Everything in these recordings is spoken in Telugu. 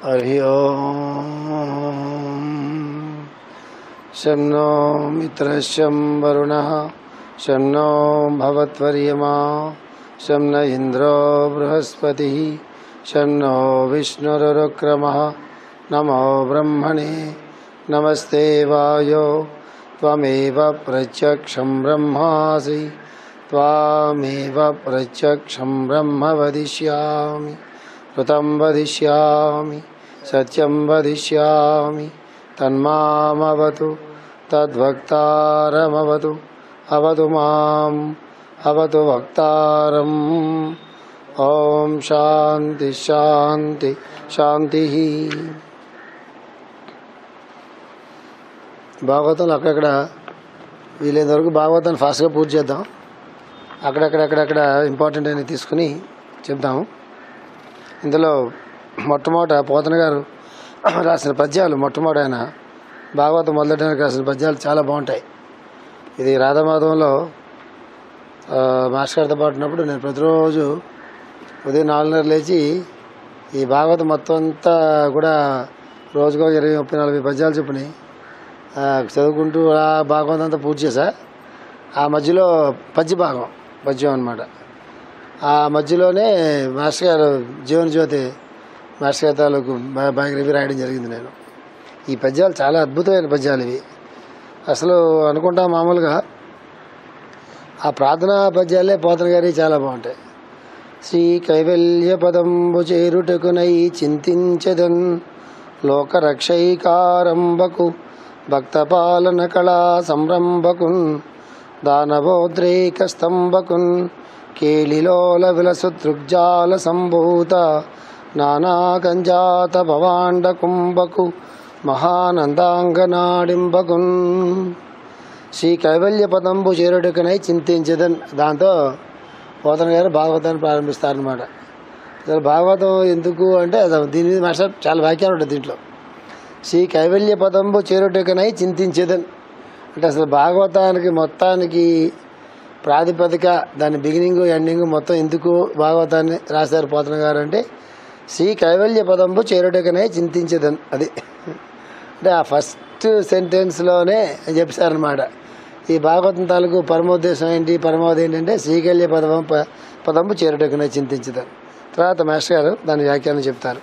हरि ओम् शं नो मित्रश्यं वरुणः शं नो भवत्वर्यमा शं न इन्द्रो बृहस्पतिः शं नो विष्णुरुक्रमः नमो ब्रह्मणे नमस्ते वायो त्वमेव प्रत्यक्षं ब्रह्मासि त्वामेव प्रत्यक्षं ब्रह्म वदिष्यामि ऋतं वदिष्यामि सत्यं वदिष्यामि तन्मामवतु तद्वक्तारमवतु अवतु माम् अवतु वक्तारम् ॐ शान्ति शान्ति शान्तिः భాగవతంలో అక్కడక్కడ వీలైనంత వరకు భాగవతాన్ని ఫాస్ట్గా పూర్తి చేద్దాం అక్కడక్కడక్కడక్కడ ఇంపార్టెంట్ అని తీసుకుని చెప్దాము ఇందులో మొట్టమొదట పోతన గారు రాసిన పద్యాలు మొట్టమొదటి ఆయన భాగవతం మొదలెట్టడానికి రాసిన పద్యాలు చాలా బాగుంటాయి ఇది రాధామాధవంలో ఆ, మాస్టర్ గారితో పాటు ఉన్నప్పుడు నేను ప్రతిరోజు ఉదయం నాలుగున్నర లేచి ఈ భాగవతం మొత్తం అంతా కూడా రోజుకో ఇరవై ముప్పై నలభై పద్యాలు చొప్పుని ఆ, చదువుకుంటూ ఆ భాగవతం అంతా పూర్తి చేశా ఆ మధ్యలో పద్య భాగం పద్యం అనమాట ఆ మధ్యలోనే మాస్టర్ గారు జీవన జ్యోతి మాస్టర్ గారి తాలూకు బా- బయోగ్రఫీ రాయడం జరిగింది నేను ఈ పద్యాలు చాలా అద్భుతమైన పద్యాలు ఇవి అసలు అనుకుంటా మామూలుగా ఆ ప్రార్థనా పద్యాలే పోతన గారి చాలా బాగుంటాయి శ్రీ కైవల్య పదంబు చేరుటకునై చింతించదన్ లోకరక్షైకారంబకు భక్తపాలన కళా సంరంభకున్ దానవోద్రేక స్తంభకున్ కేళిలోల విలసు దృగ్జాల సంభూత నానాకంజాత భవాండ కుంభకు మహానందాంగనాడింబకున్ శ్రీ కైవల్య పదంబు చేరుటకునై చింతించదన్ దాంతో పోతన గారు భాగవతాన్ని ప్రారంభిస్తారనమాట అసలు భాగవతం ఎందుకు అంటే అది దీని మీద మాస్టర్ చాలా వ్యాఖ్యానం ఉంటుంది దీంట్లో శ్రీ కైవల్య పదంబు చేరుటకునై చింతించేదన్ అంటే అసలు భాగవతానికి మొత్తానికి ప్రాతిపదిక దాని బిగినింగ్ ఎండింగ్ మొత్తం ఎందుకు భాగవతాన్ని రాశారు పోతన గారు అంటే శ్రీ కైవల్య పదంబు చేరుటకునై చింతించేదన్ అది అంటే ఆ ఫస్ట్ సెంటెన్స్లోనే చెప్పారనమాట ఈ భాగవతం తాలూకు పరమోద్దేశం ఏంటి పరమావధి ఏంటంటే శ్రీకల్య పదం ప- పదంపు చేరుటకునే చింతించుతారు తర్వాత మాస్టర్ గారు దాని వ్యాఖ్యానం చెప్తారు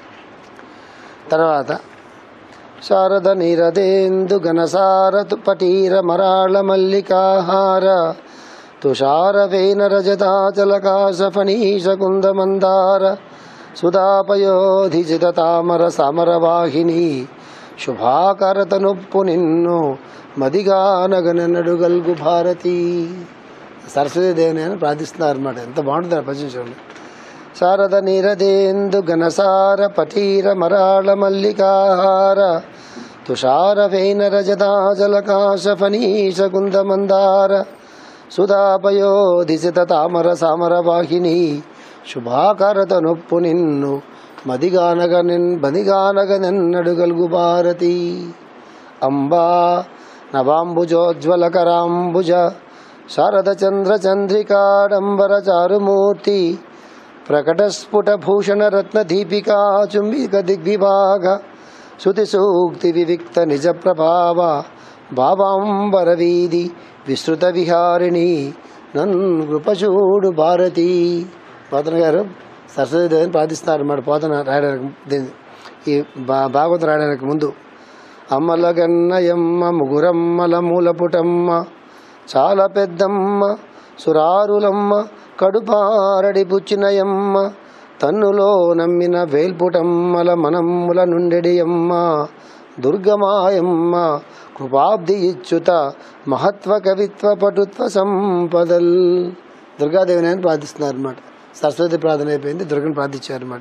తర్వాత శారద నీరదేందు ఘనసారతు పటీర మరాళ మల్లికాహార తుషార వేన రజతాచలకాశ ఫణీష కుంద మందార సుధాపయోధిజిత తామర సమరవాహిని శుభాకరతనొప్పు నిన్ను మదిగానగనడు గల్గు భారతి సరస్వతీదేవిని అని ప్రార్థిస్తున్నారు అనమాట ఎంత బాగుంటుంది ఆ పద్యం చూడండి శారద నీరదేందు ఘనసార పటీర మరాళ మల్లికాహార తుషార వేన రజతాజలకాశ ఫణీష కుంద మందార సుధాపయోధిసిత తామర సామర వాహిని శుభాకరత నొప్పు నిన్ను మదిగానగ నిన్ మదిగానగ నిన్నడు గల్గు భారతి అంబా నవాంబుజోజ్వలకరాంబుజ శారద చంద్ర చంద్రికాడంబర చారుమూర్తి ప్రకటస్ఫుట భూషణ రత్న దీపికా చుంబిక దిగ్విభాగ శృతి సూక్తి వివిక్త నిజ ప్రభావ భావాంబర వీధి విస్తృత విహారిణి నన్ కృపచూడు భారతి పోతన గారు సరస్వతీదేవిని ప్రార్థిస్తున్నారు అన్నమాట పోతన రాయడానికి దీన్ని- ఈ భా భాగవతం రాయడానికి ముందు అమ్మలగన్నయమ్మ ముగురమ్మల మూలపుటమ్మ చాలా పెద్దమ్మ సురారులమ్మ కడుపారడి పుచ్చినయమ్మ తన్నులో నమ్మిన వేల్పుటమ్మల మనమ్ముల నుండెడియమ్మ దుర్గమాయమ్మ కృపాబ్ది ఇచ్యుత మహత్వ కవిత్వ పటుత్వ సంపదల్ దుర్గాదేవిని అని ప్రార్థిస్తున్నారు అనమాట సరస్వతి ప్రార్థన అయిపోయింది దుర్గని ప్రార్థించారు అనమాట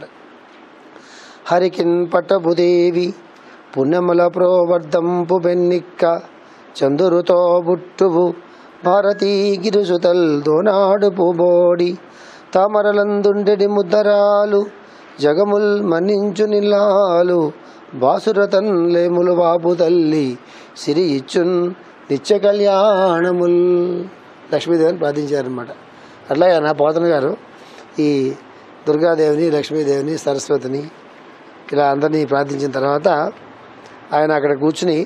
హరికిన్ పట్టభుదేవి పుణ్యముల ప్రోవర్ధంపు బెన్నిక్క చందురుతో బుట్టువు భారతీ గిరుసుతల్ దోనాడు పూబోడి తామరలందుండెడి ముద్దరాలు జగముల్ మన్నించు నిల్లాలు బాసురతన్ లేములు బాపు తల్లి సిరి ఇచ్చున్ నిత్య కళ్యాణముల్ లక్ష్మీదేవిని ప్రార్థించారనమాట అట్లాగే నా పోతన గారు ఈ దుర్గాదేవిని లక్ష్మీదేవిని సరస్వతిని ఇలా అందరినీ ప్రార్థించిన తర్వాత ఆయన అక్కడ కూర్చుని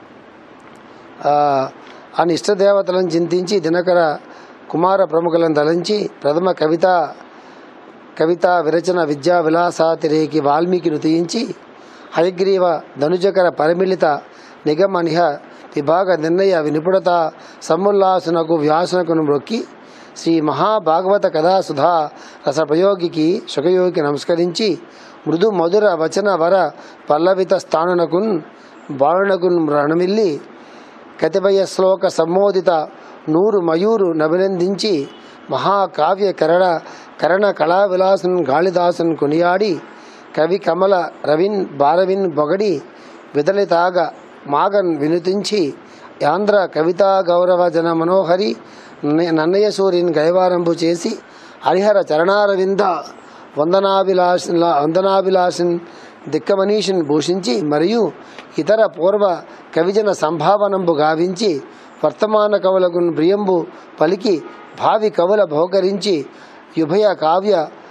ఆ, ఆయన ఇష్టదేవతలను చింతించి దినకర కుమార ప్రముఖులను తలంచి ప్రథమ కవిత కవిత విరచన విద్యా విలాసాతిరేకి వాల్మీకి నుతించి హయగ్రీవ ధనుజకర పరిమిళిత నిగమనిహ విభాగ నిర్ణయ వినిపుడత సముల్లాసునకు వ్యాసునకును మ్రొక్కి శ్రీ మహాభాగవత కథా సుధా రసప్రయోగికి సుఖయోగికి నమస్కరించి మృదు మధుర వచన వర పల్లవిత స్థానునకున్ బాణునకున్ రణమిల్లి కతిపయ శ్లోక సమ్మోదిత నూరు మయూరు నభినందించి మహాకావ్య కరణ కరణ కళా విలాసన్ గాళిదాసన్ కొనియాడి కవి కమల రవిన్ భారవిన్ బొగడి విదలితాగ మాగన్ వినుతించి యాంధ్ర కవితా గౌరవ జన మనోహరి నన్నయ్య- నన్నయ్య సూర్యుని గైవారంభు చేసి హరిహర చరణారవింద వందనాభిలాష వందనాభిలాషన్ దిక్కమనీషిని భూషించి మరియు ఇతర పూర్వ కవిజన సంభావనంబు గావించి వర్తమాన కవులకు ప్రియంబు పలికి భావి కవుల భోకరించి యుభయ కావ్య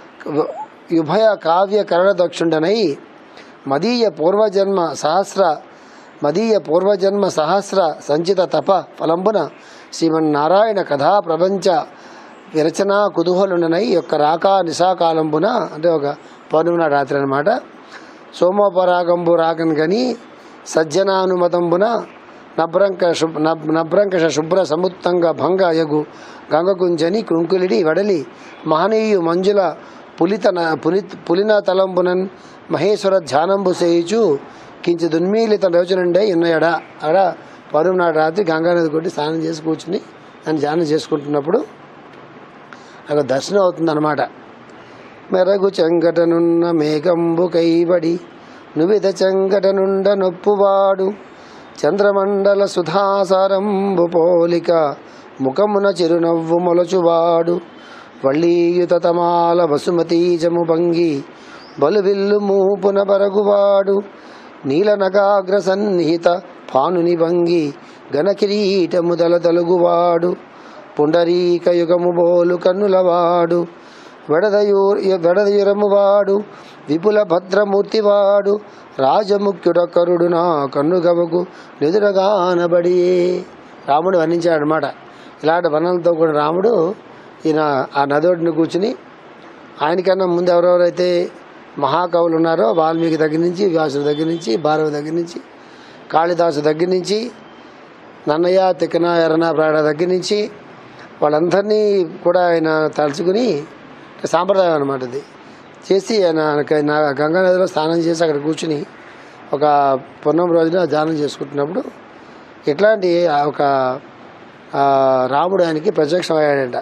యుభయ కావ్య కరణదక్షుండనై మదీయ పూర్వజన్మ సహస్ర మదీయ పూర్వజన్మ సహస్ర సంచిత తప ఫలంబున శ్రీమన్నారాయణ కథా ప్రపంచ విరచన కుతూహలుండనై యొక్క రాకా నిశాకాలంబున అంటే ఒక పౌర్ణమి నాడు రాత్రి అనమాట సోమోపరాగంబు రాగన్ గని సజ్జనానుమతంబున నభ్రంక శుభ్ నబ్- నభ్రంకష శుభ్ర సముత్తంగ భంగ యగు గంగకుంజని కుంకులిడి వడలి మహనీయు మంజుల పులిత పులి పులిన తలంబునన్ మహేశ్వర ధ్యానంబు చేయుచు కించి దున్మీలిత యోచనుండే ఎన్నయడ అక్కడ పరువు నాడు రాత్రి గంగానది కొట్టి స్నానం చేసి కూర్చుని దాన్ని ధ్యానం చేసుకుంటున్నప్పుడు అక్కడ దర్శనం అవుతుందన్నమాట మెరగు చెంగటనున్న మేఘంబు కైబడి నువిద చెంగటనుండ నొప్పువాడు చంద్రమండల సుధాసారంబు పోలిక ముఖమున చిరునవ్వు మొలచువాడు వళ్ళీయుత తమాల వసుమతీజము భంగి బలువిల్లు మూపున బరగువాడు నీలనగాగ్ర సన్నిహిత పానుని భంగి ఘన కిరీటము దలదలుగువాడు పుండరీక యుగము బోలు కన్నులవాడు వెడదయూర్ వెడదయురమువాడు విపుల భద్రమూర్తివాడు రాజముఖ్యుడొక్కరుడు నా కన్నుగవకు నిదురగానబడియే రాముడు వర్ణించాడు అనమాట ఇలాంటి వర్ణనలతో కూడా రాముడు ఈయన ఆ నదొడ్డుని కూర్చుని ఆయనకన్నా ముందు ఎవరెవరైతే మహాకవులు ఉన్నారో వాల్మీకి దగ్గర నుంచి వ్యాసుడి దగ్గర నుంచి భారవి దగ్గర నుంచి కాళిదాసు దగ్గర నుంచి నన్నయ్య తిక్కన ఎర్రన ప్రాడ దగ్గర నుంచి వాళ్ళందరినీ కూడా ఆయన తలుచుకుని సాంప్రదాయం అనమాట ఇది చేసి ఆయన నా గంగా నదిలో స్నానం చేసి అక్కడ కూర్చుని ఒక పొన్నం రోజున ధ్యానం చేసుకుంటున్నప్పుడు ఇట్లాంటి ఆ ఒక ఆ, రాముడు ఆయనకి ప్రత్యక్షమయ్యాడంట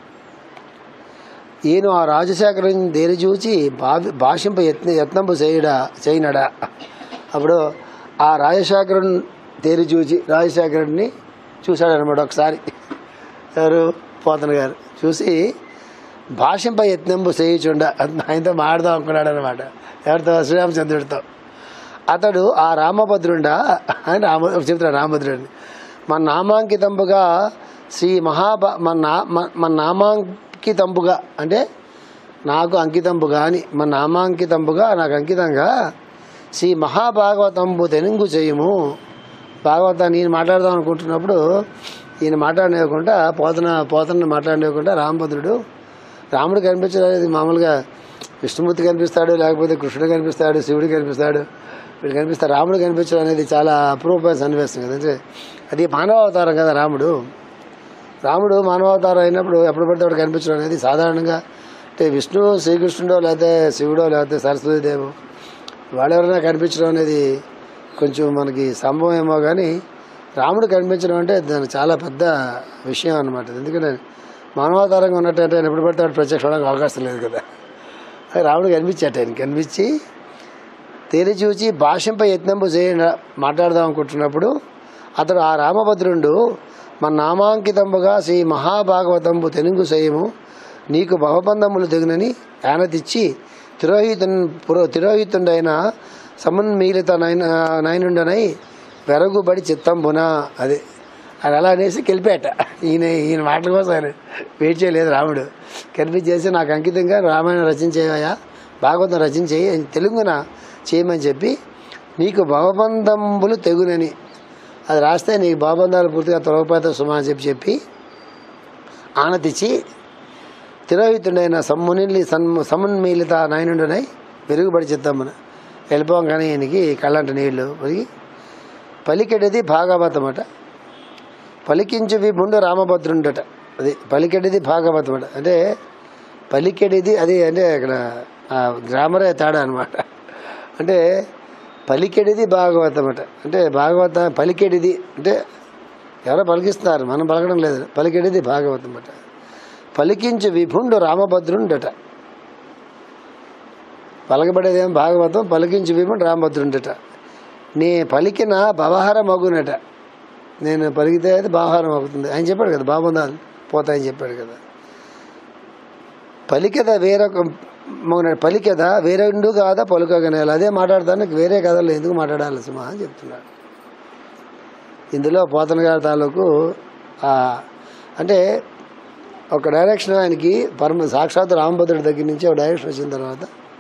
ఈయన ఆ రాజశేఖరం దేని చూచి భావి భాషింప యత్న యత్నంపు చేయడా చేయనడా అప్పుడు ఆ రాజశేఖరుని తేరి చూచి రాజశేఖరుడిని చూశాడనమాట ఒకసారి ఎవరు పోతన గారు చూసి భాషంపై యత్నంబు చేయుచుండ ఆయనతో మాడదాం అనుకున్నాడు అనమాట ఎవరితో శ్రీరామచంద్రుడితో అతడు ఆ రామభద్రుండా అని రామ చెప్తాడు రామభద్రుడిని మన నామాంకితంబుగా శ్రీ మహాభా మన నా మన- మన నామాంకితంబుగా అంటే నాకు అంకితంబుగా అని మన నామాంకితంబుగా నాకు అంకితంగా శ్రీ మహాభాగవతంబు తెనుగు చేయము భాగవతాన్ని ఈయన మాట్లాడదాం అనుకుంటున్నప్పుడు ఈయన మాట్లాడనివ్వకుండా పోతన పోతన మాట్లాడనివ్వకుండా రామభద్రుడు రాముడు కనిపించలేదు మామూలుగా విష్ణుమూర్తి కనిపిస్తాడు లేకపోతే కృష్ణుడు కనిపిస్తాడు శివుడు కనిపిస్తాడు వీడు కనిపిస్తాడు రాముడు కనిపించడం అనేది చాలా అపరూపమైన సన్నివేశం కదా అంటే అది మానవ అవతారం కదా రాముడు రాముడు మానవావతారం అయినప్పుడు ఎప్పుడు పడితే అప్పుడు కనిపించడం అనేది సాధారణంగా అంటే విష్ణు శ్రీకృష్ణుడో లేకపోతే శివుడో లేకపోతే సరస్వతీదేవో వాళ్ళెవరైనా కనిపించడం అనేది కొంచెం మనకి సంభవం ఏమో కానీ రాముడు కనిపించడం అంటే దాని చాలా పెద్ద విషయం అనమాట ఎందుకంటే మానవాధారంగా ఉన్నట్టయితే ఆయన ఎప్పుడు పడితే అప్పుడు ప్రత్యక్ష అవడానికి అవకాశం లేదు కదా అది రాముడు కనిపించాట ఆయన కనిపించి తేలి చూచి భాషంపై యత్నంపు చేయ మాట్లాడదాం అనుకుంటున్నప్పుడు అతడు ఆ రామభద్రుండు మన నామాంకితంబుగా శ్రీ మహాభాగవతంబు తెనుగు చేయము నీకు భవబంధములు తెగునని ఆనతిచ్చి తిరోహితున్ పురో తిరోహితుండైన సమున్మీలిత నైన నైనుండనై వెరగుబడి చిత్తంబున అది ఆయన అలా అనేసి గెలిపేట ఈయన ఈయన మాటల కోసం ఆయన వెయిట్ చేయలేదు రాముడు కనిపించేసి నాకు అంకితంగా రామాయణం రచించేవయా భాగవతం రచన చేయి తెలుగున చేయమని చెప్పి నీకు భవబంధంబులు తెగునని అది రాస్తే నీకు భవబంధాలు పూర్తిగా తొలగిపోతాయి సుమా అని చెప్పి చెప్పి ఆనతిచ్చి తిరోహితుడైన సమ్ముని సన్ము సమున్మీలిత నాయనుడునై వెరుగుబడి చిత్తమ్మన వెళ్ళిపోగానే ఈయనకి కళ్ళంట నీళ్లు పోయి పలికెడిది భాగవతం అట పలికించువి ముందు రామభద్రుండట అది పలికెడిది భాగవతం అట అంటే పలికెడిది అది అంటే అక్కడ ఆ గ్రామరే తేడా అనమాట అంటే పలికెడిది భాగవతం అట అంటే భాగవత పలికెడిది అంటే ఎవరో పలికిస్తున్నారు మనం పలకడం లేదు పలికెడిది భాగవతం అట పలికించు విభుండు రామభద్రుండట పలకబడేదేం భాగవతం పలికించు విభుండు రామభద్రుండట నే పలికిన భవహార మగునట నేను పలికితే అది భావహారం అవుతుంది ఆయన చెప్పాడు కదా బాబంధాలు పోతాయని చెప్పాడు కదా పలికెద వేరొక మౌన పలికెద వేరెండు కాదా పలుకగనేలా అదే మాట్లాడతానికి వేరే కథలు ఎందుకు మాట్లాడాలి సుమా అని చెప్తున్నాడు ఇందులో పోతన గారి తాలూకు ఆ, అంటే ఒక డైరెక్షన్ ఆయనకి పరమ సాక్షాత్ రామభద్రుడి దగ్గర నుంచి ఒక డైరెక్షన్ వచ్చిన తర్వాత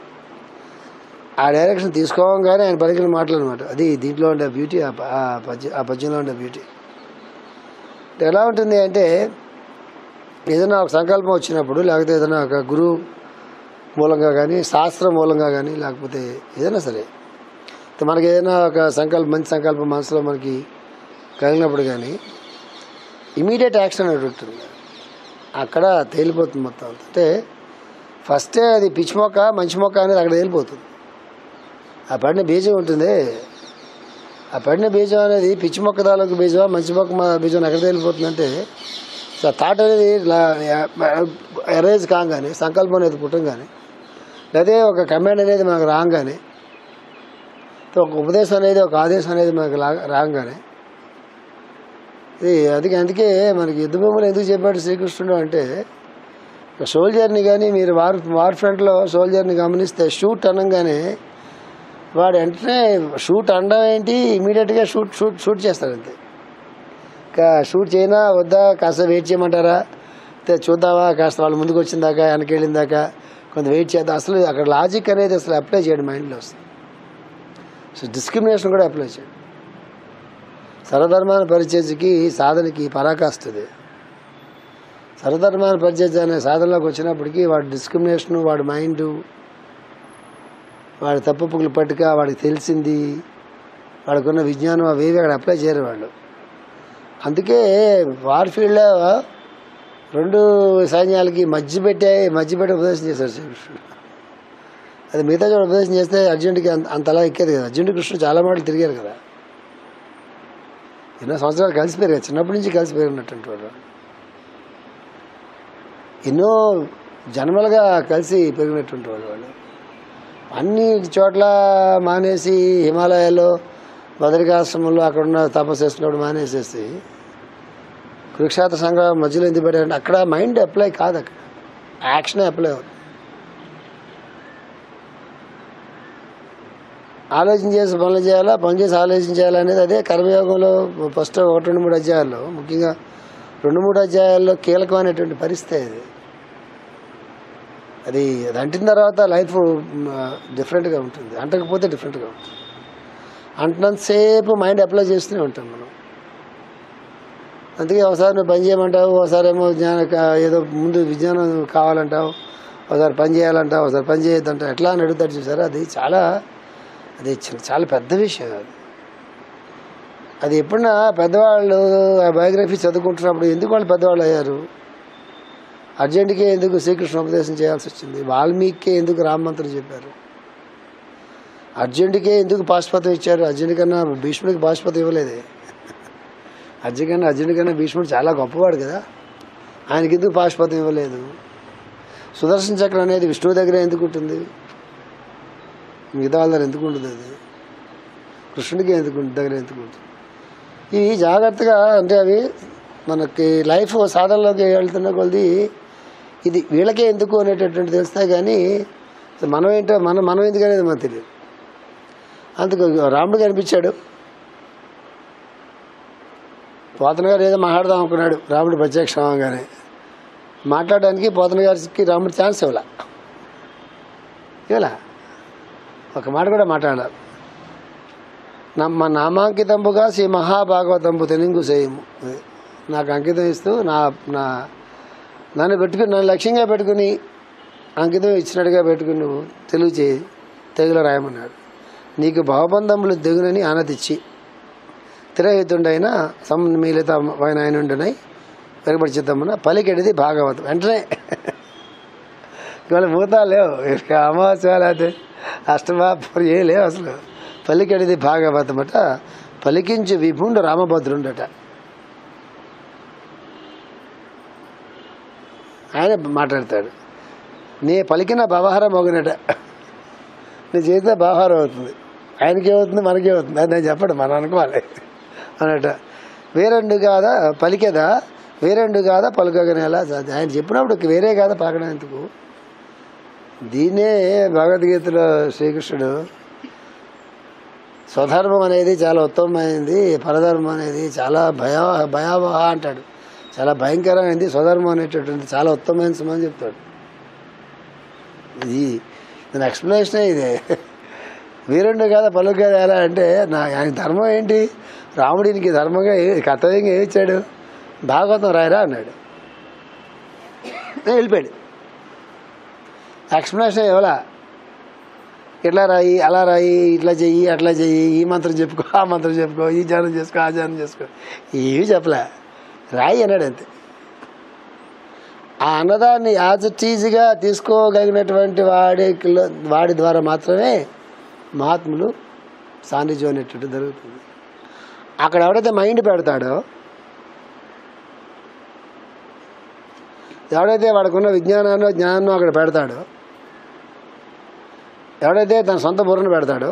ఆ డైరెక్షన్ తీసుకోగానే ఆయన పలికిన మాటలు అనమాట అది దీంట్లో ఉండే బ్యూటీ ఆ ప- ఆ పద్య ఆ పద్యంలో ఉండే బ్యూటీ అంటే ఎలా ఉంటుంది అంటే ఏదైనా ఒక సంకల్పం వచ్చినప్పుడు లేకపోతే ఏదైనా ఒక గురువు మూలంగా కానీ శాస్త్రం మూలంగా కానీ లేకపోతే ఏదైనా సరే అయితే మనకి ఏదైనా ఒక సంకల్పం మంచి సంకల్పం మనసులో మనకి కలిగినప్పుడు కానీ ఇమీడియట్ యాక్షన్ అనేది ఉంటుంది అక్కడ తేలిపోతుంది మొత్తం అంతా. అంటే ఫస్టే అది పిచ్చి మొక్క మంచి మొక్క అనేది అక్కడ తేలిపోతుంది ఆ పడిన బీజం ఉంటుంది ఆ పడిన బీజం అనేది పిచ్చి మొక్క తాలూకు బీజం మంచి మొక్క మా- బీజం ఎక్కడ తేలిపోతుందంటే సో థాట్ అనేది అరేంజ్ కాగానే సంకల్పం అనేది పుట్టంగానే అదే ఒక కమాండ్ అనేది మనకు రాగానే ఒక ఉపదేశం అనేది ఒక ఆదేశం అనేది మనకు లా- రాగానే ఇది అందుకే అందుకే మనకి యుద్ధ భూములు ఎందుకు చెప్పాడు శ్రీకృష్ణుడు అంటే ఒక సోల్జర్ని కానీ మీరు వార్ వార్ ఫ్రంట్లో సోల్జర్ని గమనిస్తే షూట్ అనగానే వాడు వెంటనే షూట్ అనడం ఏంటి ఇమీడియట్గా షూట్ షూట్ షూట్ చేస్తాడు అంతే ఇంకా షూట్ చేయనా వద్దా కాస్త వెయిట్ చేయమంటారా అయితే చూద్దామా కాస్త వాళ్ళు ముందుకు వచ్చిన దాకా వెనక్కి వెళ్ళిన దాకా కొంత వెయిట్ చేద్దాం అసలు అక్కడ లాజిక్ అనేది అసలు అప్లై చేయడం మైండ్లో వస్తుంది సో డిస్క్రిమినేషన్ కూడా అప్లై చేయడం సర్వధర్మాన పరిచర్యకి సాధనకి పరాకాస్తుంది సర్వధర్మాన పరిచర్య అనే సాధనలోకి వచ్చినప్పటికీ వాడి డిస్క్రిమినేషను వాడి మైండ్ వాడి తప్పుపుకులు పట్టుక వాడికి తెలిసింది వాడికున్న విజ్ఞానం అవేవి అక్కడ అప్లై చేయరు వాళ్ళు అందుకే వార్ ఫీల్డ్లో రెండు సైన్యాలకి మధ్య పెట్టే మధ్య పెట్టి ఉపదేశం చేశారు శ్రీకృష్ణుడు అది మిగతా చోట ఉపదేశం చేస్తే అర్జునుడికి అంత అంతలా ఎక్కేది కదా అర్జునుడి కృష్ణుడు చాలా మాటలు తిరిగారు కదా ఎన్నో సంవత్సరాలు కలిసిపోయారు కదా చిన్నప్పటి నుంచి కలిసిపోయినటువంటి వాళ్ళు ఎన్నో జన్మలుగా కలిసి పెరిగినటువంటి వాళ్ళు వాళ్ళు అన్ని చోట్ల మానేసి హిమాలయాల్లో బదరికాశ్రమంలో అక్కడ ఉన్న తపస్సు చేస్తున్నప్పుడు మానేసేసి కురుక్షేత్ర సంగ్రహం మధ్యలో ఎందుకు పెట్టారంటే అక్కడ మైండ్ అప్లై కాదు అక్కడ యాక్షన్ అప్లై అవుతుంది ఆలోచన చేసి పనులు చేయాలా పని చేసి ఆలోచన చేయాలా అనేది అదే కర్మయోగంలో ఫస్ట్ ఒకటి రెండు మూడు అధ్యాయాల్లో ముఖ్యంగా రెండు మూడు అధ్యాయాల్లో కీలకమైనటువంటి పరిస్థితి అది అది అది అంటిన తర్వాత లైఫ్ డిఫరెంట్గా ఉంటుంది అంటకపోతే డిఫరెంట్గా ఉంటుంది అంటున్నంతసేపు మైండ్ అప్లై చేస్తూనే ఉంటాం మనం అందుకే ఒకసారి నువ్వు పని చేయమంటావు ఒకసారి ఏమో జ్ఞాన కా- ఏదో ముందు విజ్ఞానం కావాలంటావు ఒకసారి పని చేయాలంటావు ఒకసారి పని చేయొద్దంటావు ఎట్లా అని అడుగుతాడు చూసారా అది చాలా అది చిన్న- చాలా పెద్ద విషయం అది అది ఎప్పుడన్నా పెద్దవాళ్ళు ఆ బయోగ్రఫీ చదువుకుంటున్నప్పుడు ఎందుకు వాళ్ళు పెద్దవాళ్ళు అయ్యారు అర్జెంటుకే ఎందుకు శ్రీకృష్ణ ఉపదేశం చేయాల్సి వచ్చింది వాల్మీకి ఎందుకు రామమంత్రం చెప్పారు అర్జునుడికే ఎందుకు పాశుపతం ఇచ్చారు అర్జునుడి కన్నా భీష్ముడికి పాశుపతం ఇవ్వలేదే అర్జున్ కన్నా అర్జునుడి కన్నా భీష్ముడు చాలా గొప్పవాడు కదా ఆయనకి ఎందుకు పాశుపతం ఇవ్వలేదు సుదర్శన చక్రం అనేది విష్ణువు దగ్గర ఎందుకు ఉంటుంది మిగతా వాళ్ళ దగ్గర ఎందుకు ఉండదు అది కృష్ణుడికి ఎందుకు ఉంటుంది దగ్గర ఎందుకు ఉంటుంది ఇవి జాగ్రత్తగా అంటే అవి మనకి లైఫ్ సాధనలోకి వెళ్తున్న కొద్ది ఇది వీళ్ళకే ఎందుకు అనేటటువంటి తెలుస్తాయి కానీ మనం ఏంటో మనం మనం ఎందుకు అనేది మనకు తెలియదు అందుకు రాముడు కనిపించాడు పోతన గారు ఏదో మాట్లాడదాం అనుకున్నాడు రాముడు ప్రత్యక్షం అవగానే మాట్లాడడానికి పోతన గారికి రాముడు ఛాన్స్ ఇవ్వాల ఇలా ఒక మాట కూడా మాట్లాడాలి నమ్మ నామాంకితంబుగా శ్రీ మహాభాగవతంబు తెనింగు చేయము అది. నాకు అంకితం ఇస్తూ నా నా నన్ను పెట్టుకుని నన్ను లక్ష్యంగా పెట్టుకుని అంకితం ఇచ్చినట్టుగా పెట్టుకుని నువ్వు తెలుగు చేయి తెగులు రాయమన్నాడు నీకు భావబంధములు దిగునని ఆనతిచ్చి తిరహితుండైన సమ్మిళిత వైనాయనుండనై వెలుబడి చిత్తమున పలికెడిది భాగవతం వెంటనే ఇవాళ భూతాలు లేవు ఇక అమావాస్య లేకపోతే అష్టమా ఏ లేవు అసలు పలికెడిది భాగవతం అట పలికించు విభుండు రామభద్రుండట ఆయన మాట్లాడతాడు నీ పలికిన వ్యవహారం మొగనట నీ చేస్తే వ్యవహారం అవుతుంది ఆయనకి ఏమవుతుంది మనకి ఏమవుతుంది అది నేను చెప్పడు మనం అనుకోవాలి అన్నట వేరెండు కాదా పలికేదా వేరెండు కాదా పలుకగనేలా ఆయన చెప్పినప్పుడు వేరే కాదా పలకడం ఎందుకు దీన్నే భగవద్గీతలో శ్రీకృష్ణుడు స్వధర్మం అనేది చాలా ఉత్తమమైనది పరధర్మం అనేది చాలా భయ భయావహ అంటాడు చాలా భయంకరమైనది స్వధర్మం అనేటటువంటి చాలా ఉత్తమమైన సుమని చెప్తాడు ఇది దాని ఎక్స్ప్లెనేషనే ఇదే వీరుండు కదా పలుకు కదా ఎలా అంటే నా ఆయన ధర్మం ఏంటి రాముడినికి ధర్మంగా ఏ- కర్తవ్యంగా ఏమి ఇచ్చాడు భాగవతం రాయరా అన్నాడు వెళ్ళిపోయాడు ఎక్స్ప్లెనేషన్ ఇవ్వలా ఇట్లా రాయి అలా రాయి ఇట్లా చెయ్యి అట్లా చెయ్యి ఈ మంత్రం చెప్పుకో ఆ మంత్రం చెప్పుకో ఈ ధ్యానం చేసుకో ఆ ధ్యానం చేసుకో ఏమి చెప్పలే రాయి అన్నాడు అంతే ఆ అన్నదాన్ని యాజ్ టీజీగా తీసుకోగలిగినటువంటి వాడి వాడి ద్వారా మాత్రమే మహాత్ములు సాన్నిధ్యం అనేటట్టు జరుగుతుంది అక్కడ ఎవడైతే మైండ్ పెడతాడో ఎవడైతే వాడికున్న విజ్ఞానాన్ని జ్ఞానాన్ని అక్కడ పెడతాడో ఎవడైతే తన సొంత బుర్రను పెడతాడో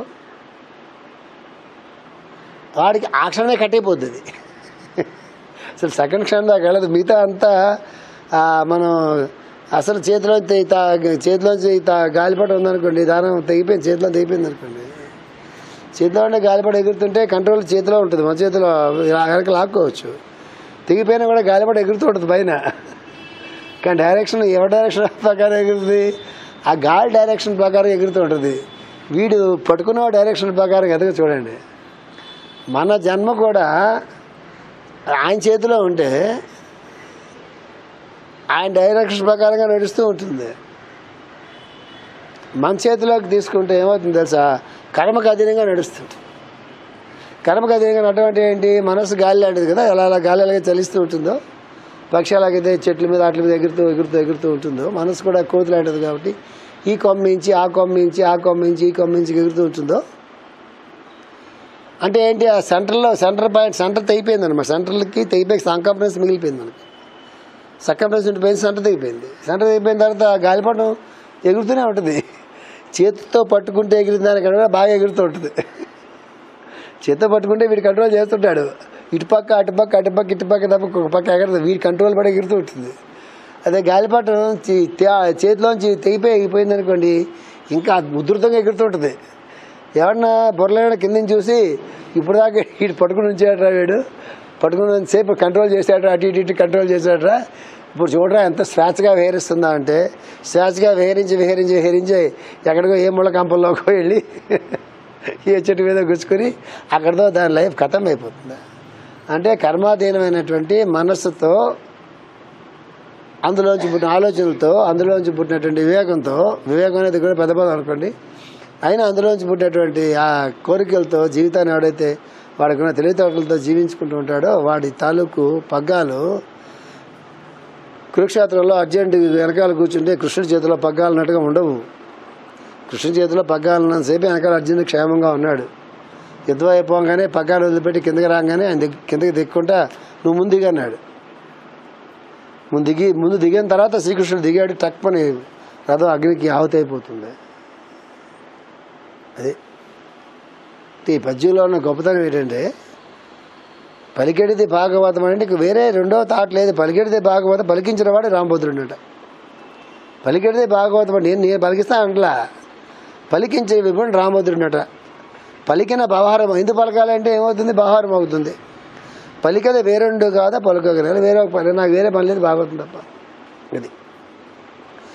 వాడికి ఆ క్షణమే కట్టయిపోతుంది అసలు సెకండ్ క్షణం దాకా వెళ్ళదు మిగతా అంతా ఆ, మనం అసలు చేతిలో తె- తా- చేతిలోంచి తా- గాలిపట ఉందనుకోండి దానం తెగిపోయింది చేతిలో తెగిపోయింది అనుకోండి చేతిలో ఉండే గాలిపట ఎగురుతుంటే కంట్రోల్ చేతిలో ఉంటుంది మన చేతిలో వెనక లాక్కోవచ్చు తెగిపోయినా కూడా గాలిపట ఎగురుతూ ఉంటుంది పైన కానీ డైరెక్షన్ ఎవరి డైరెక్షన్ ప్రకారం ఎగురుతుంది ఆ గాలి డైరెక్షన్ ప్రకారం ఎగురుతూ ఉంటుంది వీడు పట్టుకున్న డైరెక్షన్ ప్రకారం ఎదగ చూడండి మన జన్మ కూడా ఆయన చేతిలో ఉంటే ఆయన డైరెక్షన్ ప్రకారంగా నడుస్తూ ఉంటుంది మన చేతిలోకి తీసుకుంటే ఏమవుతుంది తెలుసా కర్మకు అధీనంగా నడుస్తుంది కర్మకు అధీనంగా నడవడం అంటే ఏంటి మనసు గాలి లాంటిది కదా ఎలా అలా గాలి అలాగే చలిస్తూ ఉంటుందో పక్షి అలాగైతే చెట్ల మీద వాటి మీద ఎగురుతూ ఎగురుతూ ఎగురుతూ ఉంటుందో మనసు కూడా కోతి లాంటిది కాబట్టి ఈ కొమ్మించి ఆ కొమ్మించి ఆ కొమ్మించి ఈ కొమ్మించి ఎగురుతూ ఉంటుందో అంటే ఏంటి ఆ సెంటర్లో సెంటర్ పాయింట్ సెంటర్ తెగిపోయింది అనమాట సెంటర్లకి తెగిపోయి సంకంపరెన్స్ మిగిలిపోయింది మనకి సర్కంఫరెన్స్ ఉండిపోయింది సెంటర్ తెగిపోయింది సెంటర్ తెగిపోయిన తర్వాత ఆ గాలిపటం ఎగురుతూనే ఉంటుంది చేతితో పట్టుకుంటే ఎగిరిన దానికన్నా బాగా ఎగురుతూ ఉంటుంది చేతితో పట్టుకుంటే వీడు కంట్రోల్ చేస్తుంటాడు ఇటుపక్క అటుపక్క అటుపక్క ఇటుపక్క తప్ప ఒక పక్క ఎగరదు వీడి కంట్రోల్ పడి ఎగురుతూ ఉంటుంది అదే గాలిపటం చి- తే- చేతిలోంచి తెగిపోయి ఎగిపోయింది అనుకోండి ఇంకా ఉధృతంగా ఎగురుతూ ఉంటుంది ఎవరన్నా బొర్రలేడ కిందని చూసి ఇప్పుడు దాకా వీడు పట్టుకుని ఉంచాడరా వీడు పట్టుకుని సేపు కంట్రోల్ చేశాడరా అటు ఇటు ఇటు కంట్రోల్ చేశాడరా ఇప్పుడు చూడరా ఎంత స్వేచ్ఛగా విహరిస్తుందా అంటే స్వేచ్ఛగా విహరించి విహరించి విహరించి ఎక్కడికో ఏ ముళ్ళ కంపల్లోకో వెళ్ళి ఏ చెట్టు మీద గుచ్చుకొని అక్కడితో దాని లైఫ్ ఖతం అయిపోతుంది అంటే కర్మాధీనమైనటువంటి మనస్సుతో అందులోంచి పుట్టిన ఆలోచనలతో అందులోంచి పుట్టినటువంటి వివేకంతో వివేకం అనేది కూడా పెద్ద పదం అనుకోండి అయినా అందులోంచి పుట్టినటువంటి ఆ కోరికలతో జీవితాన్ని ఎవడైతే వాడికున్న తెలివితేటలతో జీవించుకుంటూ ఉంటాడో వాడి తాలూకు పగ్గాలు కురుక్షేత్రంలో అర్జెంట్ వెనకాల కూర్చుంటే కృష్ణుడి చేతిలో పగ్గాలు ఉన్నట్టుగా ఉండవు కృష్ణుడి చేతిలో పగ్గాలు ఉన్నంతసేపు వెనకాల అర్జునుడు క్షేమంగా ఉన్నాడు యుద్ధం అయిపోగానే పగ్గాలు వదిలిపెట్టి కిందకి రాగానే ఆయన దిగ్- కిందకి దిక్కుంటా నువ్వు ముందు దిగు" అన్నాడు ముందు దిగి ముందు దిగిన తర్వాత శ్రీకృష్ణుడు దిగాడు టక్ పని రథం అగ్నికి ఆహుతి అయిపోతుంది అది ఈ పద్యంలో ఉన్న గొప్పతనం ఏంటంటే పలికెడిది భాగవతం అంటే ఇంక వేరే రెండో తాట లేదు పలికెడిది భాగవతం పలికించిన వాడు రామభద్రుడు అంట పలికెడిది భాగవతం అంటే నేను నేను పలికిస్తా అంటలా పలికించే విభుడు రామభద్రుడట పలికిన వ్యవహారం ఎందుకు పలకాలంటే ఏమవుతుంది వ్యవహారం అవుతుంది పలికది వేరెండు కాదా పలుకగల వేరే ఒక పని నాకు వేరే పని లేదు భాగవతం తప్ప ఇది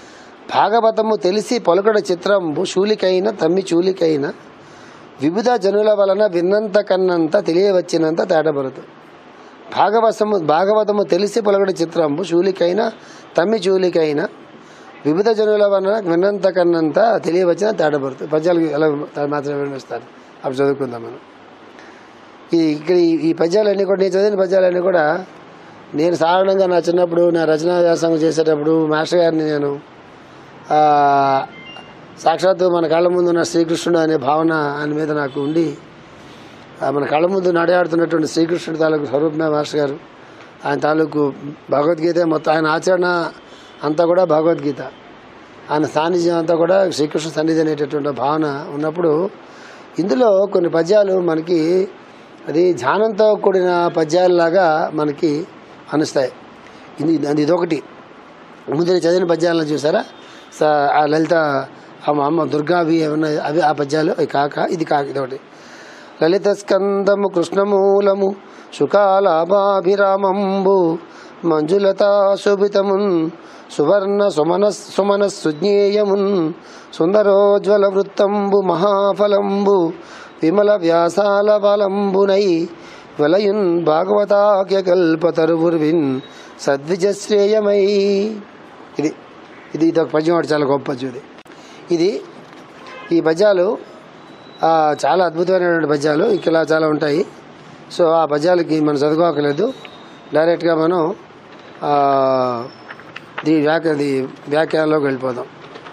భాగవతము తెలిసి పలుకడ చిత్రంబు శూలికైన తమ్మి చూలికైన వివిధ జనుల వలన విన్నంత కన్నంత తెలియవచ్చినంత తేటబరదు భాగవతము భాగవతము తెలిసి పలుకడ చిత్రంబు శూలికైన తమ్మి చూలికైన వివిధ జనుల వలన విన్నంత కన్నంత తెలియవచ్చిన తేటబరదు పద్యాలు ఎలా మాత్రమే వినిపిస్తారు అప్పుడు చదువుకుందాం మనం ఈ ఇక్కడ ఈ- ఈ పద్యాలన్నీ కూడా నేను చదివిన పద్యాలన్నీ కూడా నేను సాధారణంగా నా చిన్నప్పుడు నా రచనా వ్యాసంగం చేసేటప్పుడు మాస్టర్ గారిని నేను ఆ, సాక్షాత్తు మన కళ్ళ ముందు ఉన్న శ్రీకృష్ణుడు అనే భావన ఆయన మీద నాకు ఉండి ఆ, మన కళ్ళ ముందు నడయాడుతున్నటువంటి శ్రీకృష్ణుడి తాలూకు స్వరూపమే మాస్టర్ గారు ఆయన తాలూకు భగవద్గీత మొత్తం ఆయన ఆచరణ అంతా కూడా భగవద్గీత ఆయన సాన్నిధ్యం అంతా కూడా శ్రీకృష్ణ సన్నిధి అనేటటువంటి భావన ఉన్నప్పుడు ఇందులో కొన్ని పద్యాలు మనకి అది ధ్యానంతో కూడిన పద్యాలలాగా మనకి అనుస్తాయి ఇది అది ఇదొకటి ముందు నేను చదివిన పద్యాలను చూసారా స- ఆ లలిత ఆ మా అమ్మ దుర్గా అవి ఏమన్నా అవి ఆ పద్యాలు అవి కాక ఇది కాక ఇదొకటి లలిత స్కందము కృష్ణమూలము శుకాలాభాభిరామంబు మంజులత శోభితమున్ సువర్ణ సుమన సుమన సుజ్ఞేయమున్ సుందరోజ్వల వృత్తంబు మహాఫలంబు విమల వ్యాసాల బలంబునై వలయున్ భాగవతాఖ్య కల్పతరువుర్విన్ సద్విజశ్రేయమై ఇది ఇది ఇది ఒక పద్యం ఒకటి చాలా గొప్ప పద్యం ఇది ఇది ఈ పద్యాలు ఆ, చాలా అద్భుతమైనటువంటి పద్యాలు ఇక ఇలా చాలా ఉంటాయి సో ఆ పద్యాలకి మనం చదువుకోకలేదు డైరెక్ట్గా మనం ఆ, దీ వ్యాఖ్య దీ వ్యాఖ్యానంలోకి వెళ్ళిపోదాం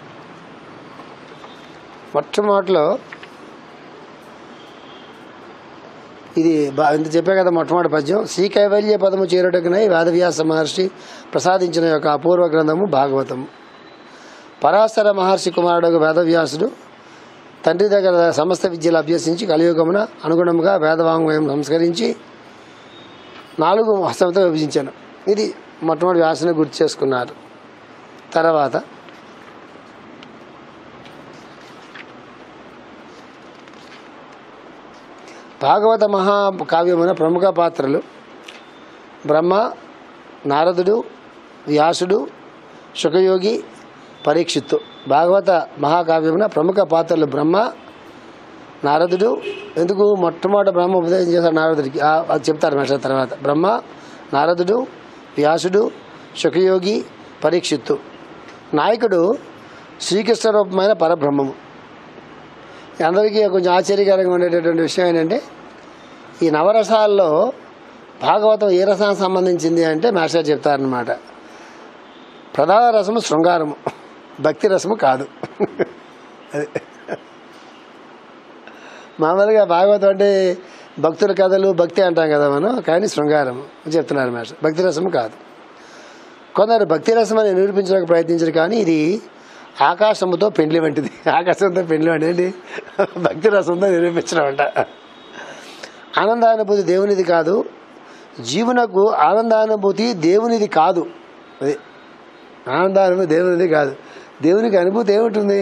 మొట్టమొదటిలో ఇది బా- ఇంత చెప్పే కదా మొట్టమొదటి పద్యం శ్రీ కైవల్య పదము చేరుటకునై వేదవ్యాస మహర్షి ప్రసాదించిన యొక్క అపూర్వ గ్రంథము భాగవతము పరాశర మహర్షి కుమారుడు వేదవ్యాసుడు తండ్రి దగ్గర సమస్త విద్యలు అభ్యసించి కలియుగమున అనుగుణముగా వేదవాంగ్మయం సంస్కరించి నాలుగు హస్తంతో విభజించాను ఇది మొట్టమొదటి వ్యాసని గుర్తు చేసుకున్నారు తర్వాత భాగవత మహాకావ్యమున ప్రముఖ పాత్రలు బ్రహ్మ నారదుడు వ్యాసుడు శుకయోగి పరీక్షిత్తు భాగవత మహాకావ్యమున ప్రముఖ పాత్రలు బ్రహ్మ నారదుడు ఎందుకు మొట్టమొదటి బ్రహ్మ ఉపదేశం చేశాడు నారదుడికి ఆ, అది చెప్తారు మేష తర్వాత బ్రహ్మ నారదుడు వ్యాసుడు శుకయోగి పరీక్షిత్తు నాయకుడు శ్రీకృష్ణ రూపమైన పరబ్రహ్మము అందరికీ కొంచెం ఆశ్చర్యకరంగా ఉండేటటువంటి విషయం ఏంటంటే ఈ నవరసాల్లో భాగవతం ఏ రసానికి సంబంధించింది అంటే మాస్టర్ చెప్తారనమాట ప్రధాన రసము శృంగారము భక్తి రసము కాదు అది మామూలుగా భాగవతం అంటే భక్తుల కథలు భక్తి అంటాం కదా మనం కానీ శృంగారము అని చెప్తున్నారు మాస్టర్ భక్తి రసము కాదు కొందరు భక్తి రసం అని నిరూపించడానికి ప్రయత్నించారు కానీ ఇది ఆకాశముతో పెండ్లి వంటిది ఆకాశంతో పెండ్లి వంటిది ఏంటి భక్తి రసంతో నిరూపించడం అంట ఆనందానుభూతి దేవునిది కాదు జీవునకు ఆనందానుభూతి దేవునిది కాదు అది ఆనందానుభూతి దేవునిది కాదు దేవునికి అనుభూతి ఏముంటుంది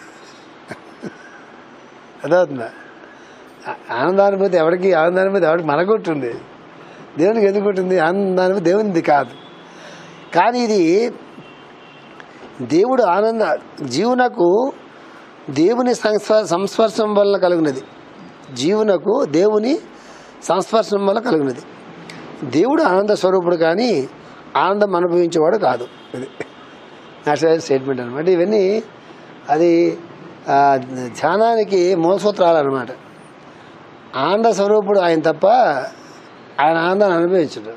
అదవుతుందా ఆ- ఆనందానుభూతి ఎవరికి ఆనందానుభూతి ఎవరికి మనకు ఉంటుంది దేవునికి ఎందుకు ఉంటుంది ఆనందానుభూతి దేవునిది కాదు కానీ ఇది దేవుడు ఆనంద జీవునకు దేవుని సంస్ప సంస్పర్శం వలన కలుగునది జీవునకు దేవుని సంస్పర్శం వల్ల కలుగునది దేవుడు ఆనంద స్వరూపుడు కానీ ఆనందం అనుభవించేవాడు కాదు ఇది నేషనల్ స్టేట్మెంట్ అనమాట ఇవన్నీ అది ఆ, ధ్యానానికి మూలసూత్రాలు అనమాట ఆనంద స్వరూపుడు ఆయన తప్ప ఆయన ఆనందాన్ని అనుభవించడు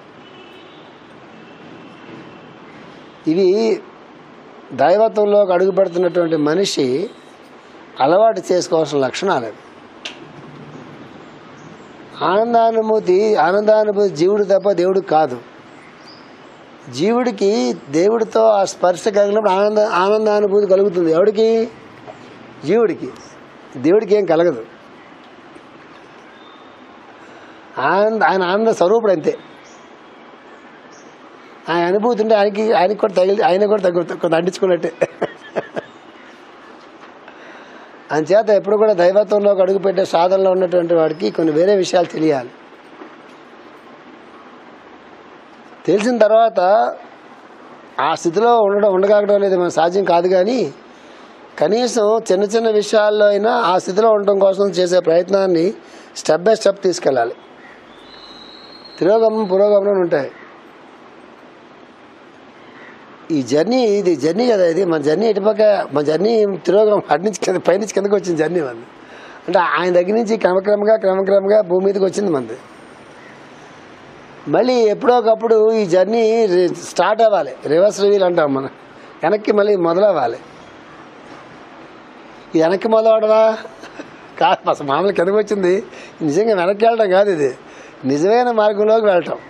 ఇవి దైవత్వంలోకి అడుగు పెడుతున్నటువంటి మనిషి అలవాటు చేసుకోవాల్సిన లక్షణాలు అవి ఆనందానుభూతి ఆనందానుభూతి జీవుడు తప్ప దేవుడు కాదు జీవుడికి దేవుడితో ఆ స్పర్శ కలిగినప్పుడు ఆనంద ఆనందానుభూతి కలుగుతుంది ఎవడికి జీవుడికి దేవుడికి ఏం కలగదు ఆనంద ఆయన ఆనంద స్వరూపుడు అంతే ఆయన అనుభూతి ఉంటే ఆయనకి ఆయనకి కూడా తగిలి ఆయన కూడా తగ్గు కొంత అంటించుకున్నట్టే అంచేత ఎప్పుడు కూడా దైవత్వంలోకి అడుగుపెట్టే సాధనలో ఉన్నటువంటి వాడికి కొన్ని వేరే విషయాలు తెలియాలి తెలిసిన తర్వాత ఆ స్థితిలో ఉండడం ఉండగలగడం అనేది మన సాధ్యం కాదు కానీ కనీసం చిన్న చిన్న విషయాల్లో అయినా ఆ స్థితిలో ఉండడం కోసం చేసే ప్రయత్నాన్ని స్టెప్ బై స్టెప్ తీసుకెళ్ళాలి తిరోగమనం పురోగమనం అని ఉంటాయి ఈ జర్నీ ఇది జర్నీ కదా ఇది మన జర్నీ ఇటుపక్క మన జర్నీ తిరోగమనం అటు నుంచి కింద పైనుంచి కిందకి వచ్చింది జర్నీ మనది అంటే ఆయన దగ్గర నుంచి క్రమక్రమంగా క్రమక్రమంగా భూమి మీదకి వచ్చింది మనది మళ్ళీ ఎప్పుడో ఒకప్పుడు ఈ జర్నీ రి- స్టార్ట్ అవ్వాలి రివర్స్ రివీల్ అంటాం మనం వెనక్కి మళ్ళీ మొదలవ్వాలి ఇది వెనక్కి మొదలవడమా కాదు అసలు మామూలు కిందకి వచ్చింది నిజంగా వెనక్కి వెళ్ళడం కాదు ఇది నిజమైన మార్గంలోకి వెళ్ళటం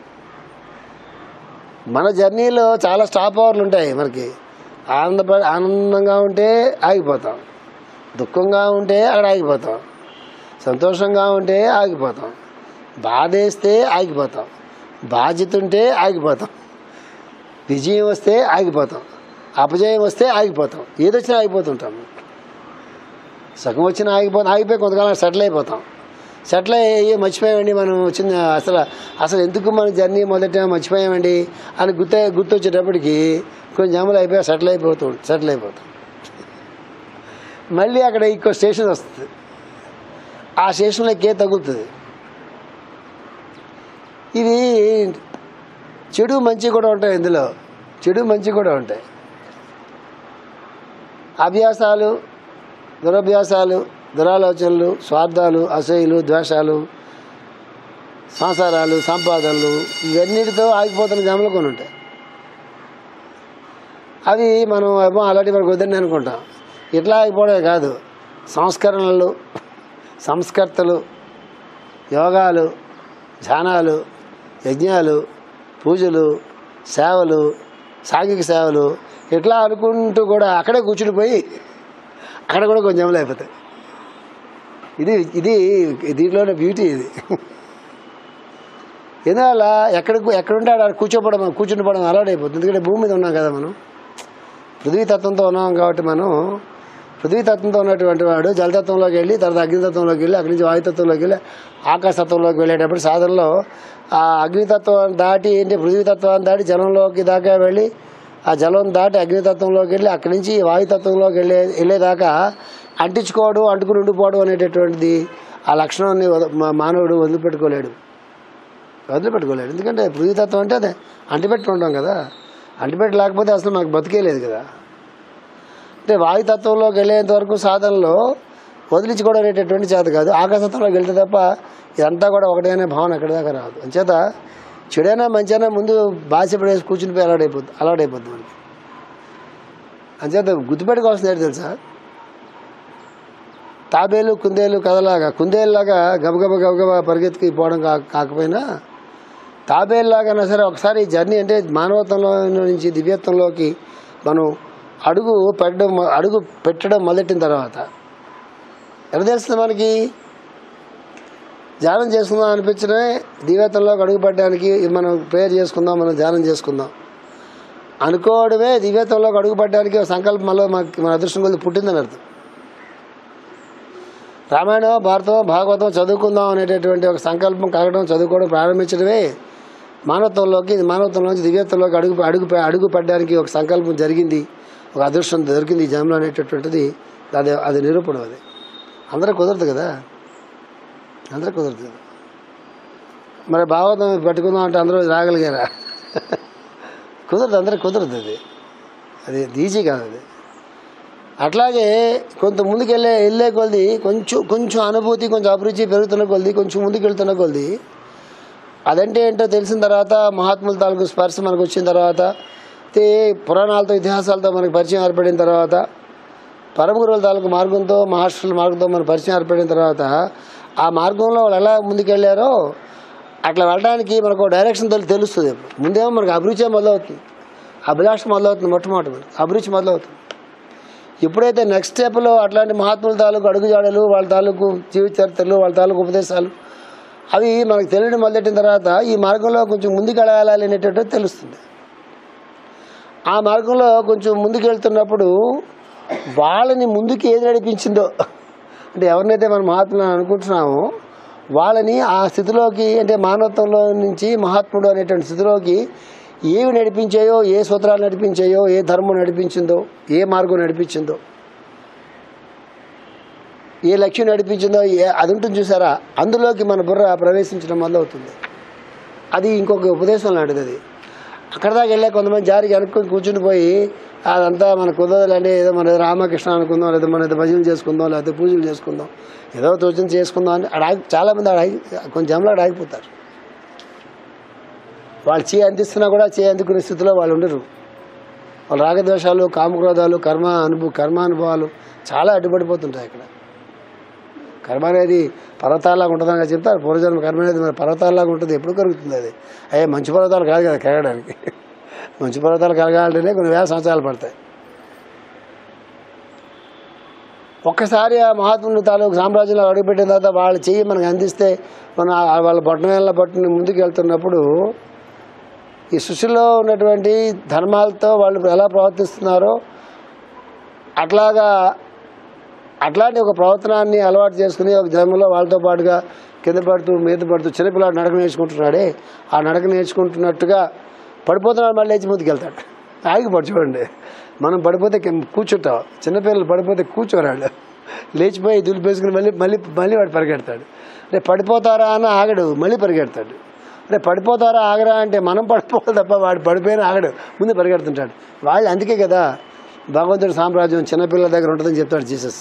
మన జర్నీలో చాలా స్టాప్ అవర్లు ఉంటాయి మనకి ఆనందప ఆనందంగా ఉంటే ఆగిపోతాం దుఃఖంగా ఉంటే అక్కడ ఆగిపోతాం సంతోషంగా ఉంటే ఆగిపోతాం బాధేస్తే ఆగిపోతాం బాధ్యత ఉంటే ఆగిపోతాం విజయం వస్తే ఆగిపోతాం అపజయం వస్తే ఆగిపోతాం ఏదొచ్చినా ఆగిపోతుంటాం సగం వచ్చినా ఆగిపోతాం ఆగిపోయి కొంతకాలం సెటిల్ అయిపోతాం సెటిల్ అయ్యి మర్చిపోయామండి మనం వచ్చిన అసలు అసలు ఎందుకు మన జర్నీ మొదట మర్చిపోయామండి అని గుర్తు గుర్తొచ్చేటప్పటికి కొంచెం జమలు అయిపోయి సెటిల్ అయిపోతాం సెటిల్ అయిపోతాం మళ్ళీ అక్కడ ఇంకో స్టేషన్ వస్తుంది ఆ స్టేషన్లో కే తగులుతుంది ఇది చెడు మంచి కూడా ఉంటాయి ఇందులో చెడు మంచి కూడా ఉంటాయి అభ్యాసాలు దురభ్యాసాలు దురాలోచనలు స్వార్థాలు అసూయలు ద్వేషాలు సంసారాలు సంపాదనలు ఇవన్నిటితో ఆగిపోతున్న జమలు కొన్ని ఉంటాయి అవి మనం ఏమో అలాంటి మనకు వద్దని అనుకుంటాం ఇట్లా ఆగిపోవడమే కాదు సంస్కరణలు సంస్కర్తలు యోగాలు ధ్యానాలు యజ్ఞాలు పూజలు సేవలు సాంఘిక సేవలు ఇట్లా అనుకుంటూ కూడా అక్కడే కూర్చుని అక్కడ కూడా కొంచెం జమలు అయిపోతాయి ఇది ఇది దీంట్లోనే బ్యూటీ ఇది ఎందువల్ల ఎక్కడ ఎక్కడుంటే ఆడ కూర్చోపడం కూర్చుని పడడం అలవాటు అయిపోతుంది ఎందుకంటే భూమి మీద ఉన్నాం కదా మనం పృథ్వీ తత్వంతో ఉన్నాం కాబట్టి మనం పృథ్వీ తత్వంతో ఉన్నటువంటి వాడు జలతత్వంలోకి వెళ్ళి తర్వాత అగ్నితత్వంలోకి వెళ్ళి అక్కడి నుంచి వాయుతత్వంలోకి వెళ్ళి ఆకాశతత్వంలోకి వెళ్ళేటప్పుడు సాధనలో ఆ అగ్నితత్వం దాటి ఏంటి పృథ్వీ తత్వాన్ని దాటి జలంలోకి దాకా వెళ్ళి ఆ జలం దాటి అగ్నితత్వంలోకి వెళ్ళి అక్కడి నుంచి వాయుతత్వంలోకి వెళ్ళే వెళ్ళేదాకా అంటించుకోవడం అంటుకుని ఉండిపోవడం అనేటటువంటిది ఆ లక్షణాన్ని వద- మా- మానవుడు వదిలిపెట్టుకోలేడు వదిలిపెట్టుకోలేడు ఎందుకంటే పృథ్వీతత్వం అంటే అదే అంటిపెట్టి ఉంటాం కదా అంటిపెట్టి లేకపోతే అసలు మాకు బతికే లేదు కదా అంటే వాయుతత్వంలోకి వెళ్ళేంత వరకు సాధనలో వదిలించుకోవడం అనేటటువంటి చేత కాదు ఆకాశత్వంలోకి వెళ్తే తప్ప ఇదంతా కూడా ఒకటే అనే భావన ఎక్కడి దాకా రాదు అంచేత చెడైనా మంచైనా ముందు బాసిపడేసి కూర్చుని పోయి అలవాటైపోద్ది అలవాటైపోద్ది మనకి అంచేత గుర్తుపెట్టుకోవాల్సింది ఏంటి తెలుసా తాబేలు కుందేలు కథలాగా కుందేలులాగా గబగబ గబగబ పరిగెత్తుకి పోవడం కా కాకపోయినా తాబేలులాగైనా సరే ఒకసారి ఈ జర్నీ అంటే మానవత్వంలో నుంచి దివ్యత్వంలోకి మనం అడుగు పెట్టడం మొ- అడుగు పెట్టడం మొదలెట్టిన తర్వాత ఎలా తెలుస్తుంది మనకి ధ్యానం చేసుకుందాం అనిపించడే దివ్యత్వంలోకి అడుగు పెట్టడానికి ఇది మనం ప్రేయర్ చేసుకుందాం మనం ధ్యానం చేసుకుందాం అనుకోవడమే దివ్యత్వంలోకి అడుగు పెట్టడానికి ఒక సంకల్పంలో మనకి మన అదృష్టం కొద్ది పుట్టిందని అర్థం రామాయణం భారతం భాగవతం చదువుకుందాం అనేటటువంటి ఒక సంకల్పం కలగడం చదువుకోవడం ప్రారంభించడమే మానవత్వంలోకి మానవత్వంలోంచి దివ్యత్వంలోకి అడుగు అడుగు అడుగు పడడానికి ఒక సంకల్పం జరిగింది ఒక అదృష్టం దొరికింది ఈ జన్మలో అనేటటువంటిది అది అది నిరూపణం అది అందరూ కుదరదు కదా అందరూ కుదరదు కదా మరి భాగవతం పట్టుకుందాం అంటే అందరూ రాగలిగారా కుదరదు అందరూ కుదరదు అది అది ఈజీ కాదు అది అట్లాగే కొంత ముందుకు వెళ్ళే వెళ్ళే కొలది కొంచెం కొంచెం అనుభూతి కొంచెం అభిరుచి పెరుగుతున్న కొలది కొంచెం ముందుకు వెళ్తున్న కొలది అదంటే ఏంటో తెలిసిన తర్వాత మహాత్ముల తాలూకు స్పర్శ మనకు వచ్చిన తర్వాత తే పురాణాలతో ఇతిహాసాలతో మనకు పరిచయం ఏర్పడిన తర్వాత పరమ గురువుల తాలూకు మార్గంతో మహారాష్ట్రుల మార్గంతో మన పరిచయం ఏర్పడిన తర్వాత ఆ మార్గంలో వాళ్ళు ఎలా ముందుకెళ్ళారో అట్లా వెళ్ళడానికి మనకు ఒక డైరెక్షన్ తెలు- తెలుస్తుంది ముందేమో మనకు అభిరుచి మొదలవుతుంది అభిలాష మొదలవుతుంది మొట్టమొదటి మనకి అభిరుచి మొదలవుతుంది ఎప్పుడైతే నెక్స్ట్ స్టెప్లో అట్లాంటి మహాత్ముల తాలూకు అడుగుజాడలు వాళ్ళ తాలూకు జీవిత చరిత్రలు వాళ్ళ తాలూకు ఉపదేశాలు అవి మనకు తెలియడం మొదలెట్టిన తర్వాత ఈ మార్గంలో కొంచెం ముందుకు వెళ్ళాలి అనేటట్టు తెలుస్తుంది ఆ మార్గంలో కొంచెం ముందుకు వెళ్తున్నప్పుడు వాళ్ళని ముందుకు ఏది నడిపించిందో అంటే ఎవరినైతే మనం మహాత్ములు అని అనుకుంటున్నామో వాళ్ళని ఆ స్థితిలోకి అంటే మానవత్వంలో నుంచి మహాత్ముడు అనేటువంటి స్థితిలోకి ఏవి నడిపించాయో ఏ సూత్రాలు నడిపించాయో ఏ ధర్మం నడిపించిందో ఏ మార్గం నడిపించిందో ఏ లక్ష్యం నడిపించిందో ఏ అది ఉంటుంది చూసారా అందులోకి మన బుర్ర ప్రవేశించడం వల్ల అవుతుంది అది ఇంకొక ఉపదేశం లాంటిది అది అక్కడ దాకా వెళ్ళే కొంతమంది జారికి అనుకుని కూర్చుని పోయి అదంతా మన కుదరదులంటే ఏదో మన ఏదో రామకృష్ణ అనుకుందాం లేదా మన ఏదో భజనలు చేసుకుందాం లేకపోతే పూజలు చేసుకుందాం ఏదో తోచింది చేసుకుందాం అని అక్కడ ఆగి చాలామంది అక్కడ ఆగి కొంచెం జమలో అక్కడ ఆగిపోతారు వాళ్ళు చేయి అందిస్తున్నా కూడా చేయి అందుకునే స్థితిలో వాళ్ళు ఉండరు వాళ్ళ రాగద్వేషాలు కామక్రోధాలు కర్మ అనుభవ కర్మానుభవాలు చాలా అడ్డుపడిపోతుంటాయి ఇక్కడ కర్మ అనేది పర్వతాల్లాగా ఉంటుందని కదా చెప్తారు పూర్వజన్మ కర్మ అనేది మరి పర్వతాల్లాగా ఉంటుంది ఎప్పుడు కరుగుతుంది అది అయ్యే మంచు పర్వతాలు కాదు కదా కరగడానికి మంచు పర్వతాలు కరగాలంటేనే కొన్ని వేల సంవత్సరాలు పడతాయి ఒక్కసారి ఆ మహాత్ముని తాలూకు సామ్రాజ్యంలో అడుగుపెట్టిన తర్వాత వాళ్ళ చెయ్యి మనకు అందిస్తే మన ఆ- వాళ్ళ బొట్టనేళ్ళ పట్టుని ముందుకు వెళ్తున్నప్పుడు ఈ సృష్టిలో ఉన్నటువంటి ధర్మాలతో వాళ్ళు ఎలా ప్రవర్తిస్తున్నారో అట్లాగా అట్లాంటి ఒక ప్రవర్తనాన్ని అలవాటు చేసుకుని ఒక జన్మలో వాళ్ళతో పాటుగా కింద పడుతూ మీద పడుతూ చిన్నపిల్లాడు నడక నేర్చుకుంటున్నాడే ఆ నడక నేర్చుకుంటున్నట్టుగా పడిపోతున్నాడు మళ్ళీ లేచి ముందుకు వెళ్తాడు ఆగిపోడు చూడండి మనం పడిపోతే కింద కూర్చుంటాం చిన్నపిల్లలు పడిపోతే కూర్చోరాడు లేచిపోయి దులిపేసుకుని మళ్ళీ మళ్ళీ మళ్ళీ వాడు పరిగెడతాడు రేపు పడిపోతారా అని ఆగడు మళ్ళీ పరిగెడతాడు రేపు పడిపోతారా ఆగరా అంటే మనం పడిపోవాలి తప్ప వాడు పడిపోయినా ఆగడు ముందు పరిగెడుతుంటాడు వాళ్ళు అందుకే కదా భగవంతుడి సామ్రాజ్యం చిన్నపిల్లల దగ్గర ఉంటుందని చెప్తాడు జీసస్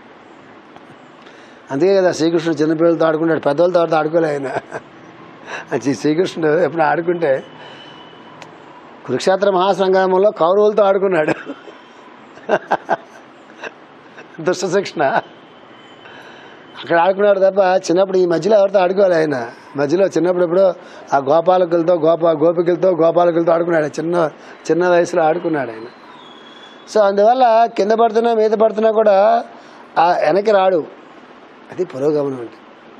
అందుకే కదా శ్రీకృష్ణుడు చిన్నపిల్లలతో ఆడుకుంటాడు పెద్దవాళ్ళతో ఆడితే ఆడుకోలే ఆయన అది శ్రీకృష్ణుడు ఎప్పుడు ఆడుకుంటే కురుక్షేత్ర మహాసంగ్రామంలో కౌరవులతో ఆడుకున్నాడు దుష్ట శిక్షణ అక్కడ ఆడుకున్నాడు తప్ప చిన్నప్పుడు ఈ మధ్యలో ఎవరితో ఆడుకోవాలి ఆయన మధ్యలో చిన్నప్పుడు ఎప్పుడో ఆ గోపాలకులతో గోపా గోపికలతో గోపాలకులతో ఆడుకున్నాడు చిన్న చిన్న వయసులో ఆడుకున్నాడు ఆయన సో అందువల్ల కింద పడుతున్నా మీద పడుతున్నా కూడా ఆ వెనక్కి రాడు అది పురోగమనం అంటే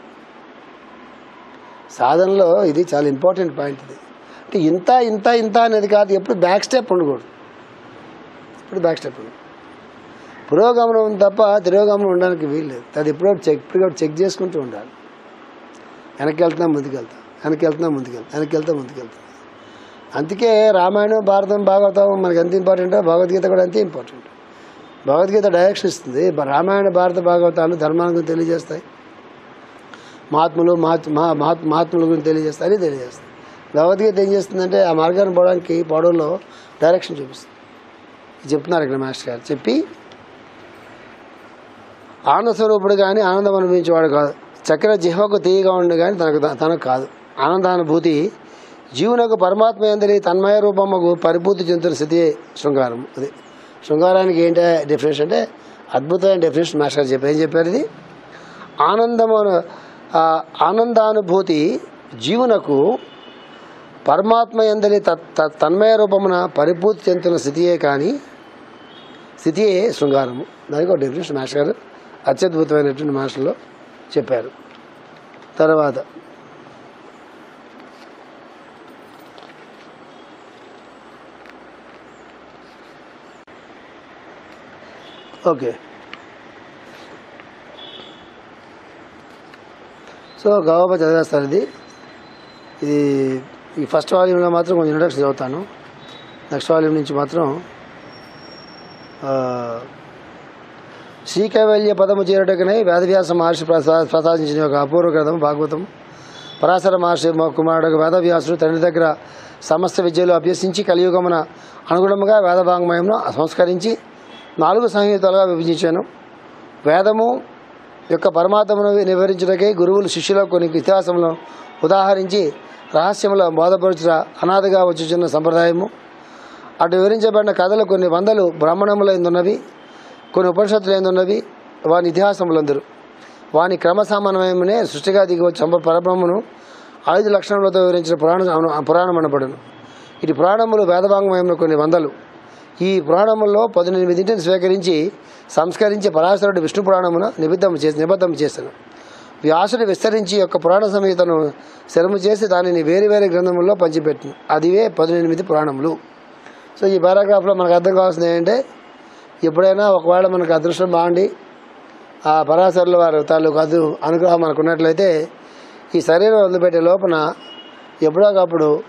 సాధనలో ఇది చాలా ఇంపార్టెంట్ పాయింట్ ఇది అంటే ఇంత ఇంత ఇంత అనేది కాదు ఎప్పుడు బ్యాక్ స్టెప్ ఉండకూడదు ఎప్పుడు బ్యాక్ స్టెప్ ఉండదు పురోగమనం తప్ప తిరోగమనం ఉండడానికి వీల్లేదు అది ఎప్పుడో చెక్ ఎప్పటికప్పుడు చెక్ చేసుకుంటూ ఉండాలి వెనక్కి వెళ్తున్నా ముందుకు వెళ్తాం వెనక్కి వెళ్తున్నా ముందుకు వెళ్తాం వెనక్కి వెళ్తా ముందుకు వెళ్తాం అందుకే రామాయణం భారతం భాగవతం మనకి ఎంత ఇంపార్టెంటో భగవద్గీత కూడా అంతే ఇంపార్టెంట్ భగవద్గీత డైరెక్షన్ ఇస్తుంది బ- రామాయణ భారత భాగవతాలు ధర్మాన్ని గురించి తెలియజేస్తాయి మహాత్ములు మహాత్ మహా మహాత్ మహాత్ముల గురించి తెలియజేస్తాయి అని తెలియజేస్తాయి భగవద్గీత ఏం చేస్తుందంటే ఆ మార్గాన్ని పోవడానికి పోవడంలో డైరెక్షన్ చూపిస్తుంది ఇది చెప్తున్నారు ఇక్కడ మాస్టర్ గారు చెప్పి ఆనంద స్వరూపుడు కానీ ఆనందం అనుభవించేవాడు కాదు చక్కెర జిహ్వకు తీయగా ఉండి కానీ తనకు తనకు కాదు ఆనందానుభూతి జీవునకు పరమాత్మ ఎందరి తన్మయ రూపమ్మకు పరిపూర్తి చెందుతున్న స్థితి శృంగారం అది శృంగారానికి ఏంటి డెఫినేషన్ అంటే అద్భుతమైన డెఫినేషన్ మాస్టర్ గారు చెప్పారు ఏం చెప్పారు ఇది ఆనందము అను- ఆ ఆనందానుభూతి జీవునకు పరమాత్మ ఎందరి తత్ తత్- తన్మయ రూపమున పరిపూర్తి చెందుతున్న స్థితియే కానీ స్థితియే శృంగారము దానికి ఒక డెఫినేషన్ మాస్టర్ గారు అత్యద్భుతమైనటువంటి మాస్టర్లో చెప్పారు తర్వాత ఓకే సో గవాబా చదివేస్తారు ఇది ఇది ఈ ఫస్ట్ వాల్యూమ్లో మాత్రం కొంచెం ఇంట్రడక్షన్ చదువుతాను నెక్స్ట్ వాల్యూమ్ నుంచి మాత్రం ఆ, శ్రీకైవల్య పదము చేరుటకనే వేదవ్యాస మహర్షి ప్రసా ప్రసాదించిన ఒక అపూర్వ గ్రంథం భాగవతం పరాశర మహర్షి మా కుమారుడు వేదవ్యాసుడు తండ్రి దగ్గర సమస్త విద్యలు అభ్యసించి కలియుగమున అనుగుణముగా వేదవాంగ్మయంను సంస్కరించి నాలుగు సంహితలుగా విభజించాను వేదము యొక్క పరమాత్మను వివరించుటకై గురువులు శిష్యులకు కొన్ని ఇతిహాసములను ఉదాహరించి రహస్యముల బోధపరుచుట అనాథగా వచ్చుచున్న సంప్రదాయము అటు వివరించబడిన కథలు కొన్ని వందలు బ్రాహ్మణములు ఎందున్నవి కొన్ని ఉపనిషత్తులు ఎందున్నవి వాని ఇతిహాసములందరు వాని క్రమసమానమయమునే సృష్టిగా దిగి సంప పరబ్రహ్మను ఐదు లక్షణములతో వివరించిన పురాణ పురాణం అనబడును ఇటు పురాణములు వేదవాంగ్మయములు కొన్ని వందలు ఈ పురాణముల్లో పద్దెనిమిదింటిని స్వీకరించి సంస్కరించి పరాశరుడు విష్ణు పురాణమున నిబిద్ధం చేసి నిబద్ధం చేశాను వ్యాసుడు విస్తరించి యొక్క పురాణ సంహితను శరము చేసి దానిని వేరు వేరే గ్రంథముల్లో పంచిపెట్టిన అదివే పద్దెనిమిది పురాణములు సో ఈ పారాగ్రాఫ్లో మనకు అర్థం కావాల్సింది ఏంటంటే ఎప్పుడైనా ఒకవేళ మనకు అదృష్టం బాగుండి ఆ పరాశరుల వారు తాలూకు అదు అనుగ్రహం మనకు ఉన్నట్లయితే ఈ శరీరం వదిలిపెట్టే లోపల ఎప్పుడోకప్పుడు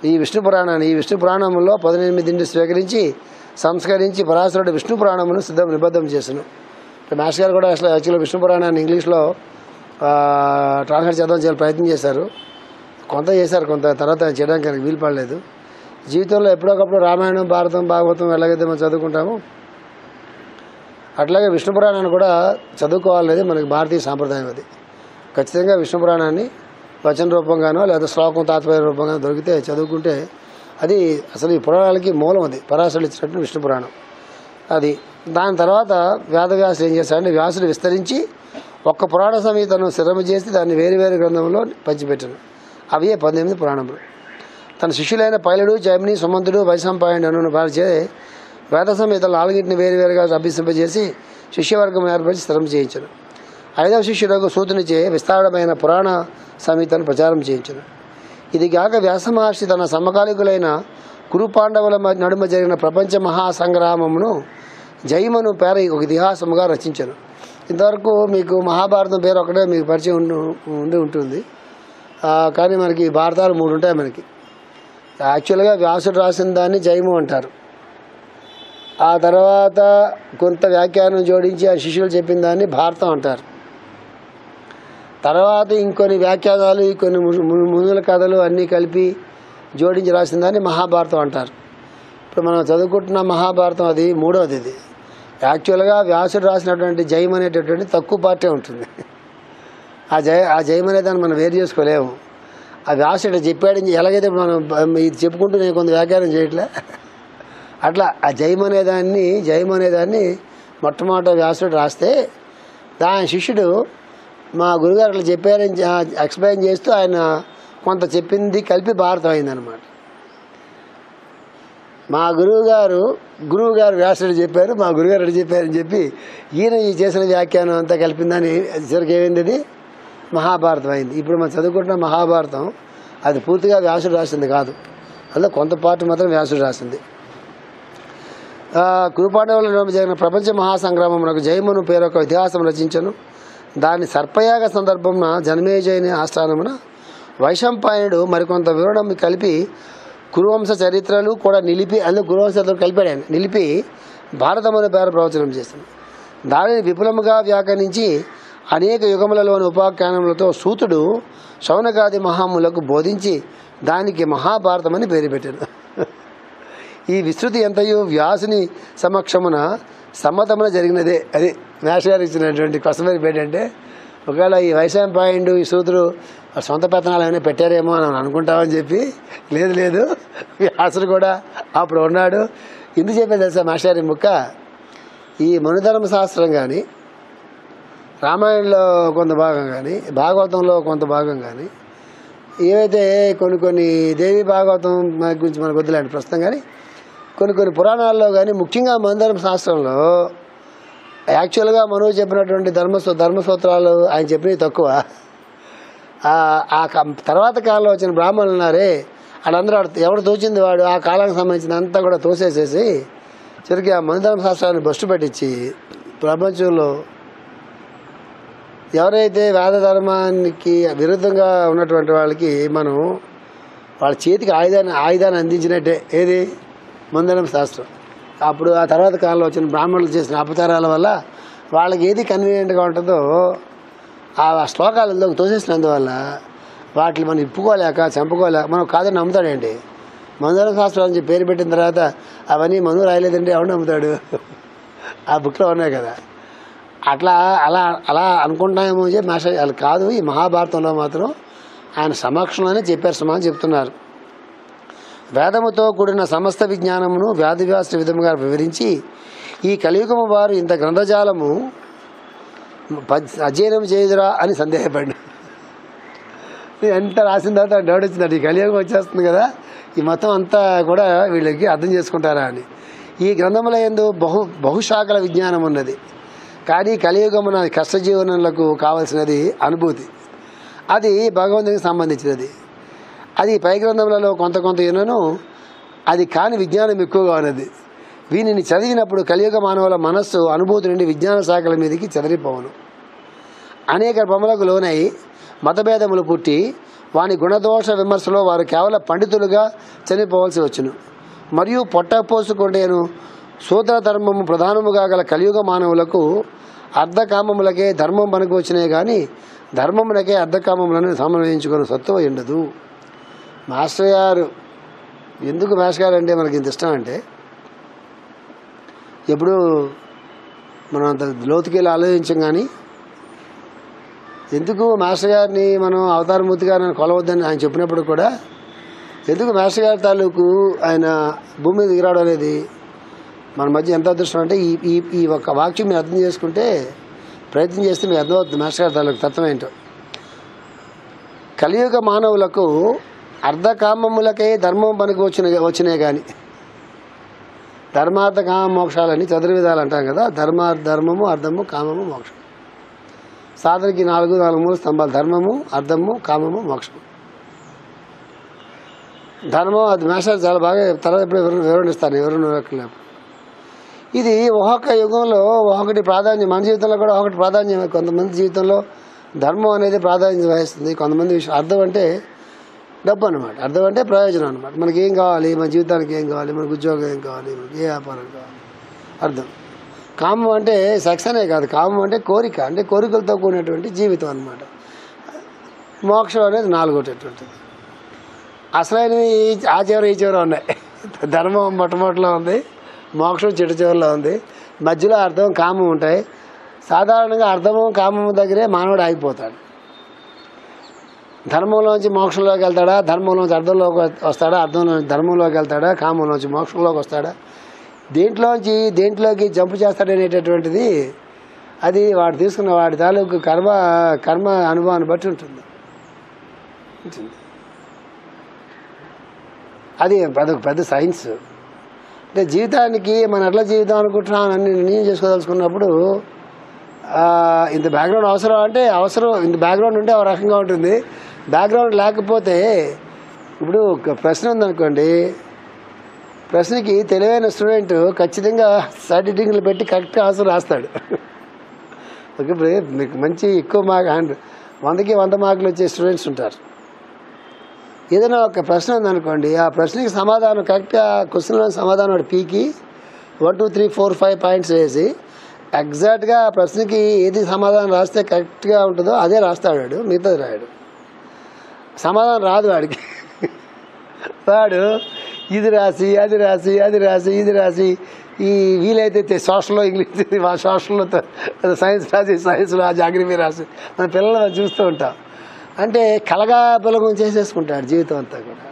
ఈ విష్ణు పురాణాన్ని ఈ విష్ణు పురాణంలో పద్దెనిమిదింటి స్వీకరించి సంస్కరించి పరాశరుడు విష్ణు పురాణమును సిద్ధం నిబద్ధం చేసను మాస్టర్ గారు కూడా అసలు యాక్చువల్గా విష్ణు పురాణాన్ని ఇంగ్లీష్లో ట్రాన్స్లేట్ చేద్దాం చేయాలి ప్రయత్నం చేశారు కొంత చేశారు కొంత తర్వాత చేయడానికి ఆయనకు వీలు పడలేదు జీవితంలో ఎప్పుడొకప్పుడు రామాయణం భారతం భాగవతం ఎలాగైతే మనం చదువుకుంటామో అట్లాగే విష్ణు పురాణాన్ని కూడా చదువుకోవాలనేది మనకి భారతీయ సాంప్రదాయం అది ఖచ్చితంగా విష్ణు పురాణాన్ని వచన రూపంగానో లేదా శ్లోకం తాత్పర్య రూపంగానో దొరికితే చదువుకుంటే అది అసలు ఈ పురాణాలకి మూలం అది పరాశరుడు ఇచ్చినట్టు విష్ణు పురాణం అది దాని తర్వాత వేదవ్యాసుడు ఏం చేశాడంటే వ్యాసుడు విస్తరించి ఒక్క పురాణ సంహితను స్థిరము చేసి దాన్ని వేరు వేరు గ్రంథంలో పంచిపెట్టాను అవే పద్దెనిమిది పురాణములు తన శిష్యులైన పైలుడు జైమిని సుమంతుడు వైశంపాయనుడు అను వారిచే వేద సంహితలు నాలుగింటిని వేరువేరుగా అభ్యసింపజేసి శిష్యవర్గం ఏర్పరిచి స్థిరం చేయించను ఐదవ శిష్యులకు సూచనచే విస్తారమైన పురాణ సంహితను ప్రచారం చేయించను ఇది కాక వ్యాస మహర్షి తన సమకాలికులైన కురు పాండవుల మ- నడుమ జరిగిన ప్రపంచ మహాసంగ్రామమును జైమను పేర ఒక ఇతిహాసముగా రచించను ఇంతవరకు మీకు మహాభారతం పేరు ఒకటే మీకు పరిచయం ఉండు ఉండి ఉంటుంది ఆ, కానీ మనకి భారతాలు మూడు ఉంటాయి మనకి యాక్చువల్గా వ్యాసుడు రాసిన దాన్ని జైము అంటారు ఆ తర్వాత కొంత వ్యాఖ్యానం జోడించి ఆ శిష్యులు చెప్పిన దాన్ని భారతం అంటారు తర్వాత ఇంకొన్ని వ్యాఖ్యానాలు కొన్ని ము- ము- మునుల కథలు అన్నీ కలిపి జోడించి రాసిన దాన్ని మహాభారతం అంటారు ఇప్పుడు మనం చదువుకుంటున్న మహాభారతం అది మూడవది ఇది యాక్చువల్గా వ్యాసుడు రాసినటువంటి జయం అనేటటువంటి తక్కువ పార్టీ ఉంటుంది ఆ జయ ఆ జయం అనే దాన్ని మనం వేరు చేసుకోలేము ఆ వ్యాసుడు చెప్పాడు ఎలాగైతే మనం బ- ఇది చెప్పుకుంటూ నేను కొంత వ్యాఖ్యానం చేయట్లే అట్లా ఆ జయం అనేదాన్ని జయం అనేదాన్ని మొట్టమొదట వ్యాసుడు రాస్తే దాని శిష్యుడు మా గురుగారు అట్లా చెప్పారని చె- ఎక్స్ప్లెయిన్ చేస్తూ ఆయన కొంత చెప్పింది కలిపి భారతం అయిందనమాట మా గురువు గారు గురువు గారు వ్యాసుడు చెప్పారు మా గురుగారు అటు చెప్పారని చెప్పి ఈయన ఈ చేసిన వ్యాఖ్యానం అంతా కలిపిందని చివరికి ఏమైంది అది మహాభారతం అయింది ఇప్పుడు మనం చదువుకుంటున్న మహాభారతం అది పూర్తిగా వ్యాసుడు రాసింది కాదు అందులో కొంత పాటు మాత్రం వ్యాసుడు రాసింది ఆ, కురుపాండవుల నడుమ జరిగిన ప్రపంచ మహాసంగ్రామమునకు జయమును పేరొక ఇతిహాసం రచించను దాని సర్పయాగ సందర్భమున జన్మేజయుని ఆస్థానమున వైశంపాయనుడు మరికొంత వివరణం కలిపి కురువంశ చరిత్రలు కూడా నిలిపి అందులో కురువంశ చరిత్రలు కలిపాడు ఆయన నిలిపి భారతమున పేర ప్రవచనం చేసింది దానిని విపులముగా వ్యాఖ్యానించి అనేక యుగములలోని ఉపాఖ్యానములతో సూతుడు శౌనకాది మహాములకు బోధించి దానికి మహాభారతమని పేరు పెట్టాడు ఈ విస్తృతి ఎంతయో వ్యాసుని సమక్షమున సమ్మతమున జరిగినదే అది మేష గారు ఇచ్చినటువంటి కస్టమర్ ఏంటంటే ఒకవేళ ఈ వైశాంపాయుడు ఈ సూత్రుడు వాళ్ళ సొంత పెత్తనాలు ఏమైనా పెట్టారేమో అని అనుకుంటామని చెప్పి లేదు లేదు వ్యాసుడు కూడా అప్పుడు ఉన్నాడు ఎందుకు చెప్పేది తెలుసా మాస్టర్ ముక్క ఈ మనుధర్మ శాస్త్రం కానీ రామాయణంలో కొంత భాగం కానీ భాగవతంలో కొంత భాగం కానీ ఏవైతే కొన్ని కొన్ని దేవి భాగవతం మన గురించి మనకు వద్దులేండి ప్రస్తుతం కానీ కొన్ని కొన్ని పురాణాల్లో కానీ ముఖ్యంగా మందరం శాస్త్రంలో యాక్చువల్గా మనోజ్ చెప్పినటువంటి ధర్మ ధర్మసూత్రాలు ఆయన చెప్పినవి తక్కువ ఆ- ఆ క- తర్వాత కాలంలో వచ్చిన బ్రాహ్మణులు ఉన్నారే వాళ్ళందరూ వాడు- ఎవడు తోచింది వాడు ఆ కాలానికి సంబంధించిన అంతా కూడా తోసేసేసి చివరికి ఆ మందరం శాస్త్రాన్ని బస్టు పెట్టించి ప్రపంచంలో ఎవరైతే వేద ధర్మానికి విరుద్ధంగా ఉన్నటువంటి వాళ్ళకి మనం వాళ్ళ చేతికి ఆయుధాన్ని ఆయుధాన్ని అందించినట్టే ఏది మందరం శాస్త్రం అప్పుడు ఆ తర్వాత కాలంలో వచ్చిన బ్రాహ్మణులు చేసిన అపచారాల వల్ల వాళ్ళకి ఏది కన్వీనియంట్గా ఉంటుందో ఆ శ్లోకాలలోకి తోసేసినందువల్ల వాటిని మనం ఇప్పుకోలేక చంపుకోలేక మనం కాదని నమ్ముతాడండి మందరం శాస్త్రం అని చెప్పి పేరు పెట్టిన తర్వాత అవన్నీ మను రాయలేదంటే ఎవడు నమ్ముతాడు ఆ బుక్లో ఉన్నాయి కదా అట్లా అలా అలా అనుకుంటామేమో చెప్పి మాస్టర్ వాళ్ళు కాదు ఈ మహాభారతంలో మాత్రం ఆయన సమక్షంలోనే చెప్పారు సుమా అని చెప్తున్నారు వేదముతో కూడిన సమస్త విజ్ఞానమును వ్యాధివ్యాస విధముగా వివరించి ఈ కలియుగము వారు ఇంత గ్రంథజాలము పద్- అధ్యయనం చేయుదురా అని సందేహపడి ఎంత రాసిన తర్వాత డౌట్ వచ్చిందండి ఈ కలియుగం వచ్చేస్తుంది కదా ఈ మొత్తం అంతా కూడా వీళ్ళకి అర్థం చేసుకుంటారా అని ఈ గ్రంథముల ఎందు బహు బహుశాఖల విజ్ఞానం ఉన్నది కానీ కలియుగమున కష్టజీవనలకు కావలసినది అనుభూతి అది భగవంతునికి సంబంధించినది అది పై గ్రంథములలో కొంత కొంత ఎన్నను అది కాని విజ్ఞానం ఎక్కువగా ఉన్నది వీనిని చదివినప్పుడు కలియుగ మానవుల మనస్సు అనుభూతి నుండి విజ్ఞాన శాఖల మీదకి చెదరిపోవను అనేక భ్రమలకు లోనై మతభేదములు పుట్టి వాని గుణదోష విమర్శలో వారు కేవలం పండితులుగా చనిపోవలసి వచ్చును మరియు పొట్ట పోసుకొండేను సూత్ర ధర్మము ప్రధానముగా గల కలియుగ మానవులకు అర్ధకామములకే ధర్మం పనికి వచ్చినాయి కానీ ధర్మములకే అర్ధకామములను సమన్వయించుకుని సత్తువ ఉండదు మాస్టర్ గారు ఎందుకు మాస్టర్ గారు అంటే మనకి ఇంత ఇష్టం అంటే ఎప్పుడు మనం అంత లోతుకి వెళ్ళి ఆలోచించం కానీ ఎందుకు మాస్టర్ గారిని మనం అవతారమూర్తి గారిని కొలవద్దని ఆయన చెప్పినప్పుడు కూడా ఎందుకు మాస్టర్ గారి తాలూకు ఆయన భూమి మీద దిగిరావడం అనేది మన మధ్య ఎంత అదృష్టం అంటే ఈ ఈ ఈ ఒక్క వాక్యం మీరు అర్థం చేసుకుంటే ప్రయత్నం చేస్తే మీకు అర్థమవుతుంది మాస్టర్ గారి తాలూకు తత్వం ఏంటో కలియుగ మానవులకు అర్ధకామములకే ధర్మం పనికి వచ్చిన వచ్చినాయి కానీ ధర్మార్థ కామ మోక్షాలని చతుర్విధాలు అంటాం కదా ధర్మార్థ ధర్మము అర్థము కామము మోక్షం సాధనకి నాలుగు నాలుగు మూడు స్తంభాలు ధర్మము అర్థము కామము మోక్షము ధర్మం అది మేషాలు చాలా బాగా తర్వాత ఎప్పుడు వివరణ- వివరణిస్తాను వివరణ ఇది ఒక్కొక్క యుగంలో ఒక్కొక్కటి ప్రాధాన్యం మన జీవితంలో కూడా ఒకటి ప్రాధాన్యం కొంతమంది జీవితంలో ధర్మం అనేది ప్రాధాన్యత వహిస్తుంది కొంతమంది విషయం అర్థం అంటే డబ్బు అనమాట అర్థం అంటే ప్రయోజనం అనమాట మనకి ఏం కావాలి మన జీవితానికి ఏం కావాలి మనకు ఉద్యోగం ఏం కావాలి మనకి ఏ వ్యాపారం కావాలి అర్థం కామం అంటే సెక్స్ అనే కాదు కామం అంటే కోరిక అంటే కోరికలతో కూడినటువంటి జీవితం అనమాట మోక్షం అనేది నాలుగోటటువంటిది అసలైనవి ఈ- ఆ చివర ఈ చివర ఉన్నాయి ధర్మం మొట్టమొదటిలో ఉంది మోక్షం చెట్టు చివరిలో ఉంది మధ్యలో అర్థం కామం ఉంటాయి సాధారణంగా అర్థము కామము దగ్గరే మానవుడు ఆగిపోతాడు ధర్మంలోంచి మోక్షంలోకి వెళ్తాడా ధర్మంలోంచి అర్థంలోకి వస్తాడా అర్థంలో ధర్మంలోకి వెళ్తాడా కామంలోంచి మోక్షంలోకి వస్తాడా దేంట్లోంచి దేంట్లోకి జంపు చేస్తాడనేటటువంటిది అది వాడు తీసుకున్న వాడి తాలూకు కర్మ కర్మ అనుభవాన్ని బట్టి ఉంటుంది ఉంటుంది. అది అదొక పెద్ద సైన్స్ అంటే జీవితానికి మనం ఎట్లా జీవితం అనుకుంటున్నాం అని నిర్ణయం చేసుకోదలుచుకున్నప్పుడు ఆ, ఇంత బ్యాక్గ్రౌండ్ అవసరం అంటే అవసరం ఇంత బ్యాక్గ్రౌండ్ ఉంటే ఒక రకంగా ఉంటుంది బ్యాక్గ్రౌండ్ లేకపోతే ఇప్పుడు ఒక ప్రశ్న ఉందనుకోండి ప్రశ్నకి తెలివైన స్టూడెంట్ ఖచ్చితంగా సర్టిఫికెట్లు పెట్టి కరెక్ట్గా ఆన్సర్ రాస్తాడు ఓకే ఇప్పుడు మీకు మంచి ఎక్కువ మార్క్ అండ్ వందకి వంద మార్కులు వచ్చే స్టూడెంట్స్ ఉంటారు ఏదైనా ఒక ప్రశ్న ఉందనుకోండి ఆ ప్రశ్నకి సమాధానం కరెక్ట్గా క్వశ్చన్లో సమాధానం వాడు పీకి one two three four five points వేసి ఎగ్జాక్ట్గా ఆ ప్రశ్నకి ఏది సమాధానం రాస్తే కరెక్ట్గా ఉంటుందో అదే రాస్తాడు వాడు మిగతాది రాయడు సమాధానం రాదు వాడికి వాడు ఇది రాసి అది రాసి అది రాసి ఇది రాసి ఈ వీలైతే సోషల్లో ఇంగ్లీష్ మా సోషల్లో సైన్స్ రాసి సైన్స్లో జాగ్రఫీ రాసి మన పిల్లలు చూస్తూ ఉంటాం అంటే కలగా పిలగం చేసేసుకుంటాడు జీవితం అంతా కూడా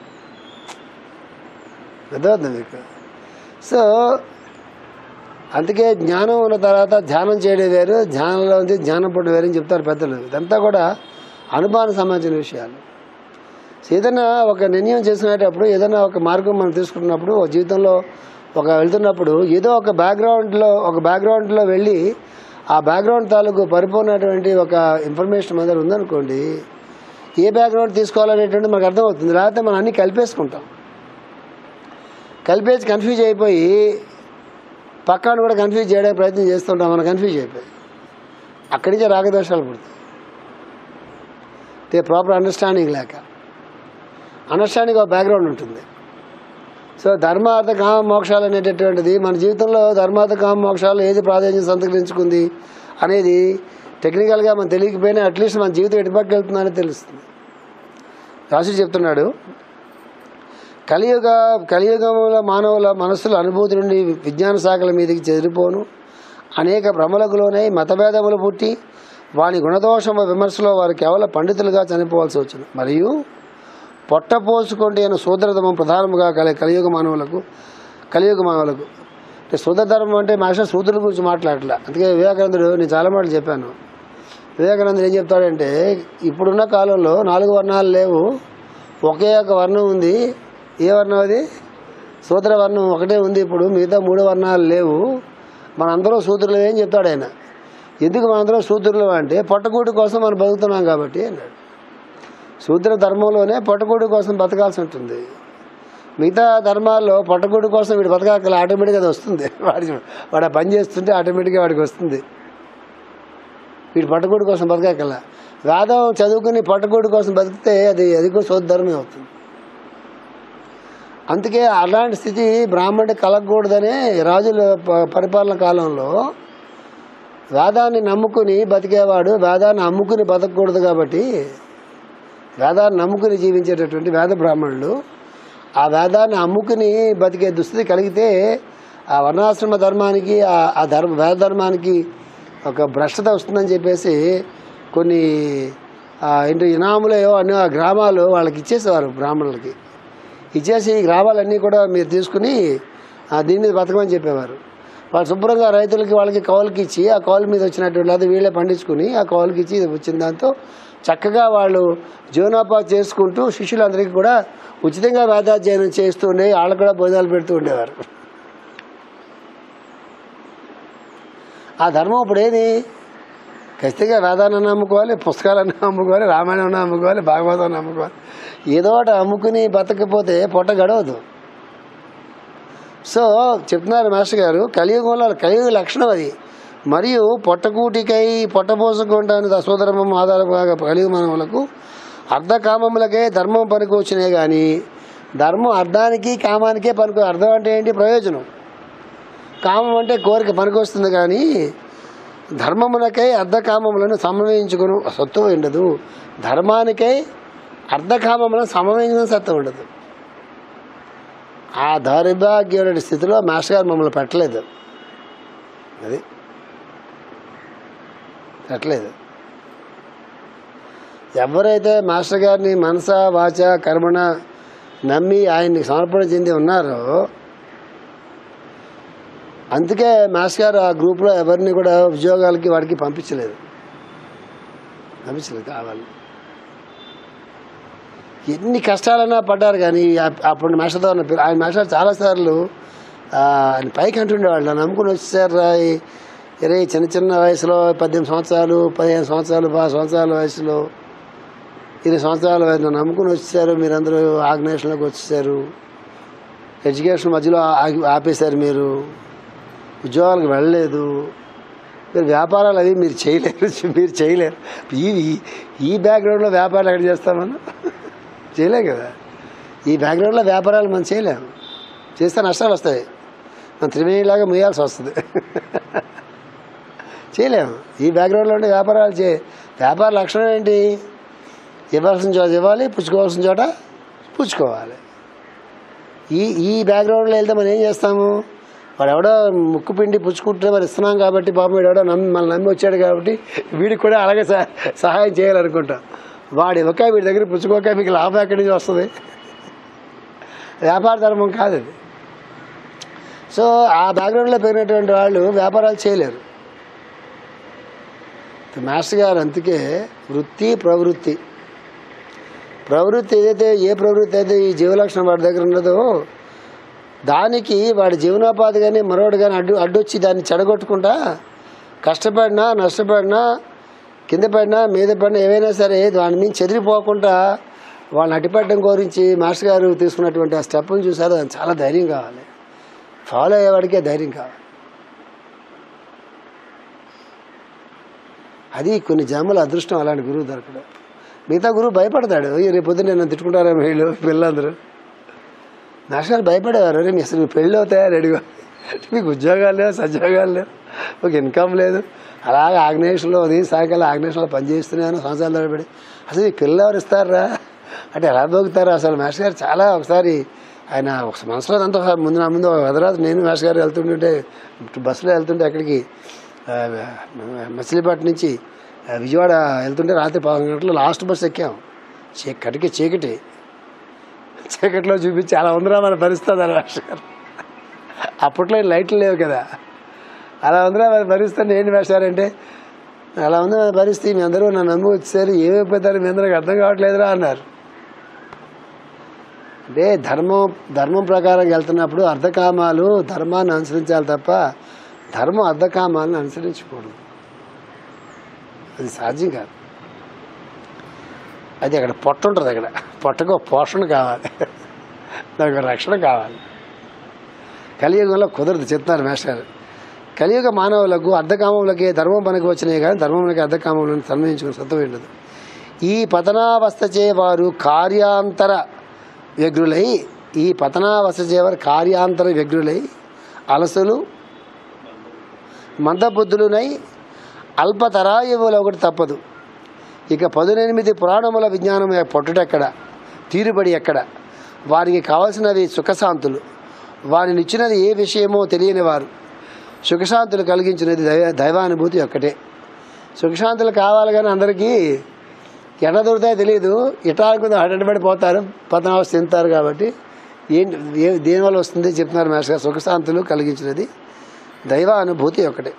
అర్థమవుతుంది మీకు సో అందుకే జ్ఞానం ఉన్న తర్వాత ధ్యానం చేయడం వేరు ధ్యానంలో ఉంది జ్ఞానం పడ్డ వేరు అని చెప్తారు పెద్దలు ఇదంతా కూడా అనుభవానికి సంబంధించిన విషయాలు సో ఏదైనా ఒక నిర్ణయం చేసుకునేటప్పుడు ఏదైనా ఒక మార్గం మనం తీసుకున్నప్పుడు ఒక జీవితంలో ఒక వెళ్తున్నప్పుడు ఏదో ఒక బ్యాక్గ్రౌండ్లో ఒక బ్యాక్గ్రౌండ్లో వెళ్ళి ఆ బ్యాక్గ్రౌండ్ తాలూకు పరిపూర్ణటువంటి ఒక ఇన్ఫర్మేషన్ మన దగ్గర ఉందనుకోండి ఏ బ్యాక్గ్రౌండ్ తీసుకోవాలనేటువంటి మనకు అర్థమవుతుంది లేకపోతే మనం అన్నీ కలిపేసుకుంటాం కలిపేసి కన్ఫ్యూజ్ అయిపోయి పక్కన కూడా కన్ఫ్యూజ్ చేయడానికి ప్రయత్నం చేస్తుంటాం మనం కన్ఫ్యూజ్ అయిపోయి అక్కడి నుంచే రాగదోషాలు పుడతాయి అంటే ప్రాపర్ అండర్స్టాండింగ్ లేక అండర్స్టాండింగ్ ఒక బ్యాక్గ్రౌండ్ ఉంటుంది సో ధర్మార్థ కామ మోక్షాలు అనేటటువంటిది మన జీవితంలో ధర్మార్థ కామ మోక్షాలు ఏది ప్రాధాన్యం సంతరించుకుంది అనేది టెక్నికల్గా మనం తెలియకపోయినా అట్లీస్ట్ మన జీవితం ఎటుపక్క వెళ్తుందని తెలుస్తుంది రాసి చెప్తున్నాడు కలియుగ కలియుగముల మానవుల మనస్సుల అనుభూతి నుండి విజ్ఞాన శాఖల మీదకి చెదిరిపోను అనేక భ్రమలకులోనై మతభేదములు పుట్టి వాని గుణదోషమ విమర్శలో వారు కేవలం పండితులుగా చనిపోవాల్సి వచ్చింది మరియు పొట్ట పోసుకుంటే అయిన సూద్రధర్మం ప్రధానముగా కలి కలియుగ మానవులకు కలియుగ మానవులకు అంటే సూద్రధర్మం అంటే మాస్టర్ సూత్రుల గురించి మాట్లాడలే అందుకే వివేకానందుడు నేను చాలా మాటలు చెప్పాను వివేకానందుడు ఏం చెప్తాడంటే ఇప్పుడున్న కాలంలో నాలుగు వర్ణాలు లేవు ఒకే ఒక వర్ణం ఉంది ఏ వర్ణం అది సూత్ర వర్ణం ఒకటే ఉంది ఇప్పుడు మిగతా మూడు వర్ణాలు లేవు మనందరం సూత్రులు ఏం చెప్తాడు ఆయన ఎందుకు మనందరం సూత్రులు అంటే పొట్టకూటి కోసం మనం బతుకుతున్నాం కాబట్టి అన్నాడు శూద్ర ధర్మంలోనే పొట్టకూడి కోసం బతకాల్సి ఉంటుంది మిగతా ధర్మాల్లో పొట్టకూడి కోసం వీడు బతకాలి ఆటోమేటిక్గా అది వస్తుంది వాడి వాడు ఆ పని చేస్తుంటే ఆటోమేటిక్గా వాడికి వస్తుంది వీడు పట్టుకోడి కోసం బతకక్కల వేదం చదువుకుని పట్టుకోడి కోసం బతికితే అది అది కూడా సోద్ధర్మే అవుతుంది అందుకే అలాంటి స్థితి బ్రాహ్మణుడి కలగకూడదనే రాజుల ప- పరిపాలన కాలంలో వేదాన్ని నమ్ముకుని బతికేవాడు వేదాన్ని అమ్ముకుని బతకూడదు కాబట్టి వేదాన్ని నమ్ముకుని జీవించేటటువంటి వేద బ్రాహ్మణులు ఆ వేదాన్ని అమ్ముకుని బతికే దుస్థితి కలిగితే ఆ వర్ణాశ్రమ ధర్మానికి ఆ- ఆ ధర్మ వేద ధర్మానికి ఒక భ్రష్టత వస్తుందని చెప్పేసి కొన్ని ఆ, ఏంటి ఇనాములు ఏవో అన్ని ఆ గ్రామాలు వాళ్ళకి ఇచ్చేసేవారు బ్రాహ్మణులకి ఇచ్చేసి ఈ గ్రామాలన్నీ కూడా మీరు తీసుకుని ఆ, దీని మీద బతకమని చెప్పేవారు వాళ్ళు శుభ్రంగా రైతులకి వాళ్ళకి కౌలుకి ఇచ్చి ఆ కౌలు మీద వచ్చినటువంటి అది వీళ్ళే పండించుకుని ఆ కౌలుకి ఇచ్చి వచ్చిన దాంతో చక్కగా వాళ్ళు జీవనోపాధి చేసుకుంటూ శిష్యులందరికీ కూడా ఉచితంగా వేదాధ్యయనం చేస్తూ ఉండే వాళ్ళకు కూడా భోజనాలు పెడుతూ ఉండేవారు ఆ ధర్మం ఇప్పుడు ఏది ఖచ్చితంగా వేదాన్ని నమ్ముకోవాలి పుస్తకాలన్నీ అమ్ముకోవాలి రామాయణం అమ్ముకోవాలి భాగవతం అమ్ముకోవాలి ఏదో ఒకటి అమ్ముకుని బతకపోతే పొట్ట గడవదు సో చెప్తున్నారు మాస్టర్ గారు కలియుగంలో కలియుగ లక్షణం అది మరియు పొట్టకూటికై పొట్టపోసుకుంటాను అసోధర్మం ఆధారంగా కలియుగ మానవులకు అర్ధకామములకే ధర్మం పనికొచ్చినాయి కానీ ధర్మం అర్ధానికి కామానికే పనికి అర్థం అంటే ఏంటి ప్రయోజనం కామం అంటే కోరిక పనికొస్తుంది కానీ ధర్మమునకై అర్ధకామములను సమన్వయించుకుని సత్వం ఉండదు ధర్మానికై అర్ధకామములను సమన్వయించిన సత్వం ఉండదు ఆ దౌర్భాగ్యమైన స్థితిలో మాస్టర్ గారు మమ్మల్ని పెట్టలేదు అది పెట్టలేదు ఎవరైతే మాస్టర్ గారిని మనస వాచ కర్మణ నమ్మి ఆయన్ని సమర్పణ చెంది ఉన్నారో అందుకే మాస్టర్ గారు ఆ గ్రూప్లో ఎవరిని కూడా ఉద్యోగాలకి వాడికి పంపించలేదు పంపించలేదు కావాలి ఎన్ని కష్టాలైనా పడ్డారు కానీ అప్- అప్పుడు మాస్టర్తో ఉన్న పిల్ల- ఆయన మాస్టర్ చాలాసార్లు ఆ, ఆయన పైకి అంటుండేవాళ్ళు నన్ను నమ్ముకుని వచ్చేసారు రా ఈ- ఇరే ఈ చిన్న చిన్న వయసులో పద్దెనిమిది సంవత్సరాలు పదిహేను సంవత్సరాలు పది సంవత్సరాల వయసులో ఇరవై సంవత్సరాల వయసు నన్ను నమ్ముకుని వచ్చేసారు మీరందరూ ఆర్గనైజేషన్లోకి వచ్చేసారు ఎడ్యుకేషన్ మధ్యలో ఆగి ఆపేశారు మీరు ఉద్యోగాలకు వెళ్ళలేదు మీరు వ్యాపారాలు అవి మీరు చేయలేరు మీరు చేయలేరు ఈ ఈ- ఈ బ్యాక్గ్రౌండ్లో వ్యాపారాలు ఎక్కడ చేస్తామన్నా చేయలేం కదా ఈ బ్యాక్గ్రౌండ్లో వ్యాపారాలు మనం చేయలేము చేస్తే నష్టాలు వస్తాయి మనం త్రివేణిలాగా ముయ్యాల్సి వస్తుంది చేయలేము ఈ బ్యాక్గ్రౌండ్లో ఉండే వ్యాపారాలు చే వ్యాపార లక్షణం ఏంటి ఇవ్వాల్సిన చోట ఇవ్వాలి పుచ్చుకోవాల్సిన చోట పుచ్చుకోవాలి ఈ ఈ బ్యాక్గ్రౌండ్లో వెళ్తే మనం ఏం చేస్తాము వాడు ఎవడో ముక్కు పిండి పుచ్చుకుంటే మరి ఇస్తున్నాం కాబట్టి పాపం వీడు ఎవడో నమ్మి మనల్ని నమ్మి వచ్చాడు కాబట్టి వీడికి కూడా అలాగే సహ- సహాయం చేయాలనుకుంటాం వాడు ఇవ్వక వీడి దగ్గర పుచ్చుకోక మీకు లాభం ఎక్కడి నుంచి వస్తుంది వ్యాపార ధర్మం కాదు అది సో ఆ బ్యాక్గ్రౌండ్లో పెరిగినటువంటి వాళ్ళు వ్యాపారాలు చేయలేరు మాస్టర్ గారు అందుకే వృత్తి ప్రవృత్తి ప్రవృత్తి ఏదైతే ఏ ప్రవృత్తి అయితే ఈ జీవలక్షణం వాడి దగ్గర ఉన్నదో దానికి వాడి జీవనోపాధి కానీ మరొకటి కానీ అడ్డు అడ్డొచ్చి దాన్ని చెడగొట్టకుండా కష్టపడినా నష్టపడినా కింద పడినా మీద పడినా ఏవైనా సరే దాని మీద చెదిరిపోకుండా వాళ్ళని అడ్డుపెట్టడం గురించి మాస్టర్ గారు తీసుకున్నటువంటి ఆ స్టెప్ని చూసారు దానికి చాలా ధైర్యం కావాలి ఫాలో అయ్యేవాడికే ధైర్యం కావాలి అది కొన్ని జన్మల అదృష్టం అలాంటి గురువు దొరకడం మిగతా గురువు భయపడతాడు "ఈ రేపు పొద్దున్న నన్ను తిట్టుకుంటారా వీళ్ళు పిల్లలందరూ మాస్టర్ భయపడేవారు "అరే, మీ అసలు మీ పెళ్ళి అవుతాయా రెడీగా మీకు ఉద్యోగాలు లేవు సద్యోగాలు లేవు ఒక ఇన్కమ్ లేదు అలాగే ఆగ్నేషన్లో ఉదయం సాయంకాలం ఆగ్నేషన్లో పనిచేస్తున్నాను సంవత్సరాలు తరబడి అసలు మీ పిల్లలు ఎవరు ఇస్తారా అంటే ఎలా దొరుకుతారు అసలు మాస్టర్ గారు చాలా ఒకసారి ఆయన ఒక మనసులో అంతా ఒకసారి ముందు నా ముందు వదరాదు నేను మాస్టర్ గారు వెళ్తుంటుంటే బస్సులో వెళ్తుంటే అక్కడికి ఆ, మచిలీపట్నం నుంచి ఆ, విజయవాడ వెళ్తుంటే రాత్రి పదకొండు గంటలు లాస్ట్ బస్ ఎక్కాం చీకటికి చీకటి చీకట్లో చూపించి అలా ఉందిరా మన పరిస్థితి అని మాస్టర్ గారు అప్పట్లో ఈ లైట్లు లేవు కదా అలా ఉందిరా మన పరిస్థితి ఏంటి మాస్టారంటే అలా ఉంది మన పరిస్థితి మీ అందరూ నన్ను నమ్మి వచ్చేసారు ఏమైపోతారు మీ అందరికి అర్థం కావట్లేదురా అన్నారు అంటే ధర్మం ధర్మం ప్రకారం వెళ్తున్నప్పుడు అర్ధకామాలు ధర్మాన్ని అనుసరించాలి తప్ప ధర్మం అర్ధకామాలను అనుసరించకూడదు అది సాధ్యం కాదు అది అక్కడ పొట్ట ఉంటుంది అక్కడ పొట్టకు ఒక పోషణ కావాలి దానికి ఒక రక్షణ కావాలి కలియుగంలో కుదరదు చెప్తున్నారు మేస్టర్ కలియుగ మానవులకు అర్ధకామములకే ధర్మం పనికి వచ్చినాయి కానీ ధర్మములకి అర్ధకామములను సన్వయించుకుని సత్వం ఉండదు ఈ పతనావస్థచే వారు కార్యాంతర వ్యగ్రులై ఈ పతనావస్థచే వారు కార్యాంతర వ్యగ్రులై అలసులు మందబుద్ధులునై అల్పతరాయువులు ఒకటి తప్పదు ఇక పదునెనిమిది పురాణముల విజ్ఞానం పొట్టుటెక్కడ తీరుబడి ఎక్కడ వారికి కావలసినవి సుఖశాంతులు వారిని ఇచ్చినది ఏ విషయమో తెలియని వారు సుఖశాంతులు కలిగించినది దైవ దైవానుభూతి ఒక్కటే సుఖశాంతులు కావాలి కానీ అందరికీ ఎట్లా దొరుకుతాయో తెలియదు ఇట్లా అనుకుందాం అడ్డపడిపోతారు పతనావస్థ తింటారు కాబట్టి ఏంటి ఏ దేనివల్ల వస్తుంది చెప్తున్నారు మాస్టర్ గారు సుఖశాంతులు కలిగించినది దైవ అనుభూతి ఒకటే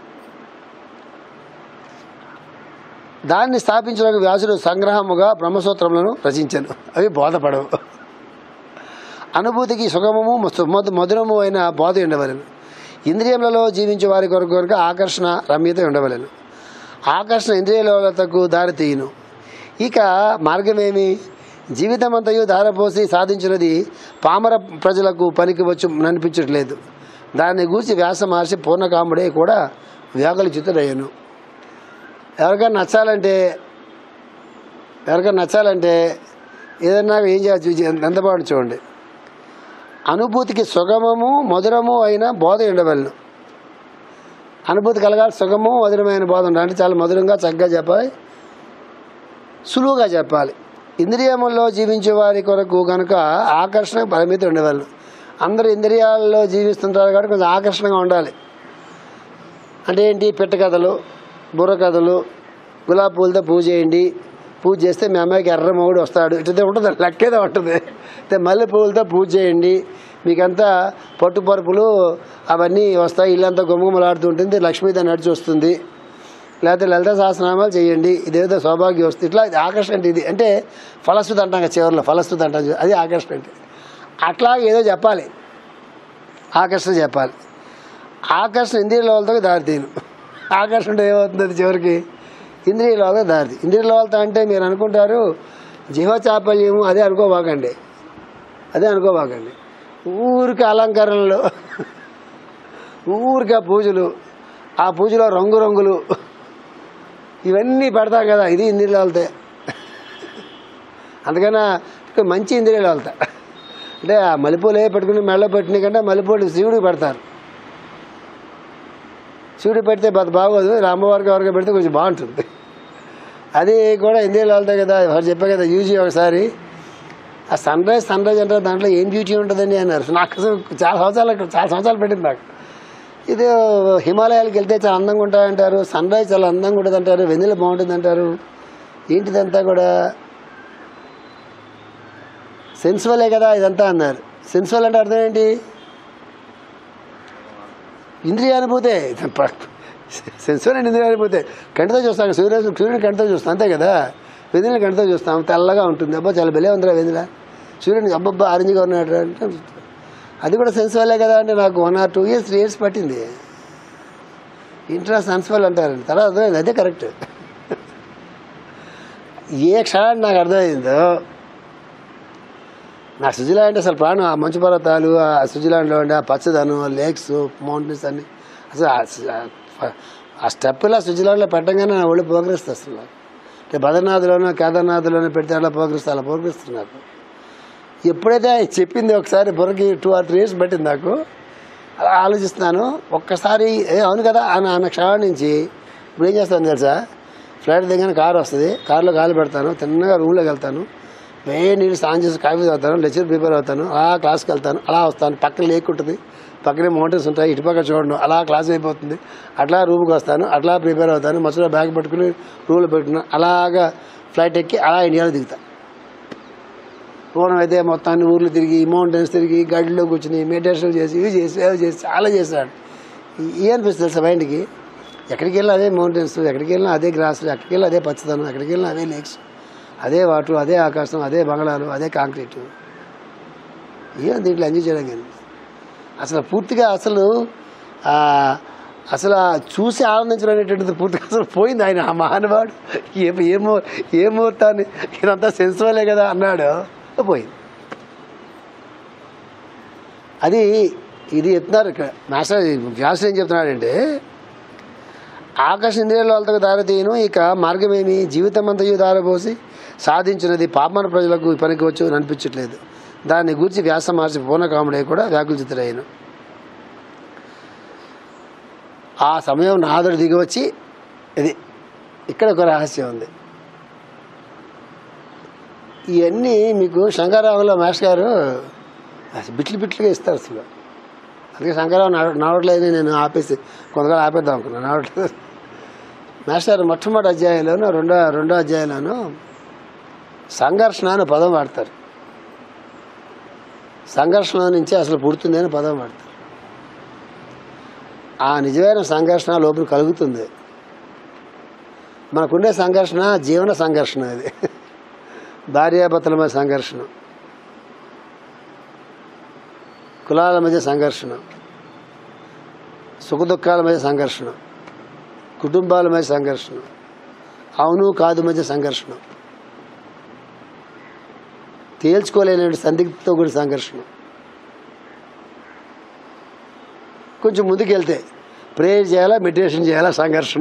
దాన్ని స్థాపించడానికి వ్యాసుడు సంగ్రహముగా బ్రహ్మసూత్రములను రచించాను అవి బోధపడవు అనుభూతికి సుగమము మస్తు- మధు మధురము అయిన బోధ ఉండవలను ఇంద్రియములలో జీవించే వారి కొరకు కొరకు ఆకర్షణ రమ్యత ఉండవలను ఆకర్షణ ఇంద్రియలోలతకు దారి తీయును ఇక మార్గమేమి జీవితమంతయు ధారపోసి సాధించినది పామర ప్రజలకు పనికి వచ్చి అనిపించట్లేదు దాన్ని గూర్చి వ్యాస మహర్షి పూర్ణకాముడే కూడా వ్యాకులచితుడయ్యను ఎవరికైనా నచ్చాలంటే ఎవరికైనా నచ్చాలంటే ఏదన్నా ఏం చేయాలి ఎంత బాగుంది చూడండి అనుభూతికి సుగమము మధురము అయిన బోధ ఉండవలను అనుభూతి కలగాలి సుగము మధురమైన బోధ ఉండాలి అంటే చాలా మధురంగా చక్కగా చెప్పాలి సులువుగా చెప్పాలి ఇంద్రియముల్లో జీవించే వారి కొరకు కనుక ఆకర్షణ పరిమితి ఉండవలను అందరూ ఇంద్రియాల్లో జీవిస్తుంటారు కాబట్టి కొంచెం ఆకర్షణగా ఉండాలి అంటే ఏంటి పిట్ట కథలు బుర్ర కథలు గులాబీ పూలతో పూజ చేయండి పూజ చేస్తే మీ అమ్మాయికి ఎర్ర మొగుడు వస్తాడు ఇట్లా ఉంటుంది లెక్కేదో ఉంటుంది అయితే మల్లె పువ్వులతో పూజ చేయండి మీకంతా పట్టు పరుపులు అవన్నీ వస్తాయి ఇల్లంతా గుమ్మగుమ్మలాడుతూ ఉంటుంది లక్ష్మీదేవి నడిచి వస్తుంది లేకపోతే లలిత సహస్రనామాలు చేయండి ఇదేదో సౌభాగ్యం వస్తుంది ఇట్లా ఇది ఆకర్షణ అంటే ఇది అంటే ఫలశ్రుతి అంటాం కదా చివరిలో ఫలశ్రుతి అంటాం చూడు, అది ఆకర్షణ అంటే అట్లా ఏదో చెప్పాలి ఆకర్షణ చెప్పాలి ఆకర్షణ ఇంద్రియ లోలతో దారితీను ఆకర్షణ ఉంటే ఏమవుతుంది అది చివరికి ఇంద్రియ లోలతో దారితీ ఇంద్రియ లోలత అంటే మీరు అనుకుంటారు జీవ చాపల్యము అదే అనుకోబాకండి అదే అనుకోబాకండి ఊరికి అలంకరణలు ఊరికే పూజలు ఆ పూజలో రంగు రంగులు ఇవన్నీ పెడతాం కదా ఇది ఇంద్రియాలు వెళ్తాయి అందుకని ఇక మంచి ఇంద్రియాలు వెళ్తాయి అంటే ఆ మల్లెపూలు ఏ పెట్టుకుని మెళ్ళ పెట్టిన కంటే మల్లెపూలు శివుడికి పెడతారు శివుడికి పెడితే బత బాగోదు ఇలా అమ్మవారికి ఎవరికి పెడితే కొంచెం బాగుంటుంది అది కూడా ఇండియాలో వెళ్తాయి కదా వారు చెప్పా కదా యూజీ ఒకసారి ఆ సన్ రైజ్ సన్ రైజ్ అంటే దాంట్లో ఏం బ్యూటీ ఉంటుందని అన్నారు నాకు అసలు చాలా సంవత్సరాలు చాలా సంవత్సరాలు పెట్టింది నాకు ఇది హిమాలయాలకు వెళ్తే చాలా అందంగా ఉంటాయంటారు సన్ రైజ్ చాలా అందంగా ఉంటుంది అంటారు వెన్నెల బాగుంటుంది అంటారు ఏంటిదంతా కూడా సెన్సువలే కదా ఇదంతా అన్నారు సెన్సువల్ అంటే అర్థం ఏంటి ఇంద్రియానుభూతే సెన్సువల్ అండ్ ఇంద్రియానుభూతే కంటితో చూస్తాం సూర్య సూర్యుని కంటితో చూస్తాం అంతే కదా వెందులని కంటితో చూస్తాం తెల్లగా ఉంటుంది అబ్బా చాలా బెలే ఉందిరా వెందుల సూర్యుని అబ్బబ్బా ఆరెంజ్గా ఉన్నాడు అంటే అది కూడా సెన్సువలే కదా అంటే నాకు one or two years three years పట్టింది ఇంట్రా సెన్సువల్ అంటారండి తర్వాత అర్థమైంది అదే కరెక్ట్ ఏ క్షణాన్ని నాకు అర్థమైందో నా స్విట్జర్లాండ్ అసలు ప్రాణం ఆ మంచు పర్వతాలు ఆ స్విట్జర్లాండ్లో ఉండే ఆ పచ్చదనం ఆ లేక్స్ మౌంటైన్స్ అన్ని అసలు ఆ- ఆ- ఆ స్టెప్లా స్విట్జర్లాండ్లో పెట్టగానే నా ఒళ్ళు పోకరిస్తుంది అసలు నాకు. అంటే బద్రీనాథ్లోనో కేదార్నాథ్లోనో పెడితే అలా పోకరిస్తే అలా పోకరిస్తుంది నాకు ఎప్పుడైతే ఆయన చెప్పింది ఒకసారి బుర్రకి టూ ఆర్ త్రీ ఇయర్స్ పట్టింది నాకు అలా ఆలోచిస్తున్నాను ఒక్కసారి ఏ అవును కదా అని అన్న క్షణం నుంచి ఇప్పుడు ఏం చేస్తాను తెలుసా ఫ్లైట్ దిగానే కారు వస్తుంది కారులో కాలు పెడతాను తిన్నగా రూమ్లోకి వెళ్తాను వేడి నీళ్ళు స్నానం చేసి కాఫీ తాగుతాను లెక్చర్ ప్రిపేర్ అవుతాను అలా క్లాస్కి వెళ్తాను అలా వస్తాను పక్కన లేక్ ఉంటుంది పక్కనే మౌంటైన్స్ ఉంటాయి ఇటుపక్క చూడను అలా క్లాస్ అయిపోతుంది అట్లా రూమ్కి వస్తాను అట్లా ప్రిపేర్ అవుతాను మధ్యలో బ్యాగ్ పట్టుకుని రూమ్లో పెట్టుకున్నాను అలాగా ఫ్లైట్ ఎక్కి అలా ఇండియాలో దిగుతాను పూర్వం అయితే మొత్తాన్ని ఊర్లు తిరిగి మౌంటైన్స్ తిరిగి గడ్డిలో కూర్చుని మెడిటేషన్ చేసి ఇవి చేసి అవి చేసి చాలా చేశాడు ఏ అనిపిస్తుంది తెలుసా మైండ్కి ఎక్కడికి వెళ్ళినా అదే మౌంటైన్స్ ఎక్కడికి వెళ్ళినా అదే గ్రాసులు ఎక్కడికి వెళ్ళినా అదే పచ్చదనం ఎక్కడికి వెళ్ళినా అదే లేక్స్ అదే వాటర్ అదే ఆకాశం అదే బంగళాలు అదే కాంక్రీట్ ఏం దీంట్లో ఎంజాయ్ చేయడం కానీ అసలు పూర్తిగా అసలు ఆ, అసలు ఆ చూసి ఆనందించడం అనేటువంటిది పూర్తిగా అసలు పోయింది ఆయన ఆ మహానుభావుడు ఏ ఏ మూ ఏ ముహూర్తాన్ని ఇదంతా సెన్సిబలే కదా అన్నాడు పోయింది అది ఇది చెప్తున్నారు ఇక్కడ మాస్టర్ వ్యాసుడు ఏం చెప్తున్నాడంటే ఆకర్షణ ఇంద్రియాలతో దారితీయను ఇక మార్గమేమి జీవితం అంతయు దారబోసి సాధించినది పాపమన ప్రజలకు పనికి వచ్చు అని అనిపించట్లేదు దాన్ని గురించి వ్యాస మహర్షి పూర్ణకాముడే కూడా వ్యాకులచితుడయ్యను ఆ సమయం నాదుడు దిగి వచ్చి ఇది ఇక్కడ ఒక రహస్యం ఉంది ఇవన్నీ మీకు శంకరరావులో మాస్టర్ గారు అసలు బిట్లు బిట్లుగా ఇస్తారు అసలు అందుకే శంకరరావు నావ- నావట్లేదు నేను ఆపేసి కొంతకాలం ఆపేద్దాం అనుకున్నాను నావట్లేదు మాస్టర్ మొట్టమొదటి అధ్యాయంలోను రెండో రెండో అధ్యాయంలోను సంఘర్షణ అనే పదం వాడతారు సంఘర్షణ నుంచి అసలు పుడుతుంది అని పదం వాడతారు ఆ నిజమైన సంఘర్షణ లోపల కలుగుతుంది మనకుండే సంఘర్షణ జీవన సంఘర్షణ అది భార్యాభర్తల మధ్య సంఘర్షణ కులాల మధ్య సంఘర్షణ సుఖదుఖాల మధ్య సంఘర్షణ కుటుంబాల మధ్య సంఘర్షణ అవును కాదు మధ్య సంఘర్షణ తేల్చుకోలేని సందిగ్ధతో కూడిన సంఘర్షణ కొంచెం ముందుకెళ్తే ప్రేయర్ చేయాలా మెడిటేషన్ చేయాలా సంఘర్షణ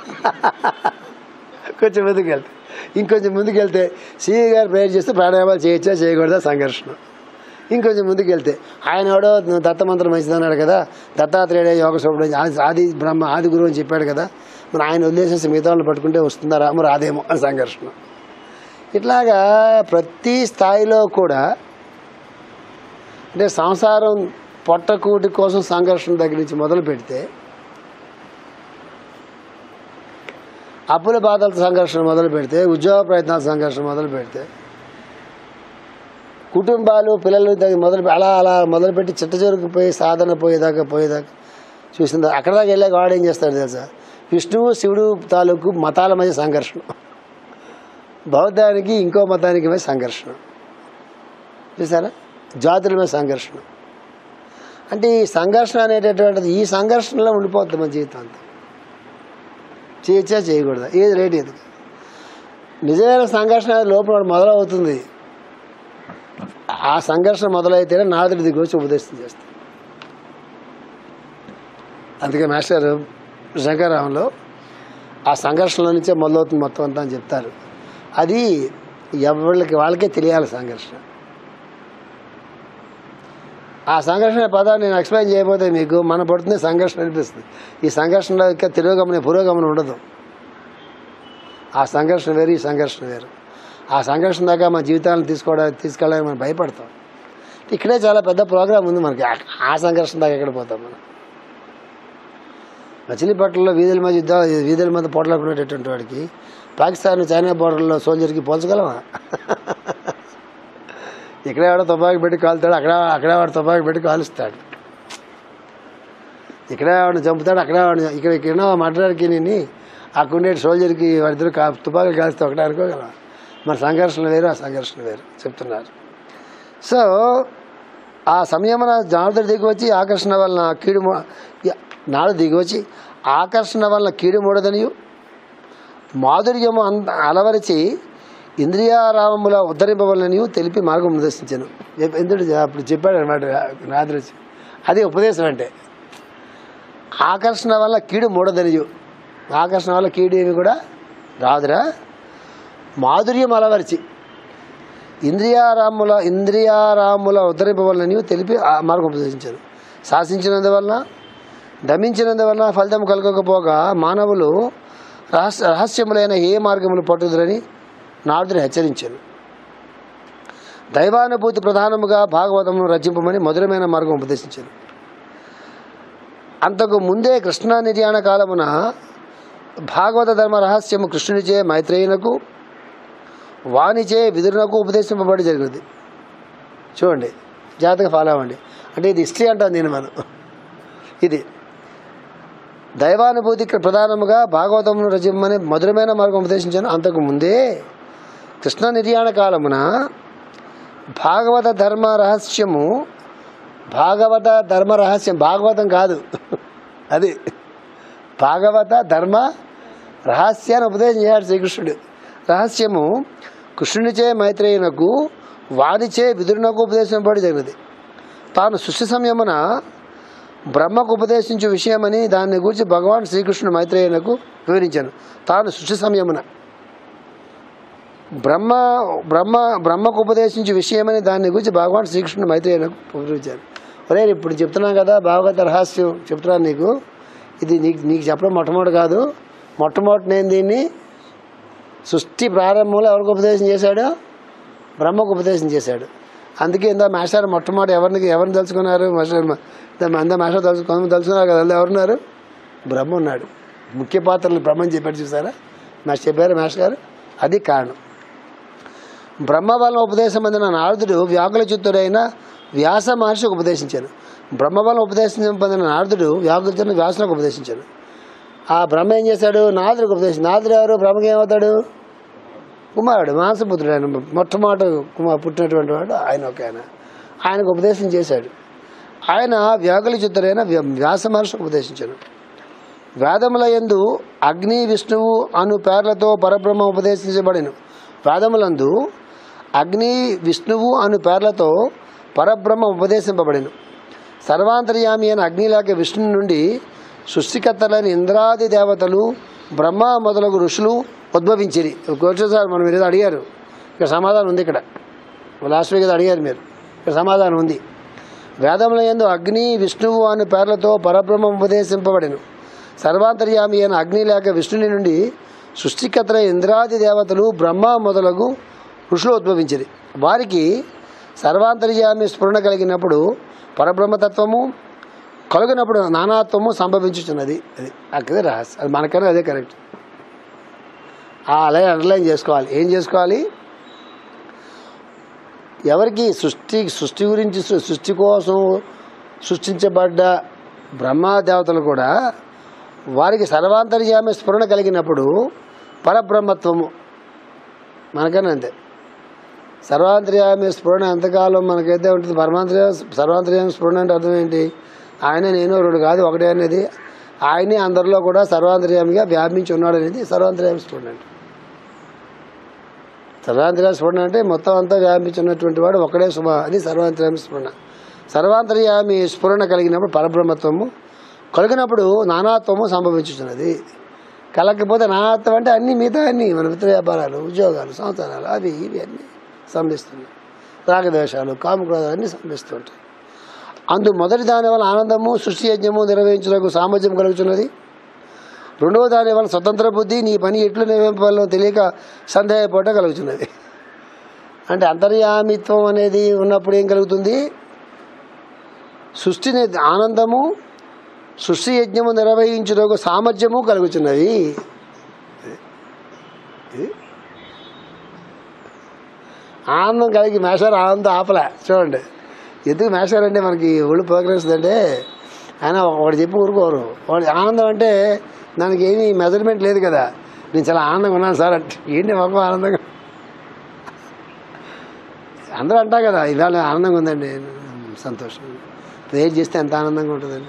కొంచెం ముందుకెళ్తే ఇంకొంచెం ముందుకెళ్తే సిఈ గారు ప్రేయర్ చేస్తే ప్రాణాయామాలు చేయొచ్చా చేయకూడదా సంఘర్షణ ఇంకొంచెం ముందుకెళ్తే ఆయన ఎవడో దత్తమంత్రం మంచిది అన్నాడు కదా దత్తాత్రేయ యోగ సోపుడు ఆది ఆది బ్రహ్మ ఆది గురువు అని చెప్పాడు కదా మరి ఆయన వదిలేసేసి మిగతా వాళ్ళని పట్టుకుంటే వస్తుందారా మరి రాదేమో అని సంఘర్షణ ఇట్లాగా ప్రతి స్థాయిలో కూడా అంటే సంసారం పొట్టకూటి కోసం సంఘర్షణ దగ్గర నుంచి మొదలు పెడితే అప్పుల బాధలతో సంఘర్షణ మొదలు పెడితే ఉద్యోగ ప్రయత్నాల సంఘర్షణ మొదలు పెడితే కుటుంబాలు పిల్లలు దగ్గర మొదలు అలా అలా మొదలుపెట్టి చిట్ట చివరికి పోయి సాధన పోయేదాకా పోయేదాకా చూసింది అక్కడ దాకా వెళ్ళాక వాడు ఏం చేస్తాడు తెలుసా విష్ణువు శివుడు తాలూకు మతాల మధ్య సంఘర్షణ బౌద్ధానికి ఇంకో మతానికి మధ్య సంఘర్షణ చూసారా జాతుల మీద సంఘర్షణ అంటే ఈ సంఘర్షణ అనేటటువంటిది ఈ సంఘర్షణలో ఉండిపోతుంది మన జీవితం అంతా చేయొచ్చా చేయకూడదా ఏది రేటు ఏది కాదు. నిజమైన సంఘర్షణ లోపల వాడు మొదలవుతుంది ఆ సంఘర్షణ మొదలైతేనే నాదుడి దిగి వచ్చి ఉపదేశం చేస్తాడు అందుకే మాస్టర్ శంకరామంలో ఆ సంఘర్షణల నుంచే మొదలవుతుంది మొత్తం అంతా అని చెప్తారు అది ఎవరికి వాళ్ళకే తెలియాలి సంఘర్షణ ఆ సంఘర్షణ పదాన్ని నేను ఎక్స్ప్లెయిన్ చేయబోతే మీకు మన పడుతుంది సంఘర్షణ అనిపిస్తుంది ఈ సంఘర్షణలో ఇంకా తిరోగమన పురోగమనం ఉండదు ఆ సంఘర్షణ వేరు ఈ సంఘర్షణ వేరు ఆ సంఘర్షణ దాకా మన జీవితాలను తీసుకోవడానికి తీసుకెళ్ళడానికి మనం భయపడతాం ఇక్కడే చాలా పెద్ద ప్రోగ్రామ్ ఉంది మనకి ఆ- ఆ సంఘర్షణ దాకా ఎక్కడ పోతాం మనం మచిలీపట్నంలో వీధుల మధ్య యుద్ధాలు వీధుల మధ్య పోట్లాడుకునేటటువంటి వాడికి పాకిస్తాన్ చైనా బోర్డర్లో సోల్జర్కి పోల్చగలమా ఇక్కడే వాడు తుపాకి పెట్టి కాలుతాడు అక్కడ అక్కడే వాడు తుపాకి పెట్టి కాలుస్తాడు ఇక్కడే వాడిని చంపుతాడు అక్కడే వాడిని ఇక్కడ ఇక్కడ మర్డర్కి నేను అక్కడ ఉండే సోల్జర్కి వాడిద్దరు కా తుపాకులు కాలిస్తే ఒకటే అనుకోగలం మన సంఘర్షణ వేరు ఆ సంఘర్షణ వేరు చెప్తున్నారు సో ఆ సమయమున నారదుడు దిగి వచ్చి ఆకర్షణ వలన కీడు మూ- య- నాడు దిగి వచ్చి ఆకర్షణ వలన కీడు మూడదనియు మాధుర్యము అంత అలవరిచి ఇంద్రియారామముల ఉద్ధరింపవలననియు తెలిపి మార్గం నిర్దేశించాను ఎందుకు అప్పుడు చెప్పాడు అనమాట నాదుడు వచ్చి అది ఉపదేశం అంటే ఆకర్షణ వల్ల కీడు మూడదనియు ఆకర్షణ వల్ల కీడు ఏమి కూడా రాదురా మాధుర్యం అలవరిచి ఇంద్రియారాముల ఇంద్రియారాముల ఉద్ధరింపవలనని తెలిపి ఆ మార్గం ఉపదేశించారు శాసించినందువలన దమించినందువలన ఫలితం కలగకపోగా మానవులు రహస్య రహస్యములైన ఏ మార్గములు పట్టుదురని నారదుని హెచ్చరించాను దైవానుభూతి ప్రధానముగా భాగవతమును రచింపమని మధురమైన మార్గం ఉపదేశించాను అంతకు ముందే కృష్ణా నిర్యాణ కాలమున భాగవత ధర్మ రహస్యము కృష్ణునిచే మైత్రేయునకు వాణిచే విదురునకు ఉపదేశింపబడి జరిగింది చూడండి జాగ్రత్తగా ఫాలో అవ్వండి అంటే ఇది హిస్టరీ అంటాను నేను మనం ఇది దైవానుభూతి ఇక్కడ ప్రధానముగా భాగవతమును రచింపమని మధురమైన మార్గం ఉపదేశించాను అంతకు ముందే కృష్ణ నిర్యాణ కాలమున భాగవత ధర్మ రహస్యము భాగవత ధర్మ రహస్యం భాగవతం కాదు అది భాగవత ధర్మ రహస్యాన్ని ఉపదేశం చేశాడు శ్రీకృష్ణుడు రహస్యము కృష్ణునిచే మైత్రేయునకు వానిచే విదురునకు ఉపదేశింపబడి జరిగినది తాను సృష్టి సమయమున బ్రహ్మకు ఉపదేశించు విషయమని దాన్ని గురించి భగవాన్ శ్రీకృష్ణుడు మైత్రేయునకు వివరించాను తాను సృష్టి సమయమున బ్రహ్మ బ్రహ్మ బ్రహ్మకు ఉపదేశించే విషయమని దాని గురించి భగవాన్ శ్రీకృష్ణుడు మైత్రేయునకు వివరించారు ఒరే ఇప్పుడు చెప్తున్నాను కదా భాగవత రహస్యం చెప్తున్నాను నీకు ఇది నీకు నీకు చెప్పడం మొట్టమొదటి కాదు మొట్టమొదటి నేను దీన్ని సృష్టి ప్రారంభంలో ఎవరికి ఉపదేశం చేశాడు బ్రహ్మకు ఉపదేశం చేశాడు అందుకే ఇందా మాస్టర్ మొట్టమొదటి ఎవరిని ఎవరిని తెలుసుకున్నారు మాస్టర్ అందా మాస్టర్ తెలుసు కొంతమంది తెలుసుకున్నారు కదా అందులో ఎవరున్నారు బ్రహ్మ ఉన్నాడు ముఖ్య పాత్రలు బ్రహ్మని చెప్పాడు చూసారా మాస్టర్ చెప్పారు మాస్టర్ గారు అది కారణం బ్రహ్మ వలన ఉపదేశం అందిన నారదుడు వ్యాకుల చిత్తుడైన వ్యాస మహర్షికి ఉపదేశించాను బ్రహ్మ వలన ఉపదేశం పొందిన నారదుడు వ్యాకుల చిత్తుడు వ్యాసులకు ఉపదేశించాను ఆ బ్రహ్మ ఏం చేశాడు నారదుడికి ఉపదేశం నారదుడు ఎవరు బ్రహ్మకి ఏమవుతాడు కుమారుడు మాంసపుత్రుడు ఆయన మొట్టమొదటి కుమార్ పుట్టినటువంటి వాడు ఆయన ఒక ఆయన ఆయనకు ఉపదేశం చేశాడు ఆయన వ్యాకుల చిత్తుడైన వ్య- వ్యాస మహర్షికి ఉపదేశించాను వేదముల యందు అగ్ని విష్ణువు అను పేర్లతో పరబ్రహ్మ ఉపదేశించబడిను వేదములందు అగ్ని విష్ణువు అను పేర్లతో పరబ్రహ్మ ఉపదేశింపబడిను సర్వాంతర్యామి అయిన అగ్నిలాగే విష్ణు నుండి సృష్టికర్తలైన ఇంద్రాది దేవతలు బ్రహ్మ మొదలగు ఋషులు ఉద్భవించిరి క్వశ్చన్ సార్ మనం ఏదో అడిగారు ఇక్కడ సమాధానం ఉంది ఇక్కడ లాస్ట్ వీక్ ఏదో అడిగారు మీరు ఇక్కడ సమాధానం ఉంది వేదముల యందు అగ్ని విష్ణువు అనే పేర్లతో పరబ్రహ్మ ఉపదేశింపబడెను సర్వాంతర్యామి అయిన అగ్ని లేక విష్ణుని నుండి సృష్టికర్త ఇంద్రాది దేవతలు బ్రహ్మ మొదలగు ఋషులు ఉద్భవించింది వారికి సర్వాంతర్యామి స్ఫురణ కలిగినప్పుడు పరబ్రహ్మతత్వము కలిగినప్పుడు నానాత్వము సంభవించుచున్నది అది అక్కడ రహస్యం అది మనకన్నా అదే కరెక్ట్ ఆ అలాగే అండర్లైన్ చేసుకోవాలి ఏం చేసుకోవాలి ఎవరికి సృష్టి సృష్టి గురించి సృ- సృష్టి కోసం సృష్టించబడ్డ బ్రహ్మదేవతలు కూడా వారికి సర్వాంతర్యామి స్ఫురణ కలిగినప్పుడు పరబ్రహ్మత్వము మనకన్నా అంతే సర్వాంతర్యామి స్ఫురణ ఎంతకాలం మనకైతే ఉంటుంది పరమాంతర్య సర్వాంతర్యామి స్ఫురణ అంటే అర్థం ఏంటి ఆయన నేను రెండు కాదు ఒకటే అనేది ఆయనే అందరిలో కూడా సర్వాంతర్యామిగా వ్యాపించి ఉన్నాడు అనేది సర్వాంతర్యామి స్ఫురణ అంటే సర్వాంతర్యామి స్ఫురణ అంటే మొత్తం అంతా వ్యాపించి ఉన్నటువంటి వాడు ఒకడే శుభ అది సర్వాంతర్యామి స్ఫురణ సర్వాంతర్యామి స్ఫురణ కలిగినప్పుడు పరబ్రహ్మత్వము కలిగినప్పుడు నానాత్వము సంభవించుతున్నది కలగకపోతే నానాత్వం అంటే అన్ని మిగతా అన్ని మన మిత్ర వ్యాపారాలు ఉద్యోగాలు సంవత్సరాలు అవి ఇవి అన్నీ సంభిస్తున్నాయి రాగద్వేషాలు కామక్రోధాలు అన్నీ సంభిస్తుంటాయి అందు మొదటి దాని వల్ల ఆనందము సృష్టి యజ్ఞము నిర్వహించడానికి సామర్థ్యం కలుగుతున్నది రెండవ దాని వల్ల స్వతంత్ర బుద్ధి నీ పని ఎట్లు నిర్వహింపాలో తెలియక సందేహపడటం కలుగుతున్నది అంటే అంతర్యామిత్వం అనేది ఉన్నప్పుడు ఏం కలుగుతుంది సృష్టిని ఆనందము సృష్టి యజ్ఞము నిర్వహించుటకు సామర్థ్యము కలుగుతున్నది ఆనందం కలిగి మేషారు ఆనందం ఆపలే చూడండి ఎందుకు మేషారంటే మనకి ఒళ్ళు పోకరిస్తుందంటే ఆయన ఒకటి చెప్పి ఊరుకోరు వాడు ఆనందం అంటే దానికి ఏమీ మెజర్మెంట్ లేదు కదా నేను చాలా ఆనందంగా ఉన్నాను సార్ అంటే ఏంటి మాకు ఆనందంగా అందరూ అంటా కదా ఇవాళ ఆనందంగా ఉందండి సంతోషం ప్రేర్ చేస్తే ఎంత ఆనందంగా ఉంటుందండి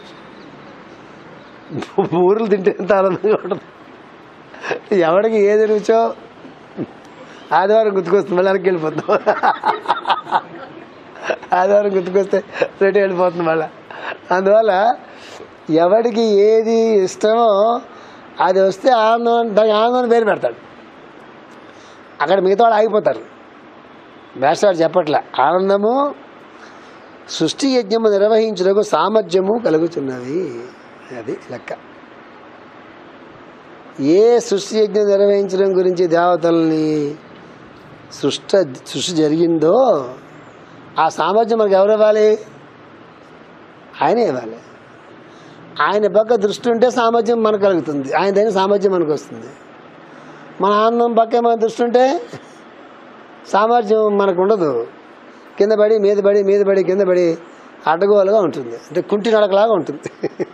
ఊర్లు తింటే ఎంత ఆనందంగా ఉంటుంది ఎవడికి ఏది రుచో ఆదివారం గుర్తుకొస్తుంది మళ్ళీ వెనక్కి వెళ్ళిపోతాం ఆదివారం గుర్తుకొస్తే రేటు వెళ్ళిపోతుంది మళ్ళీ అందువల్ల ఎవడికి ఏది ఇష్టమో అది వస్తే ఆనందం దానికి ఆనందం అని పేరు పెడతాడు అక్కడ మిగతా వాళ్ళు ఆగిపోతారు వేస్తాడు చెప్పట్లే ఆనందము సృష్టి యజ్ఞము నిర్వహించుటకు సామర్థ్యము కలుగుతున్నది అది లెక్క ఏ సృష్టి యజ్ఞం నిర్వహించడం గురించి దేవతల్ని సృష్ట సృష్టి జరిగిందో ఆ సామర్థ్యం మనకు ఎవరు ఇవ్వాలి ఆయనే ఇవ్వాలి ఆయన పక్క దృష్టి ఉంటే సామర్థ్యం మనకు కలుగుతుంది ఆయన దగ్గర సామర్థ్యం మనకు వస్తుంది మన ఆనందం పక్క మన దృష్టి ఉంటే సామర్థ్యం మనకు ఉండదు కింద పడి మీద పడి మీద పడి కింద పడి అడ్డగోలుగా ఉంటుంది అంటే కుంటి నడకలాగా ఉంటుంది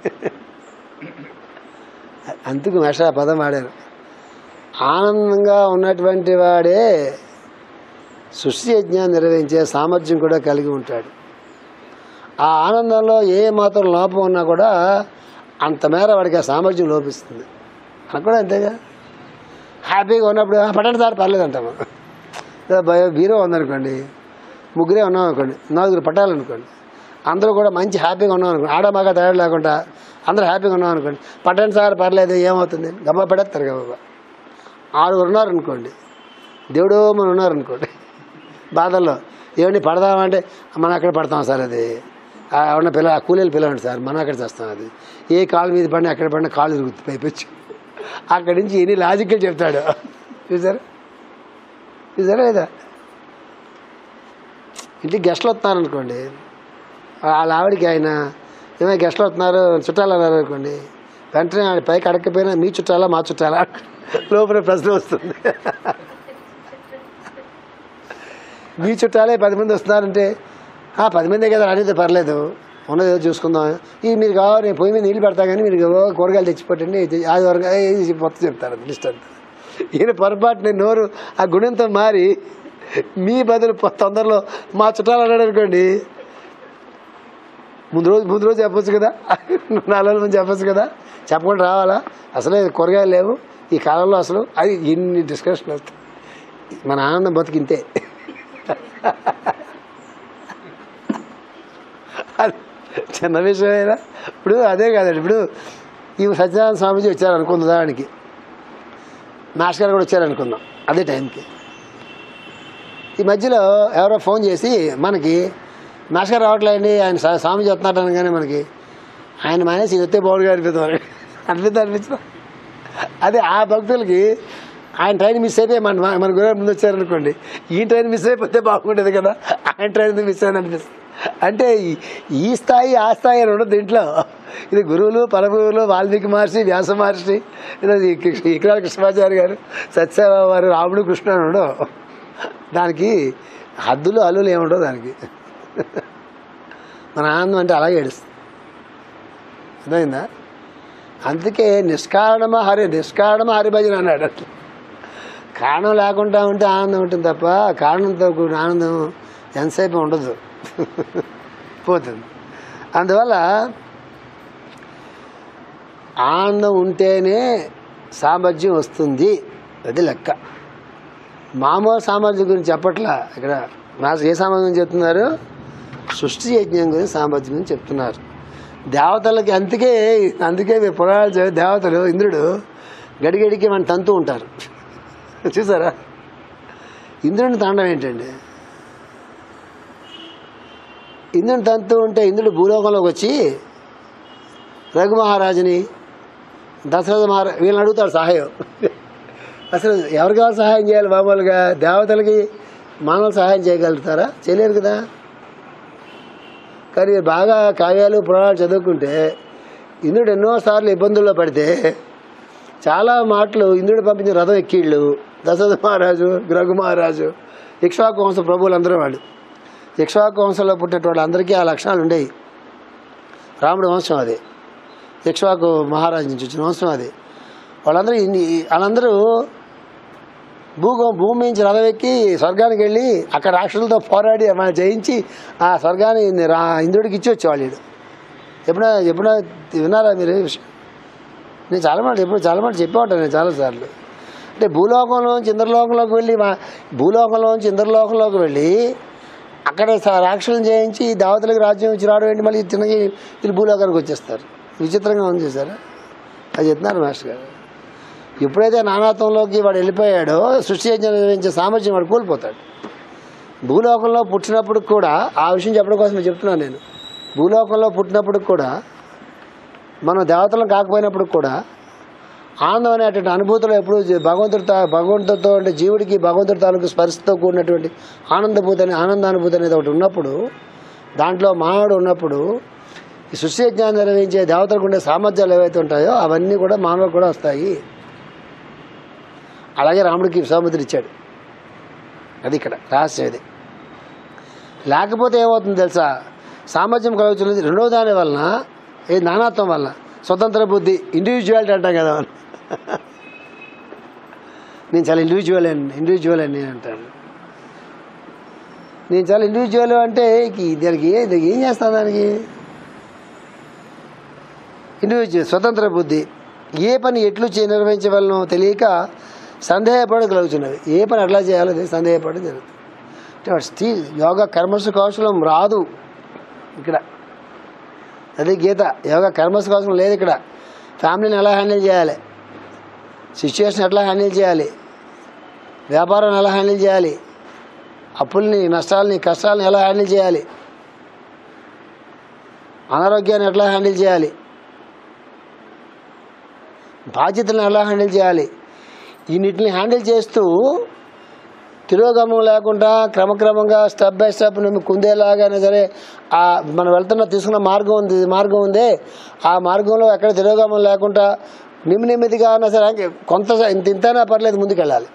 అందుకు మెష పదం వాడారు ఆనందంగా ఉన్నటువంటి వాడే సృష్టి యజ్ఞాన్ని నిర్వహించే సామర్థ్యం కూడా కలిగి ఉంటాడు ఆ ఆనందంలో ఏ మాత్రం లోపం ఉన్నా కూడా అంత మేర వాడికి ఆ సామర్థ్యం లోపిస్తుంది మనకు కూడా అంతేగా హ్యాపీగా ఉన్నప్పుడు "ఆ, పట్టండి సార్ పర్లేదు అంటాము ఏదో భయ బీరో ఉందనుకోండి ముగ్గురే ఉన్నాం అనుకోండి నలుగురు పట్టాలనుకోండి అందరూ కూడా మంచి హ్యాపీగా ఉన్నాం అనుకోండి ఆడ మగ తేడా లేకుండా అందరూ హ్యాపీగా ఉన్నాం అనుకోండి పట్టండి సార్ పర్లేదు ఏమవుతుంది గబ్బా పడేస్తారు గబ్బా ఆరుగురు ఉన్నారు అనుకోండి దేవుడు మనం ఉన్నారు అనుకోండి బాధల్లో ఏమండి పడదామంటే మనం అక్కడ పడతాం సార్ అది ఆ ఉన్న పిల్ల ఆ కూలీలు పిల్లవండి సార్ మనం అక్కడ చేస్తాం అది ఏ కాలు మీద పడినా అక్కడ పడినా కాలు తిరుగుతుంది పైపెచ్చు అక్కడి నుంచి ఎన్ని లాజికల్ చెప్తాడు చూసారా చూసారా లేదా ఇంటికి గెస్ట్లు వస్తున్నారు అనుకోండి వాళ్ళ ఆవిడకి ఆయన ఏమైనా గెస్ట్లు వస్తున్నారు చుట్టాలు అన్నారు అనుకోండి వెంటనే ఆయన పైకి అడగకపోయినా మీ చుట్టాలా మా చుట్టాలా లోపల ప్రశ్న వస్తుంది మీ చుట్టాలే పది మంది వస్తున్నారంటే "ఆ, పది మందే కదా అనేది పర్లేదు ఉన్నది ఏదో చూసుకుందాం ఈ మీరు కావాలి నేను పొయ్యి మీద నీళ్ళు పెడతా కానీ మీరు ఏవో కూరగాయలు తెచ్చిపెట్టండి ఇది అది వరకు ఇది మొత్తం చెప్తారు అది లిస్ట్ అంతా ఈయన పొరపాటు నేను నోరు ఆ గుణంతో మారి మీ బదులు పొ- తొందరలో మా చుట్టాలు అన్నాడు అనుకోండి ముందు రోజు ముందు రోజు చెప్పొచ్చు కదా నాలుగు రోజుల ముందు చెప్పొచ్చు కదా చెప్పకుండా రావాలా అసలే కూరగాయలు లేవు ఈ కాలంలో అసలు అది ఎన్ని డిస్కషన్ వస్తాయి మన ఆనందం బతికింతే అది చిన్న విషయమైనా ఇప్పుడు అదే కాదండి ఇప్పుడు ఈ సత్యనారాయణ స్వామీజీ వచ్చారు అనుకుందాం దానికి మాస్టర్ గారు కూడా వచ్చారనుకుందాం అదే టైంకి ఈ మధ్యలో ఎవరో ఫోన్ చేసి మనకి మాస్టర్ గారు రావట్లేదండి ఆయన స్వా- స్వామీజీ వస్తున్నాడు అనగానే మనకి ఆయన మానేసి ఇది వస్తే బాగుగా అనిపిస్తుంది మనకి అనిపిస్తుంది అనిపించదా అదే ఆ భక్తులకి ఆయన ట్రైన్ మిస్ అయిపోయి మన మన గురువు ముందు వచ్చారనుకోండి ఈ ట్రైన్ మిస్ అయిపోతే బాగుండేది కదా ఆయన ట్రైన్ మిస్ అయ్యాను అనిపిస్తుంది అంటే ఈ- ఈ స్థాయి ఆ స్థాయి అని ఉండదు దీంట్లో ఇది గురువులు పరమగురువులు వాల్మీకి మహర్షి వ్యాస మహర్షి ఇది ఇక్కడ కృష్ణమాచారి గారు సత్యసేవ వారు రాముడు కృష్ణ అని ఉండవు దానికి హద్దులు హల్లులు ఏముండవు దానికి మన ఆనందం అంటే అలాగే ఏడుస్తుంది అర్థమైందా అందుకే నిష్కారణమ హరి నిష్కారణమ హరిభజన అన్నాడు అట్లా కారణం లేకుండా ఉంటే ఆనందం ఉంటుంది తప్ప కారణంతో కూడిన ఆనందం ఎంతసేపు ఉండదు పోతుంది అందువల్ల ఆనందం ఉంటేనే సామర్థ్యం వస్తుంది అది లెక్క మామూలు సామర్థ్యం గురించి చెప్పట్లా ఇక్కడ మాస్టర్ ఏ సామర్థ్యం చెప్తున్నారు సృష్టి యజ్ఞం గురించి సామర్థ్యం గురించి చెప్తున్నారు దేవతలకి అందుకే అందుకే మీ పురాణాలు చదివే దేవతలు ఇంద్రుడు గడిగడికి మన తంతు ఉంటారు చూసారా ఇంద్రుని తాండం ఏంటండి ఇంద్రుని తంతు ఉంటే ఇంద్రుడు భూలోకంలోకి వచ్చి రఘు మహారాజుని దశరథ మహారా వీళ్ళని అడుగుతాడు సహాయం అసలు ఎవరు కావాలి సహాయం చేయాలి మామూలుగా దేవతలకి మానవులు సహాయం చేయగలుగుతారా చేయలేరు కదా కానీ బాగా కావ్యాలు పురాణాలు చదువుకుంటే ఇంద్రుడు ఎన్నోసార్లు ఇబ్బందుల్లో పడితే చాలా మాటలు ఇంద్రుడు పంపించిన రథం ఎక్కిళ్ళు దశరథ మహారాజు రఘు మహారాజు ఇక్ష్వాకు వంశ ప్రభువులు అందరూ వాళ్ళు ఇక్ష్వాకు వంశంలో పుట్టిన వాళ్ళందరికీ ఆ లక్షణాలు ఉండేవి రాముడి వంశం అది ఇక్ష్వాకు మహారాజు నుంచి వచ్చిన వంశం అది వాళ్ళందరూ ఇన్ని వాళ్ళందరూ భూగో భూమి నుంచి రథం ఎక్కి స్వర్గానికి వెళ్ళి అక్కడ రాక్షసులతో పోరాడి మన జయించి ఆ స్వర్గాన్ని రా ఇంద్రుడికి ఇచ్చి వచ్చేవాళ్ళు వీడు ఎప్పుడైనా ఎప్పుడైనా విన్నారా మీరు ఈ విషయం నేను చాలా మాట ఎప్పుడు చాలా మాట చెప్పే ఉంటాను నేను చాలాసార్లు అంటే భూలోకంలోంచి ఇంద్రలోకంలోకి వెళ్ళి మా భూలోకంలోంచి ఇంద్రలోకంలోకి వెళ్ళి అక్కడ స- రాక్షసులను జయించి దేవతలకు రాజ్యం ఇచ్చి రావడం ఏంటి మళ్ళీ తినగి వీళ్ళు భూలోకానికి వచ్చేస్తారు విచిత్రంగా ఉంది చూసారా అది చెప్తున్నారు మాస్టర్ గారు ఎప్పుడైతే నానాత్వంలోకి వాడు వెళ్ళిపోయాడో సృష్టి యజ్ఞం నిర్వహించే సామర్థ్యం వాడు కోల్పోతాడు భూలోకంలో పుట్టినప్పుడు కూడా ఆ విషయం చెప్పడం కోసం నేను చెప్తున్నాను నేను భూలోకంలో పుట్టినప్పుడు కూడా మనం దేవతలం కాకపోయినప్పుడు కూడా ఆనందం అనేటువంటి అనుభూతులు ఎప్పుడు జీ- భగవంతుడి తా భగవంతుడితో అంటే జీవుడికి భగవంతుడి తాలూకు స్పర్శతో కూడినటువంటి ఆనందభూతి అనే ఆనందానుభూతి అనేది ఒకటి ఉన్నప్పుడు దాంట్లో మానవుడు ఉన్నప్పుడు ఈ సృష్టి యజ్ఞాన్ని నిర్వహించే దేవతలకు ఉండే సామర్థ్యాలు ఏవైతే ఉంటాయో అవన్నీ కూడా మానవులకు కూడా వస్తాయి అలాగే రాముడికి విశ్వామిత్రుడు ఇచ్చాడు అది ఇక్కడ రహస్యం ఇది లేకపోతే ఏమవుతుంది తెలుసా సామర్థ్యం కలుగుతున్నది రెండో దాని వలన ఏ నానాత్వం వలన స్వతంత్ర బుద్ధి ఇండివిజువాలిటీ అంటాం కదా మనం నేను చాలా ఇండివిజువల్ అండి ఇండివిజువల్ అని నేను అంటాను నేను చాలా ఇండివిజువల్ అంటే ఈ దానికి ఏ- దానికి ఏం చేస్తాను దానికి ఇండివిజువల్ స్వతంత్ర బుద్ధి ఏ పని ఎట్లు చే నిర్వహించవలనో తెలియక సందేహపడ కలుగుతున్నది ఏ పని ఎట్లా చేయాలో తెలియక సందేహపడడం జరుగుతుంది అంటే వాడు స్టీ యోగా కర్మసు కౌశలం రాదు ఇక్కడ అది గీత యోగా కర్మస్ కోసం లేదు ఇక్కడ ఫ్యామిలీని ఎలా హ్యాండిల్ చేయాలి సిచ్యువేషన్ ఎట్లా హ్యాండిల్ చేయాలి వ్యాపారం ఎలా హ్యాండిల్ చేయాలి అప్పుల్ని నష్టాలని కష్టాలను ఎలా హ్యాండిల్ చేయాలి అనారోగ్యాన్ని ఎట్లా హ్యాండిల్ చేయాలి బాధ్యతలను ఎలా హ్యాండిల్ చేయాలి వీటిని హ్యాండిల్ చేస్తూ తిరోగమనం లేకుండా క్రమక్రమంగా స్టెప్ బై స్టెప్ మేము కుందేలాగానే సరే ఆ మనం వెళ్తున్న తీసుకున్న మార్గం ఉంది మార్గం ఉంది ఆ మార్గంలో ఎక్కడ తిరోగమనం లేకుండా నిమ్మి నెమ్మదిగా అయినా సరే ఇంక కొంత ఇంత ఇంతైనా పర్లేదు ముందుకెళ్ళాలి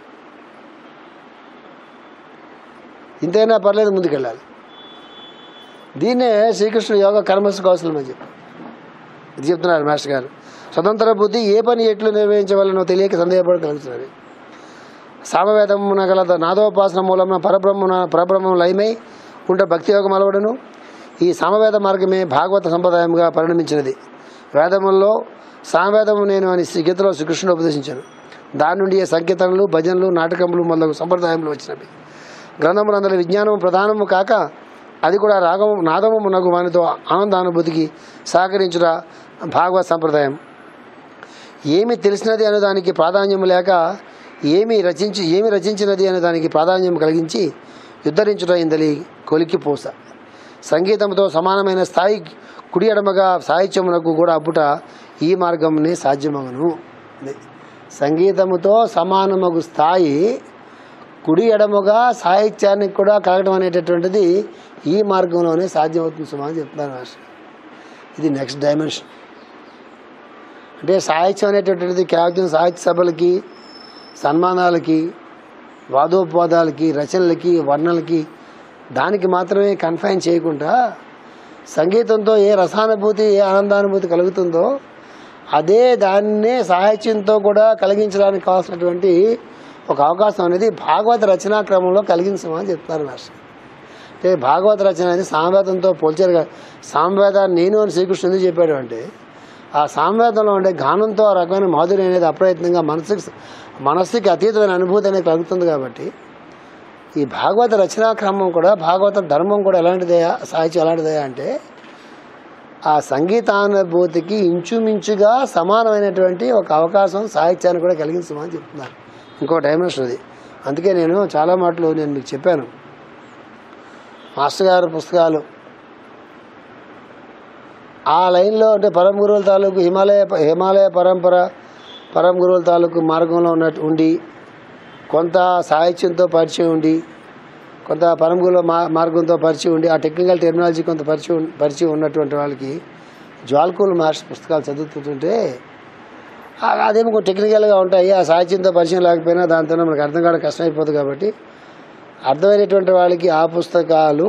ఇంతైనా పర్లేదు ముందుకెళ్ళాలి దీన్నే శ్రీకృష్ణుడు యోగ కర్మస్ కౌశలం అని చెప్పి ఇది చెప్తున్నారు మాస్టర్ గారు స్వతంత్ర బుద్ధి ఏ పని ఎట్లు నిర్వహించవలనో తెలియక సందేహపడ కలుగుతున్నది సామవేదమున గల నాదోపాసన మూలమున పరబ్రహ్మన పరబ్రహ్మం లయమై ఉంటే భక్తి యోగం అలవడను ఈ సామవేద మార్గమే భాగవత సంప్రదాయంగా పరిణమించినది వేదముల్లో సామవేదము నేను అని శ్రీ గీతలో శ్రీకృష్ణుడు ఉపదేశించాను దాని నుండి ఏ సంకీర్తనలు భజనలు నాటకములు మొదలగు సంప్రదాయములు వచ్చినవి గ్రంథములందరి విజ్ఞానము ప్రధానము కాక అది కూడా రాగము నాదము మునగు వానితో ఆనందానుభూతికి సహకరించుట భాగవత సంప్రదాయం ఏమి తెలిసినది అనే దానికి ప్రాధాన్యం లేక ఏమి రచించి ఏమి రచించినది అనే దానికి ప్రాధాన్యం కలిగించి యుద్ధరించుట ఇందలి కొలికిపోస సంగీతంతో సమానమైన స్థాయి కుడి ఎడమగా సాహిత్యమునకు కూడా అప్పుట ఈ మార్గంని సాధ్యమగును ఇది. సంగీతముతో సమానమగు స్థాయి కుడి ఎడముగా సాహిత్యానికి కూడా కలగడం అనేటటువంటిది ఈ మార్గంలోనే సాధ్యమవుతుంది సుమా అని చెప్తున్నారు మాస్టర్ ఇది నెక్స్ట్ డైమెన్షన్ అంటే సాహిత్యం అనేటటువంటిది కేవలం సాహిత్య సభలకి సన్మానాలకి వాదోపవాదాలకి రచనలకి వర్ణలకి దానికి మాత్రమే కన్ఫైన్ చేయకుండా సంగీతంతో ఏ రసానుభూతి ఏ ఆనందానుభూతి కలుగుతుందో అదే దాన్నే సాహిత్యంతో కూడా కలిగించడానికి కావాల్సినటువంటి ఒక అవకాశం అనేది భాగవత రచనా క్రమంలో కలిగించమని చెప్తున్నారు మాస్టర్ అంటే భాగవత రచన అనేది సామవేదంతో పోల్చారు కదా సామవేదాన్ని నేను అని శ్రీకృష్ణుడు ఎందుకు చెప్పాడు అంటే ఆ సామవేదంలో ఉండే గానంతో ఆ రకమైన మాధుర్యం అనేది అప్రయత్నంగా మనసుకి మనస్సుకి అతీతమైన అనుభూతి అనేది కలుగుతుంది కాబట్టి ఈ భాగవత రచనా క్రమం కూడా భాగవత ధర్మం కూడా ఎలాంటిదయా సాహిత్యం ఎలాంటిదయా అంటే ఆ సంగీతానుభూతికి ఇంచుమించుగా సమానమైనటువంటి ఒక అవకాశం సాహిత్యాన్ని కూడా కలిగించమని చెప్తున్నారు ఇంకో డైమెన్షన్ అది అందుకే నేను చాలా మాటలు నేను మీకు చెప్పాను మాస్టర్ గారి పుస్తకాలు ఆ లైన్లో అంటే పరమ గురువుల తాలూకు హిమాలయ హిమాలయ పరంపర పరమ గురువుల తాలూకు మార్గంలో ఉన్నట్టు ఉండి కొంత సాహిత్యంతో పరిచయం ఉండి కొంత పరమ గురువుల మా మార్గంతో పరిచయం ఉండి ఆ టెక్నికల్ టెర్మినాలజీ కొంత పరిచయం పరిచయం ఉన్నటువంటి వాళ్ళకి జ్వాల్కూల్ మాస్టర్ పుస్తకాలు చదువుతుంటే ఆ- అదేమో కొంచెం టెక్నికల్గా ఉంటాయి ఆ సాహిత్యంతో పరిచయం లేకపోయినా దాంతో మనకు అర్థం కావడం కష్టమైపోతుంది కాబట్టి అర్థమైనటువంటి వాళ్ళకి ఆ పుస్తకాలు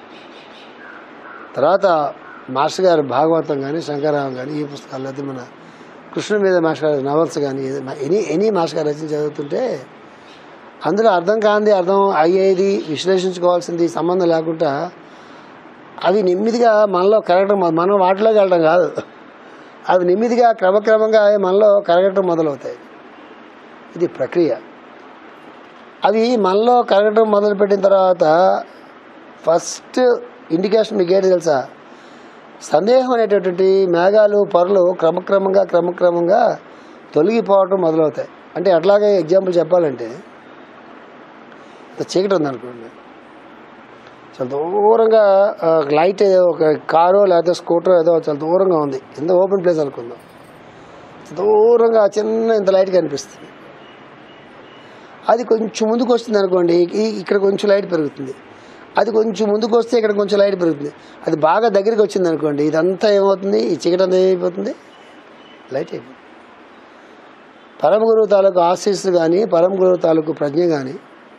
తర్వాత మాస్టర్ గారు భాగవతం కానీ శంకరరావు కానీ ఈ పుస్తకాలు అయితే మన కృష్ణుడి మీద మాస్టర్ గారి నవల్స్ కానీ ఏది- ఎనీ ఎనీ మాస్టర్ గారు రచన చదువుతుంటే అందులో అర్థం కాంది అర్థం అయ్యేది విశ్లేషించుకోవాల్సింది సంబంధం లేకుండా అవి నెమ్మదిగా మనలో కరగడం మొ- మనం వాటిలోకి వెళ్ళడం కాదు అవి నెమ్మదిగా క్రమక్రమంగా మనలో కరగటం మొదలవుతాయి ఇది ప్రక్రియ అవి మనలో కరగటం మొదలుపెట్టిన తర్వాత ఫస్ట్ ఇండికేషన్ మీకు ఏంటి తెలుసా సందేహం అనేటటువంటి మేఘాలు పొరలు క్రమక్రమంగా క్రమక్రమంగా తొలగిపోవటం మొదలవుతాయి అంటే అట్లాగే ఎగ్జాంపుల్ చెప్పాలంటే ఇంత చీకటి ఉందనుకోండి చాలా దూరంగా ఆ, లైట్ ఏదో ఒక కారో లేకపోతే స్కూటర్ ఏదో చాలా దూరంగా ఉంది ఎంత ఓపెన్ ప్లేస్ అనుకుందాం దూరంగా చిన్న ఇంత లైట్ కనిపిస్తుంది అది కొంచెం ముందుకు వస్తుంది అనుకోండి ఈ- ఇక్కడ కొంచెం లైట్ పెరుగుతుంది అది కొంచెం ముందుకు వస్తే ఇక్కడ కొంచెం లైట్ పెరుగుతుంది అది బాగా దగ్గరికి వచ్చింది అనుకోండి ఇదంతా ఏమవుతుంది ఈ చీకటి అంతా ఏమైపోతుంది లైట్ అయిపోతుంది పరమ గురువు తాలూకు ఆశీస్సు కానీ పరమ గురువు తాలూకు ప్రజ్ఞ కానీ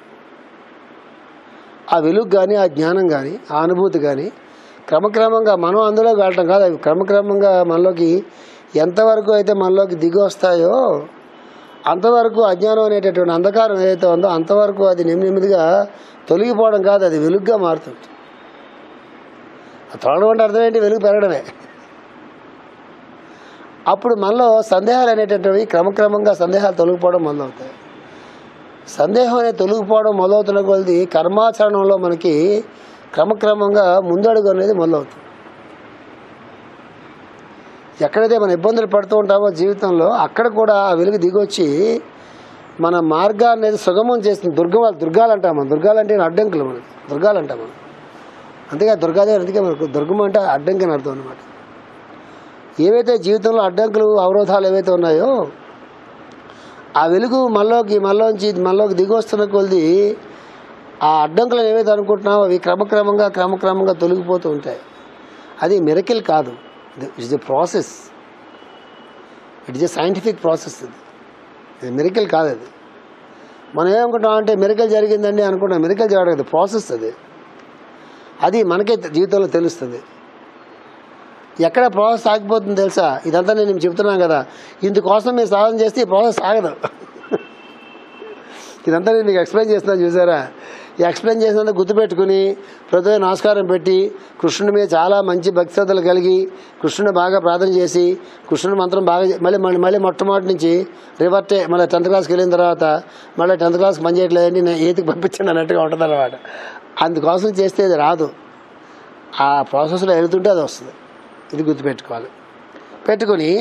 ఆ వెలుగు కానీ ఆ జ్ఞానం కానీ ఆ అనుభూతి కానీ క్రమక్రమంగా మనం అందులోకి వెళ్ళటం కాదు అవి క్రమక్రమంగా మనలోకి ఎంతవరకు అయితే మనలోకి దిగి వస్తాయో అంతవరకు అజ్ఞానం అనేటటువంటి అంధకారం ఏదైతే ఉందో అంతవరకు అది నెమ్మది నెమ్మదిగా తొలగిపోవడం కాదు అది వెలుగుగా మారుతుంది ఆ తొలగడం అంటే అర్థం ఏంటి వెలుగు పెరగడమే అప్పుడు మనలో సందేహాలు అనేటటువంటివి క్రమక్రమంగా సందేహాలు తొలగిపోవడం మొదలవుతాయి సందేహం అనేది తొలగిపోవడం మొదలవుతున్న కొలది కర్మాచరణంలో మనకి క్రమక్రమంగా ముందడుగు అనేది మొదలవుతుంది ఎక్కడైతే మనం ఇబ్బందులు పడుతూ ఉంటామో జీవితంలో అక్కడ కూడా ఆ వెలుగు దిగొచ్చి మన మార్గాన్ని అనేది సుగమం చేస్తుంది దుర్గం దుర్గాలు అంటాం మనం దుర్గాలు అంటే అడ్డంకులు మనం దుర్గాలు అంటాం మనం అంతేగా దుర్గాదేవి అందుకే మనకు దుర్గం అంటే అడ్డంకి అని అర్థం అనమాట ఏవైతే జీవితంలో అడ్డంకులు అవరోధాలు ఏవైతే ఉన్నాయో ఆ వెలుగు మనలోకి మనలోంచి మనలోకి దిగొస్తున్న కొద్ది ఆ అడ్డంకులు ఏవైతే అనుకుంటున్నామో అవి క్రమక్రమంగా క్రమక్రమంగా తొలగిపోతూ ఉంటాయి అది మిరకిల్ కాదు it's a process it is a scientific process ఇది ఇది మిరకిల్ కాదు అది మనం ఏమనుకుంటాం అంటే మిరకల్ జరిగిందండి అనుకుంటాం మిరకల్ జరగదు ప్రాసెస్ అది అది మనకే జీవితంలో తెలుస్తుంది ఎక్కడ ప్రాసెస్ ఆగిపోతుంది తెలుసా ఇదంతా నేను చెప్తున్నాను కదా ఇందుకోసం మీరు సాధన చేస్తే ఈ ప్రాసెస్ ఆగదు ఇదంతా నేను మీకు ఎక్స్ప్లెయిన్ చేస్తున్నాను చూసారా ఈ ఎక్స్ప్లెయిన్ చేసినందుకు గుర్తుపెట్టుకుని ప్రతి నమస్కారం పెట్టి కృష్ణుడి మీద చాలా మంచి భక్తి శ్రద్ధలు కలిగి కృష్ణుని బాగా ప్రార్థన చేసి కృష్ణుని మంత్రం బాగా చే- మళ్ళీ మళ్ళీ మళ్ళీ మొట్టమొదటి నుంచి రివర్టే మళ్ళీ టెన్త్ క్లాస్కి వెళ్ళిన తర్వాత మళ్ళీ టెన్త్ క్లాస్కి పని చేయట్లేదండి నేను ఏతికి పంపించాను అన్నట్టుగా ఉంటుంది అనమాట అందుకోసం చేస్తే అది రాదు ఆ ప్రాసెస్లో వెళ్తుంటే అది వస్తుంది ఇది గుర్తుపెట్టుకోవాలి పెట్టుకొని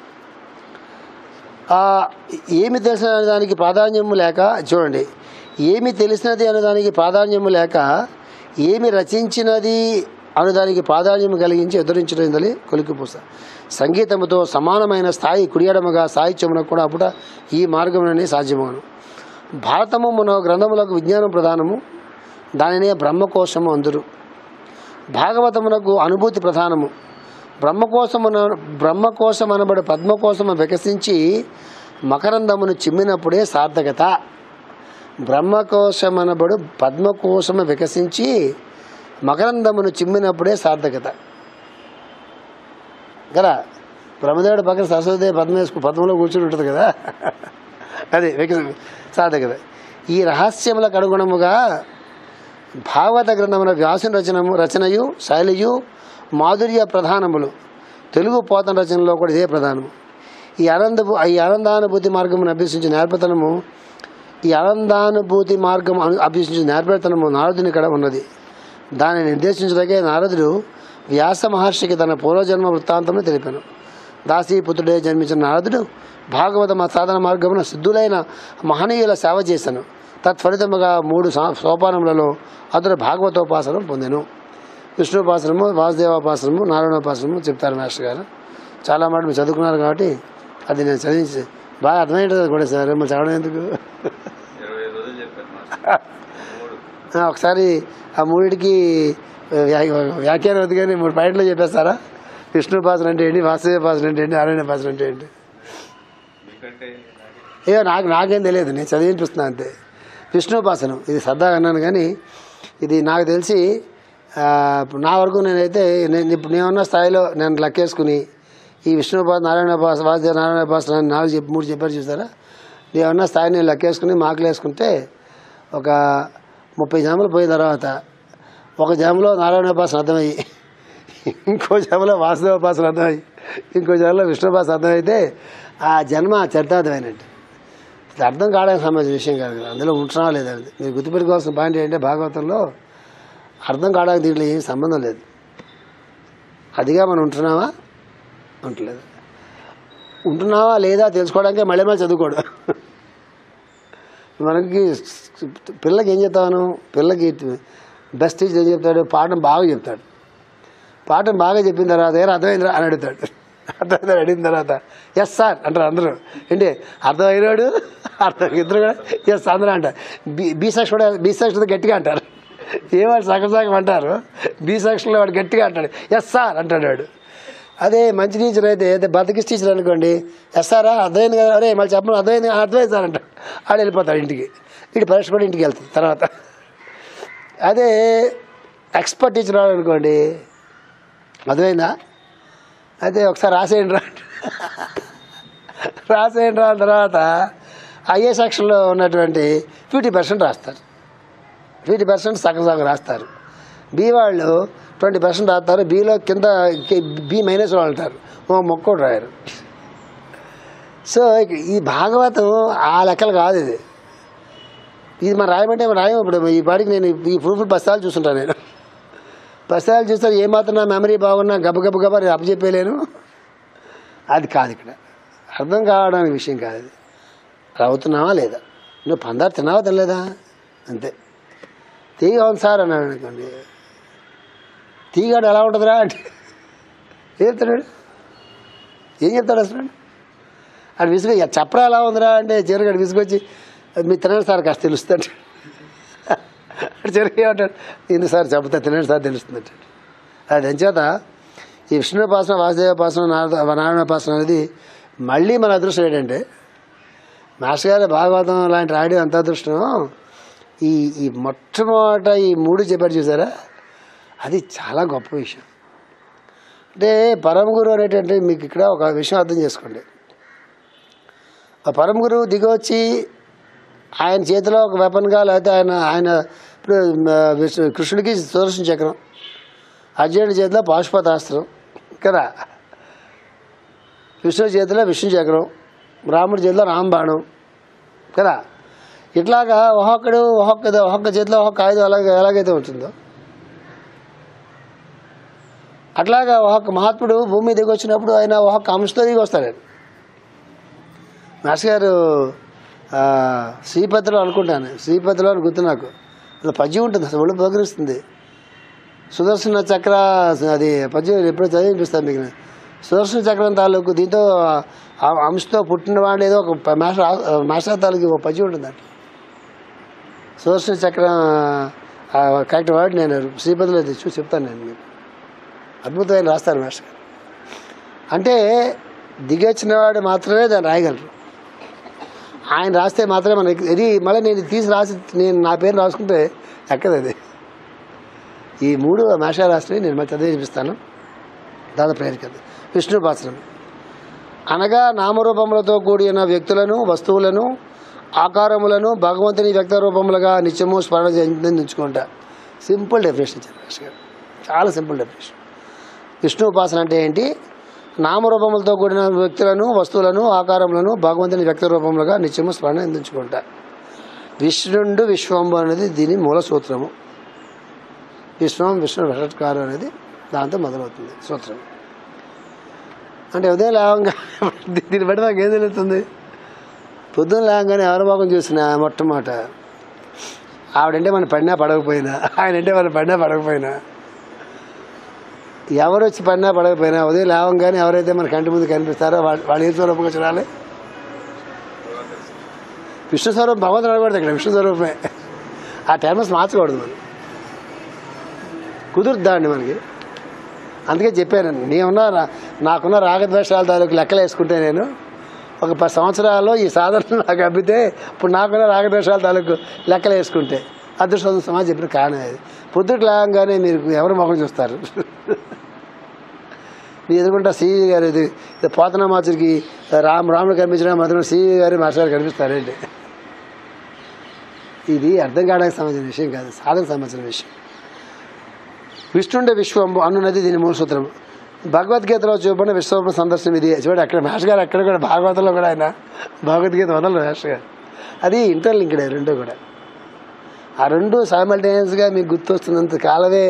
ఆ, ఏమి తెలిసిన దానికి ప్రాధాన్యము లేక చూడండి ఏమి తెలిసినది అనే దానికి ప్రాధాన్యము లేక ఏమి రచించినది అనుదానికి ప్రాధాన్యము కలిగించి ఎదురించడం కొలికిపూస సంగీతముతో సమానమైన స్థాయి కుడియడముగా సాహిత్యమునకు కూడా అప్పుడ ఈ మార్గముననే సాధ్యమవును భారతము మన గ్రంథములకు విజ్ఞానం ప్రధానము దానినే బ్రహ్మకోశము అందురు భాగవతమునకు అనుభూతి ప్రధానము బ్రహ్మకోశమున బ్రహ్మకోశం అనబడి పద్మకోశము వికసించి మకరందమును చిమ్మినప్పుడే సార్థకత బ్రహ్మకోశమనబడు పద్మకోశము వికసించి మకరందమును చిమ్మినప్పుడే సార్థకత కదా బ్రహ్మదేవుడు పక్కన సరస్వతిదేవి పద్మ వేసుకు పద్మంలో కూర్చుని ఉంటుంది కదా అది వికసి సార్థకత ఈ రహస్యములకు అనుగుణముగా భాగవత గ్రంథమున వ్యాసుని రచనము రచనయు శైలియు మాధుర్య ప్రధానములు తెలుగు పోతన రచనలో కూడా ఇదే ప్రధానము ఈ ఆనందపు ఈ ఆనందానుభూతి మార్గమును అభ్యసించే నేర్పతనము ఈ ఆనందానుభూతి మార్గం అను- అభ్యసించే నేర్పతనము నారదుని కడ ఉన్నది దానిని నిర్దేశించదగే నారదుడు వ్యాస మహర్షికి తన పూర్వజన్మ వృత్తాంతమును తెలిపాను దాసీపుత్రుడే జన్మించిన నారదుడు భాగవత మా సాధన మార్గమున సిద్ధులైన మహనీయుల సేవ చేశాను తత్ఫలితముగా మూడు సా- సోపానములలో అతడు భాగవతోపాసనం పొందెను విష్ణుపాసనము వాసుదేవోపాసనము నారాయణోపాసనము చెప్తారు మాస్టర్ గారు చాలా మాట మీరు చదువుకున్నారు కాబట్టి అది నేను చదివించి బాగా అర్థమయ్యేది కూడా సార్ మరి చదవడం ఎందుకు ఇరవై ఐదు రోజులు చెప్పారు మాస్టర్ మూడు ఆ, ఒకసారి ఆ మూడిటికి వ్యా- వ్యాఖ్యానం వద్దు కానీ మూడు పాయింట్లు చెప్పేస్తారా విష్ణుపాసన అంటే ఏంటి వాసుదేవపాసన అంటే ఏంటి నారాయణపాసన అంటే ఏంటి మీకంటే ఏ నాకు నాకేం తెలియదు నేను చదివినిపిస్తున్నా అంతే విష్ణుపాసనం ఇది సరదాగా అన్నాను కానీ ఇది నాకు తెలిసి ఆ, ఇప్పుడు నా వరకు నేనైతే నేను ఇప్పుడు నేనున్న స్థాయిలో నేను లెక్కేసుకుని ఈ విష్ణుపాస నారాయణ పాస వాసుదేవ నారాయణ పాసన అని నాలుగు చెప్పి మూడు చెప్పారు చూసారా నేనున్న స్థాయి నేను లెక్కేసుకుని మార్కులు వేసుకుంటే ఒక ముప్పై జాములు పోయిన తర్వాత ఒక జాములో నారాయణోపాసన అర్థమయ్యి ఇంకో జన్మలో వాసుదేవోపాసన అర్థమయ్యి ఇంకో జన్మలో విష్ణుపాసన అర్థమైతే ఆ జన్మ చరితార్థమైనట్టు ఇది అర్థం కావడానికి సంబంధించిన విషయం కాదు కదా అందులో ఉంటున్నా లేదండి మీరు గుర్తుపెట్టుకోవాల్సిన పాయింట్ ఏంటంటే భాగవతంలో అర్థం కావడానికి దీంట్లో ఏం సంబంధం లేదు అదిగా మనం ఉంటున్నామా ఉంటలేదు ఉంటున్నావా లేదా తెలుసుకోవడానికే మళ్ళీ మళ్ళీ చదువుకోవడం మనకి పిల్లకి ఏం చెప్తాను పిల్లకి బెస్ట్ టీచర్ ఏం చెప్తాడు పాఠం బాగా చెప్తాడు పాఠం బాగా చెప్పిన తర్వాత ఏరా అర్థమైందిరా అని అడుగుతాడు అర్థమైందా అడిగిన తర్వాత ఎస్ సార్ అంటారు అందరూ ఏంటి అర్థమైనాడు అర్థం ఇద్దరు కూడా ఎస్ అందరూ అంటారు బి బి సెక్షన్ కూడా బి సెక్షన్ గట్టిగా అంటారు ఏవాడు సగం సగం అంటారు బి సెక్షన్లో వాడు గట్టిగా అంటాడు ఎస్ సార్ అంటాడు వాడు అదే మంచి టీచర్ అయితే అదే బతికిస్ టీచర్ అనుకోండి ఎస్ సారా అర్థమైంది కదా అరే మళ్ళీ చెప్పడం అర్థమైంది "ఆ, అర్థమైంది సార్ అంటాడు ఆడు వెళ్ళిపోతాడు ఇంటికి ఇటు పరీక్ష కూడా ఇంటికి వెళ్తుంది తర్వాత అదే ఎక్స్పర్ట్ టీచర్ వాడు అనుకోండి అర్థమైందా అయితే ఒకసారి రాసేయండి రా రాసేయండి రా అన్న తర్వాత ఐఏ సెక్షన్లో ఉన్నటువంటి ఫిఫ్టీ పర్సెంట్ రాస్తారు ఫిఫ్టీ పర్సెంట్ సగం సగం రాస్తారు బి వాళ్ళు ట్వంటీ పర్సెంట్ రాస్తారు బీలో కింద బి మైనస్ వాళ్ళు అంటారు ఓ మొక్కోడు రాయరు సో ఇక ఈ భాగవతం ఆ లెక్కలు కాదు ఇది ఇది మనం రాయమంటే మనం రాయం ఇప్పుడు ఈ పాటికి నేను ఈ ప్రూఫ్లు బస్తాలు చూస్తుంటాను నేను బస్తాలు చూస్తే ఏమాత్రం నా మెమరీ బాగున్నా గబ గబ గబ నేను అప్పచెప్పలేను అది కాదు ఇక్కడ అర్థం కావడానికి విషయం కాదు అది అవుతున్నావా లేదా నువ్వు పందారు తిన్నావా తినలేదా అంతే తీగ ఉంది సార్ అన్నాడు అనుకోండి తీగాడు ఎలా ఉంటుందిరా అంటే ఏం చెప్తాడు ఏం చెప్తాడు అసలు అది విసుగు "యా, చెప్పరా ఎలా ఉందిరా అంటే చిరగడు విసుగొచ్చి మీరు తినండి సార్ కాస్త తెలుస్తుంది అంటే చిరగ ఏమంటాడు ఎందుకు సార్ చెప్తా తినండి సార్ తెలుస్తుంది అంటాడు అది ఎంచేత ఈ విష్ణుపాసన వాసుదేవోపాసన నారద నారాయణోపాసన అనేది మళ్ళీ మన అదృష్టం ఏంటంటే మాస్టర్ గారి భాగవతం లాంటి రాయడం ఎంత అదృష్టం ఈ ఈ మొట్టమొదట ఈ మూడు చెప్పారు చూసారా అది చాలా గొప్ప విషయం అంటే పరమ గురువు అనేటంటే మీకు ఇక్కడ ఒక విషయం అర్థం చేసుకోండి ఆ పరమ గురువు దిగొచ్చి ఆయన చేతిలో ఒక వెపన్గా లేకపోతే ఆయన ఆయన ఇప్పుడు ఆ, విష్ణు- కృష్ణుడికి సుదర్శన చక్రం అర్జునుడి చేతిలో పాశుపతాస్త్రం కదా విష్ణుడి చేతిలో విష్ణు చక్రం రాముడి చేతిలో రామబాణం కదా ఇట్లాగా ఒక్కొక్కడు ఒక్కొక్క ఒక్కొక్క చేతిలో ఒక్కొక్క ఆయుధం అలాగే ఎలాగైతే ఉంటుందో అట్లాగా ఒక్కొక్క మహాత్ముడు భూమి మీద దిగి వచ్చినప్పుడు ఆయన ఒక్కొక్క అంశతో దిగి వస్తాడు ఆయన. మాస్టర్ గారు ఆ, శ్రీపతిలో అనుకుంటాను శ్రీపతిలో అని గుర్తు నాకు అసలు పద్యం ఉంటుంది అసలు ఒళ్ళు పగిలిస్తుంది సుదర్శన చక్ర అది పద్యం ఎప్పుడో చదివిపిస్తాను మీకు నేను. సుదర్శన చక్రం తాలూకు దీంతో ఆ అంశతో పుట్టిన వాడు ఏదో ఒక ప- మాస్టర్ ఆ- మాస్టర్ తాలూకు ఒక పద్యం ఉంటుంది అట్లా సుదర్శన చక్రం ఆ, కరెక్ట్ వర్డ్ నేను శ్రీపతిలో చూసి చెప్తాను నేను మీకు అద్భుతమైన రాస్తారు మాస్టర్ గారు అంటే దిగొచ్చిన వాడు మాత్రమే దాన్ని రాయగలరు ఆయన రాస్తే మాత్రమే మనకి ఇది మళ్ళీ నేను తీసి రాసి నేను నా పేరు రాసుకుంటే ఎక్కదు అది ఈ మూడు మేషా రాష్ట్రం నేను మళ్ళీ చదివి చూపిస్తాను దాదాపు ప్రేరిక విష్ణుపాసనం అనగా నామరూపములతో కూడిన వ్యక్తులను వస్తువులను ఆకారములను భగవంతుని వ్యక్త రూపములుగా నిత్యము స్మరణ ఉంచుకుంటా సింపుల్ డెఫినేషన్ ఇచ్చారు మాస్టర్ గారు చాలా సింపుల్ డెఫినేషన్ విష్ణు ఉపాసన అంటే ఏంటి నామరూపములతో కూడిన వ్యక్తులను వస్తువులను ఆకారములను భగవంతుని వ్యక్త రూపములుగా నిత్యము స్మరణ అందించుకుంటా విష్ణుండు విశ్వంబు అనేది దీని మూల సూత్రము విశ్వం విష్ణు షట్కారం అనేది దాంతో మొదలవుతుంది సూత్రం అంటే ఉదయం లేవంగా దీన్ని బట్టి మాకు ఏం తెలుస్తుంది పొద్దున్న లేవగానే ఎవరి భాగం చూసినా మొట్టమొదట ఆవిడంటే మన పడినా పడకపోయినా ఆయన అంటే మన పడినా పడకపోయినా ఎవరు వచ్చి పడినా పడకపోయినా ఉదయం లేవంగానే ఎవరైతే మన కంటి ముందు కనిపిస్తారో వాళ్ళు వాళ్ళు ఏ స్వరూపంగా చూడాలి విష్ణు స్వరూపం భగవంతుడు అడగకూడదు ఇక్కడ విష్ణు స్వరూపమే ఆ టైమ్స్ మార్చకూడదు మనం కుదురుద్దా అండి మనకి అందుకే చెప్పాను నేనున్న రా- నాకున్న రాగద్వేషాల తాలూకు లెక్కలు వేసుకుంటే నేను ఒక పది సంవత్సరాల్లో ఈ సాధన నాకు అబ్బితే ఇప్పుడు నాకున్న రాగద్వేషాల తాలూకు లెక్కలు వేసుకుంటే అదృష్టం సమాజం చెప్పిన కారణం అది పొద్దుట లేవగానే మీరు ఎవరు మొహం చూస్తారు మీ ఎదుర్కొంటా సిఈ గారు ఇది ఇది పోతన మాచుడికి రామ్ రాముడు కనిపించడం మాత్రం సిఈ గారు మాస్టర్ గారు కనిపిస్తారండి ఇది అర్థం కావడానికి సంబంధించిన విషయం కాదు సాధన సంబంధించిన విషయం విష్ణుండే విశ్వం అన్నది దీని మూల సూత్రం భగవద్గీతలో చూపడిన విశ్వరూప సందర్శనం ఇది చూడండి అక్కడ మహేష్ గారు అక్కడ కూడా భాగవతంలో కూడా ఆయన భగవద్గీత వదలరు మహేష్ గారు అది ఇంటర్లింక్డ్ రెండు కూడా ఆ రెండు సైమల్టేనియస్గా మీకు గుర్తొస్తున్నంత కాలమే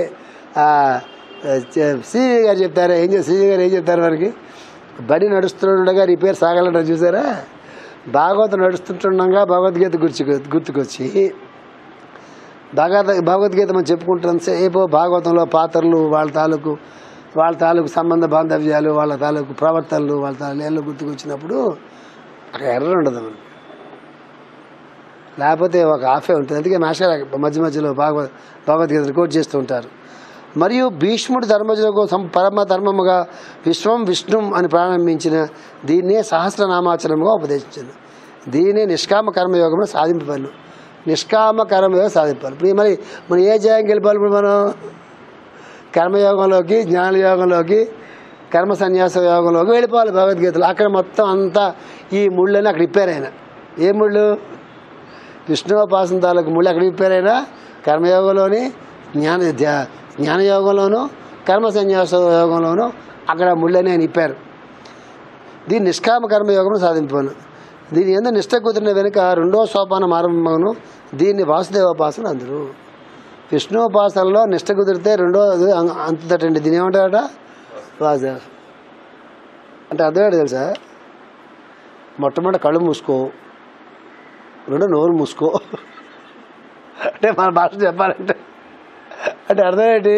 సివి గారు చెప్తారా ఏం చేస్తారు సివి గారు ఏం చెప్తారు మనకి బడి నడుస్తుండగా రిపేర్ సాగాలంటారు చూసారా భాగవతం నడుస్తుండగా భగవద్గీత గుర్చి గుర్తుకొచ్చి భగవద్ భగవద్గీత మనం చెప్పుకుంటున్నాం సేపు భాగవతంలో పాత్రలు వాళ్ళ తాలూకు వాళ్ళ తాలూకు సంబంధ బాంధవ్యాలు వాళ్ళ తాలూకు ప్రవర్తనలు వాళ్ళ తాలూకు ఏళ్ళు గుర్తుకొచ్చినప్పుడు అక్కడ ఎర్ర ఉండదు మనకి లేకపోతే ఒక ఆఫే ఉంటుంది అందుకే మాస్టర్ మధ్య మధ్యలో భాగవత భగవద్గీతను కోట్ చేస్తూ ఉంటారు మరియు భీష్ముడు ధర్మజులకు సం పరమ ధర్మముగా విశ్వం విష్ణుం అని ప్రారంభించిన దీన్నే సహస్రనామాచరణముగా ఉపదేశించాను దీన్నే నిష్కామ కర్మయోగంలో సాధింపబడిన నిష్కామ కర్మయోగం సాధింపాలి ఇప్పుడు మరి మనం ఏ జయంకి వెళ్ళిపోవాలి ఇప్పుడు మనం కర్మయోగంలోకి జ్ఞానయోగంలోకి కర్మ సన్యాస యోగంలోకి వెళ్ళిపోవాలి భగవద్గీతలో అక్కడ మొత్తం అంతా ఈ ముళ్ళని అక్కడ ఇప్పారైన ఏ ముళ్ళు విష్ణువుపాసన తాలూకు ముళ్ళు అక్కడ ఇప్పారైనా కర్మయోగంలోని జ్ఞాన ధ్యా- జ్ఞానయోగంలోను కర్మ సన్యాస యోగంలోను అక్కడ ముళ్ళని ఆయన ఇప్పారు దీన్ని నిష్కామ కర్మయోగం సాధింపాను దీని ఎందు నిష్ట కుదిరిన వెనుక రెండో సోపానం ఆరంభమును దీన్ని వాసుదేవోపాసన అందరు విష్ణువుపాసనలో నిష్ట కుదిరితే రెండో అంతటండి దీని ఏమంటారట వాసుదేవ అంటే అర్థమేంటి తెలుసా మొట్టమొదటి కళ్ళు మూసుకో రెండు నోరు మూసుకో అంటే మన భాష చెప్పాలంటే అంటే అర్థం ఏంటి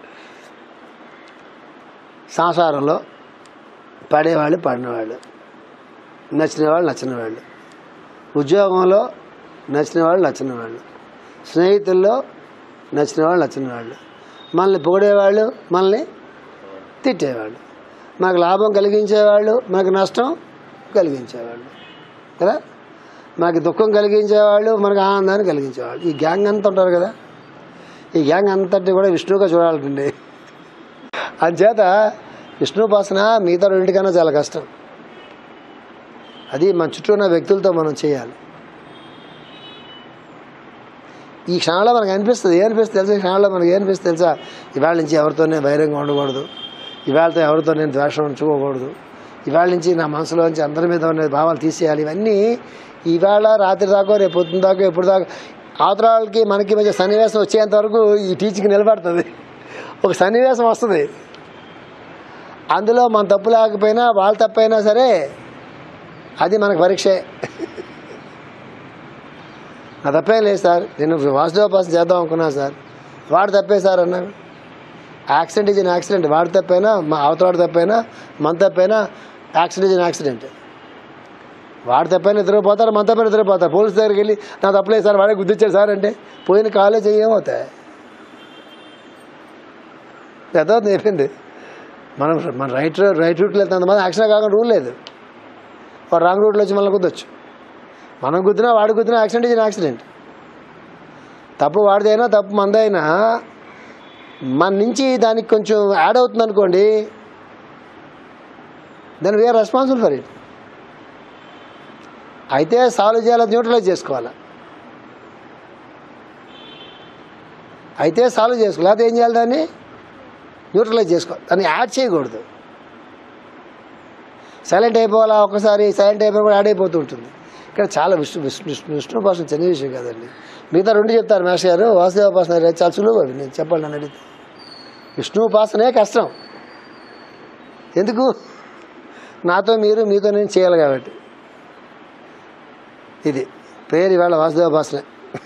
సంసారంలో పడేవాళ్ళు పడినవాళ్ళు నచ్చిన వాళ్ళు నచ్చిన వాళ్ళు ఉద్యోగంలో నచ్చిన వాళ్ళు నచ్చిన వాళ్ళు స్నేహితుల్లో నచ్చిన వాళ్ళు నచ్చిన వాళ్ళు మనల్ని పొగిడేవాళ్ళు మనల్ని తిట్టేవాళ్ళు మనకు లాభం కలిగించేవాళ్ళు మనకు నష్టం కలిగించేవాళ్ళు కదా మనకి దుఃఖం కలిగించేవాళ్ళు మనకు ఆనందాన్ని కలిగించేవాళ్ళు ఈ గ్యాంగ్ అంతా ఉంటారు కదా ఈ గ్యాంగ్ అంతటి కూడా విష్ణువుగా చూడాలండి అంచేత విష్ణుపాసన మిగతా రెండింటికన్నా చాలా కష్టం అది మన చుట్టూ ఉన్న వ్యక్తులతో మనం చేయాలి ఈ క్షణంలో మనకు అనిపిస్తుంది ఏ అనిపిస్తుంది తెలుసా ఈ క్షణంలో మనకి ఏ అనిపిస్తుంది తెలుసా ఇవాళ నుంచి ఎవరితోనే బహిరంగంగా ఉండకూడదు ఇవాళతో ఎవరితో నేను ద్వేషం ఉంచుకోకూడదు ఇవాళ నుంచి నా మనసులోంచి అందరి మీద ఉన్న భావాలు తీసేయాలి ఇవన్నీ ఇవాళ రాత్రి దాకా రేపు పొద్దున దాకా ఎప్పుడు దాకా అవతరాలకి మనకి మధ్య సన్నివేశం వచ్చేంత వరకు ఈ టీచింగ్ నిలబడుతుంది ఒక సన్నివేశం వస్తుంది అందులో మన తప్పు లేకపోయినా వాళ్ళ తప్పైనా సరే అది మనకు పరీక్షే నా తప్పేం లేదు సార్ నేను వాసుదేవోపాసన చేద్దాం అనుకున్నా సార్ వాడు తప్పే సార్ అన్నాడు యాక్సిడెంట్ ఇస్ యాక్సిడెంట్ వాడి తప్పైనా మా అవతలాడు తప్పైనా మన తప్పైనా యాక్సిడెంట్ ఇస్ యాక్సిడెంట్ వాడి తప్పైనా ఇద్దరు పోతారు మన తప్పైనా ఇద్దరు పోతారు పోలీస్ దగ్గరికి వెళ్ళి నా తప్పలేదు సార్ వాడే గుర్తించాడు సార్ అంటే పోయిన కాలేజ్ ఏమవుతాయి పెద్దది చెప్పింది మనం మన రైట్ రైట్ రూట్లో వెళ్తాం అంతమంది యాక్సిడెంట్ కాకుండా రూల్ లేదు వాడు రాంగ్ రూట్లో వచ్చి మనల్ని గుద్దొచ్చు మనం గుద్దినా వాడు గుద్దినా యాక్సిడెంట్ ఇచ్చిన యాక్సిడెంట్ తప్పు వాడిదైనా తప్పు మందైనా మన నుంచి దానికి కొంచెం యాడ్ అవుతుంది అనుకోండి దాని వీఆర్ రెస్పాన్సిబుల్ ఫర్ ఇట్ అయితే సాల్వ్ చేయాలి న్యూట్రలైజ్ చేసుకోవాలి అయితే సాల్వ్ చేసుకోవాలి లేకపోతే ఏం చేయాలి దాన్ని న్యూట్రలైజ్ చేసుకోవాలి దాన్ని యాడ్ చేయకూడదు సైలెంట్ అయిపోవాలా ఒకసారి సైలెంట్ అయిపోయి కూడా యాడ్ అయిపోతూ ఉంటుంది ఇక్కడ చాలా విష్ణు విష్ణు విష్ణు విష్ణు భాష చిన్న విషయం కదండి మిగతా రెండు చెప్తారు మాస్టర్ గారు వాసుదేవ ఉపాసన చాలా సులువు అవి నేను చెప్పండి నన్ను అడిగితే విష్ణు ఉపాసనే కష్టం ఎందుకు నాతో మీరు మీతో నేను చేయాలి కాబట్టి ఇది పేరు ఇవాళ వాసుదేవోపాసన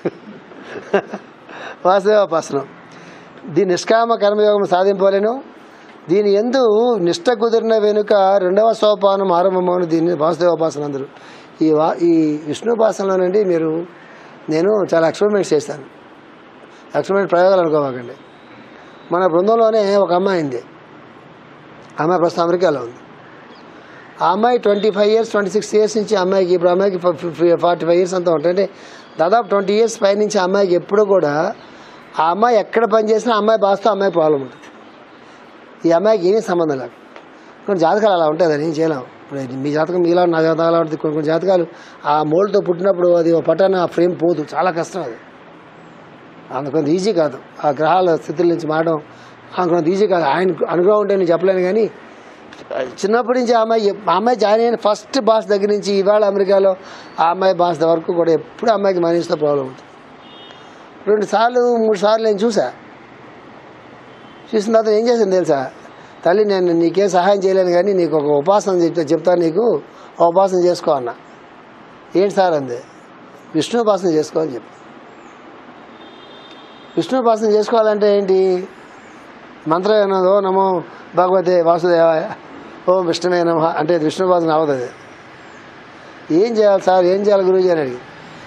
వాసుదేవోపాసనం దీని నిష్కామ కర్మయోగం సాధింపలేను దీని ఎందు నిష్ట కుదిరిన వెనుక రెండవ సోపానం ఆరంభమవును దీన్ని వాసుదేవోపాసన అందరూ ఈ వా ఈ విష్ణుపాసనలోనండి మీరు నేను చాలా ఎక్స్పెరిమెంట్స్ చేశాను ఎక్స్పెరిమెంట్ ప్రయోగాలు అనుకోవాకండి మన బృందంలోనే ఒక అమ్మాయి ఉంది ఆ అమ్మాయి ప్రస్తుతం అమెరికాలో ఉంది ఆ అమ్మాయి twenty five years twenty six years నుంచి ఆ అమ్మాయికి ఇప్పుడు ఆ అమ్మాయికి ఫార్టీ ఫైవ్ ఇయర్స్ అంతా ఉంటుంది అంటే దాదాపు ట్వంటీ ఇయర్స్ పై నుంచి ఆ అమ్మాయికి ఎప్పుడు కూడా ఆ అమ్మాయి ఎక్కడ పని చేసినా ఆ అమ్మాయి బాస్తో ఆ అమ్మాయి ప్రాబ్లం ఉంటుంది ఈ అమ్మాయికి ఏమీ సంబంధం లేదు కొన్ని జాతకాలు అలా ఉంటాయి అది ఏం చేయలేం ఇప్పుడు మీ జాతకం మీలా నా జాతకాలు అలా ఉంటుంది కొన్ని కొన్ని జాతకాలు ఆ మోల్డ్తో పుట్టినప్పుడు అది ఒక పటాన ఆ ఫ్రేమ్ పోదు చాలా కష్టం అది అందుకొంత ఈజీ కాదు ఆ గ్రహాల స్థితుల నుంచి మారడం అందుకొంత ఈజీ కాదు ఆయన అనుగ్రహం ఉంటే నేను చెప్పలేను కానీ చిన్నప్పటి నుంచి ఆ అమ్మాయి ఆ అమ్మాయి జాయిన్ అయిన ఫస్ట్ బాస్ దగ్గర నుంచి ఇవాళ అమెరికాలో ఆ అమ్మాయి బాస్ వరకు కూడా ఎప్పుడు ఆ అమ్మాయికి మనీస్తో ప్రాబ్లం ఉంటుంది రెండు సార్లు మూడు సార్లు నేను చూసా చూసిన తర్వాత ఏం చేసింది తెలుసా తల్లి నేను నీకేం సహాయం చేయలేను కానీ నీకు ఒక ఉపాసన చెప్తా చెప్తాను నీకు ఆ ఉపాసన చేసుకో అన్న ఏంటి సార్ అంది విష్ణు ఉపాసన చేసుకో అని చెప్పి విష్ణు ఉపాసన చేసుకోవాలంటే ఏంటి మంత్రం ఏమన్నదో నమో భగవతే వాసుదేవాయ ఓం విష్ణువే నమ అంటే ఇది విష్ణు ఉపాసన అవ్వదు అది ఏం చేయాలి సార్ ఏం చేయాలి గురుజీ అని అడిగి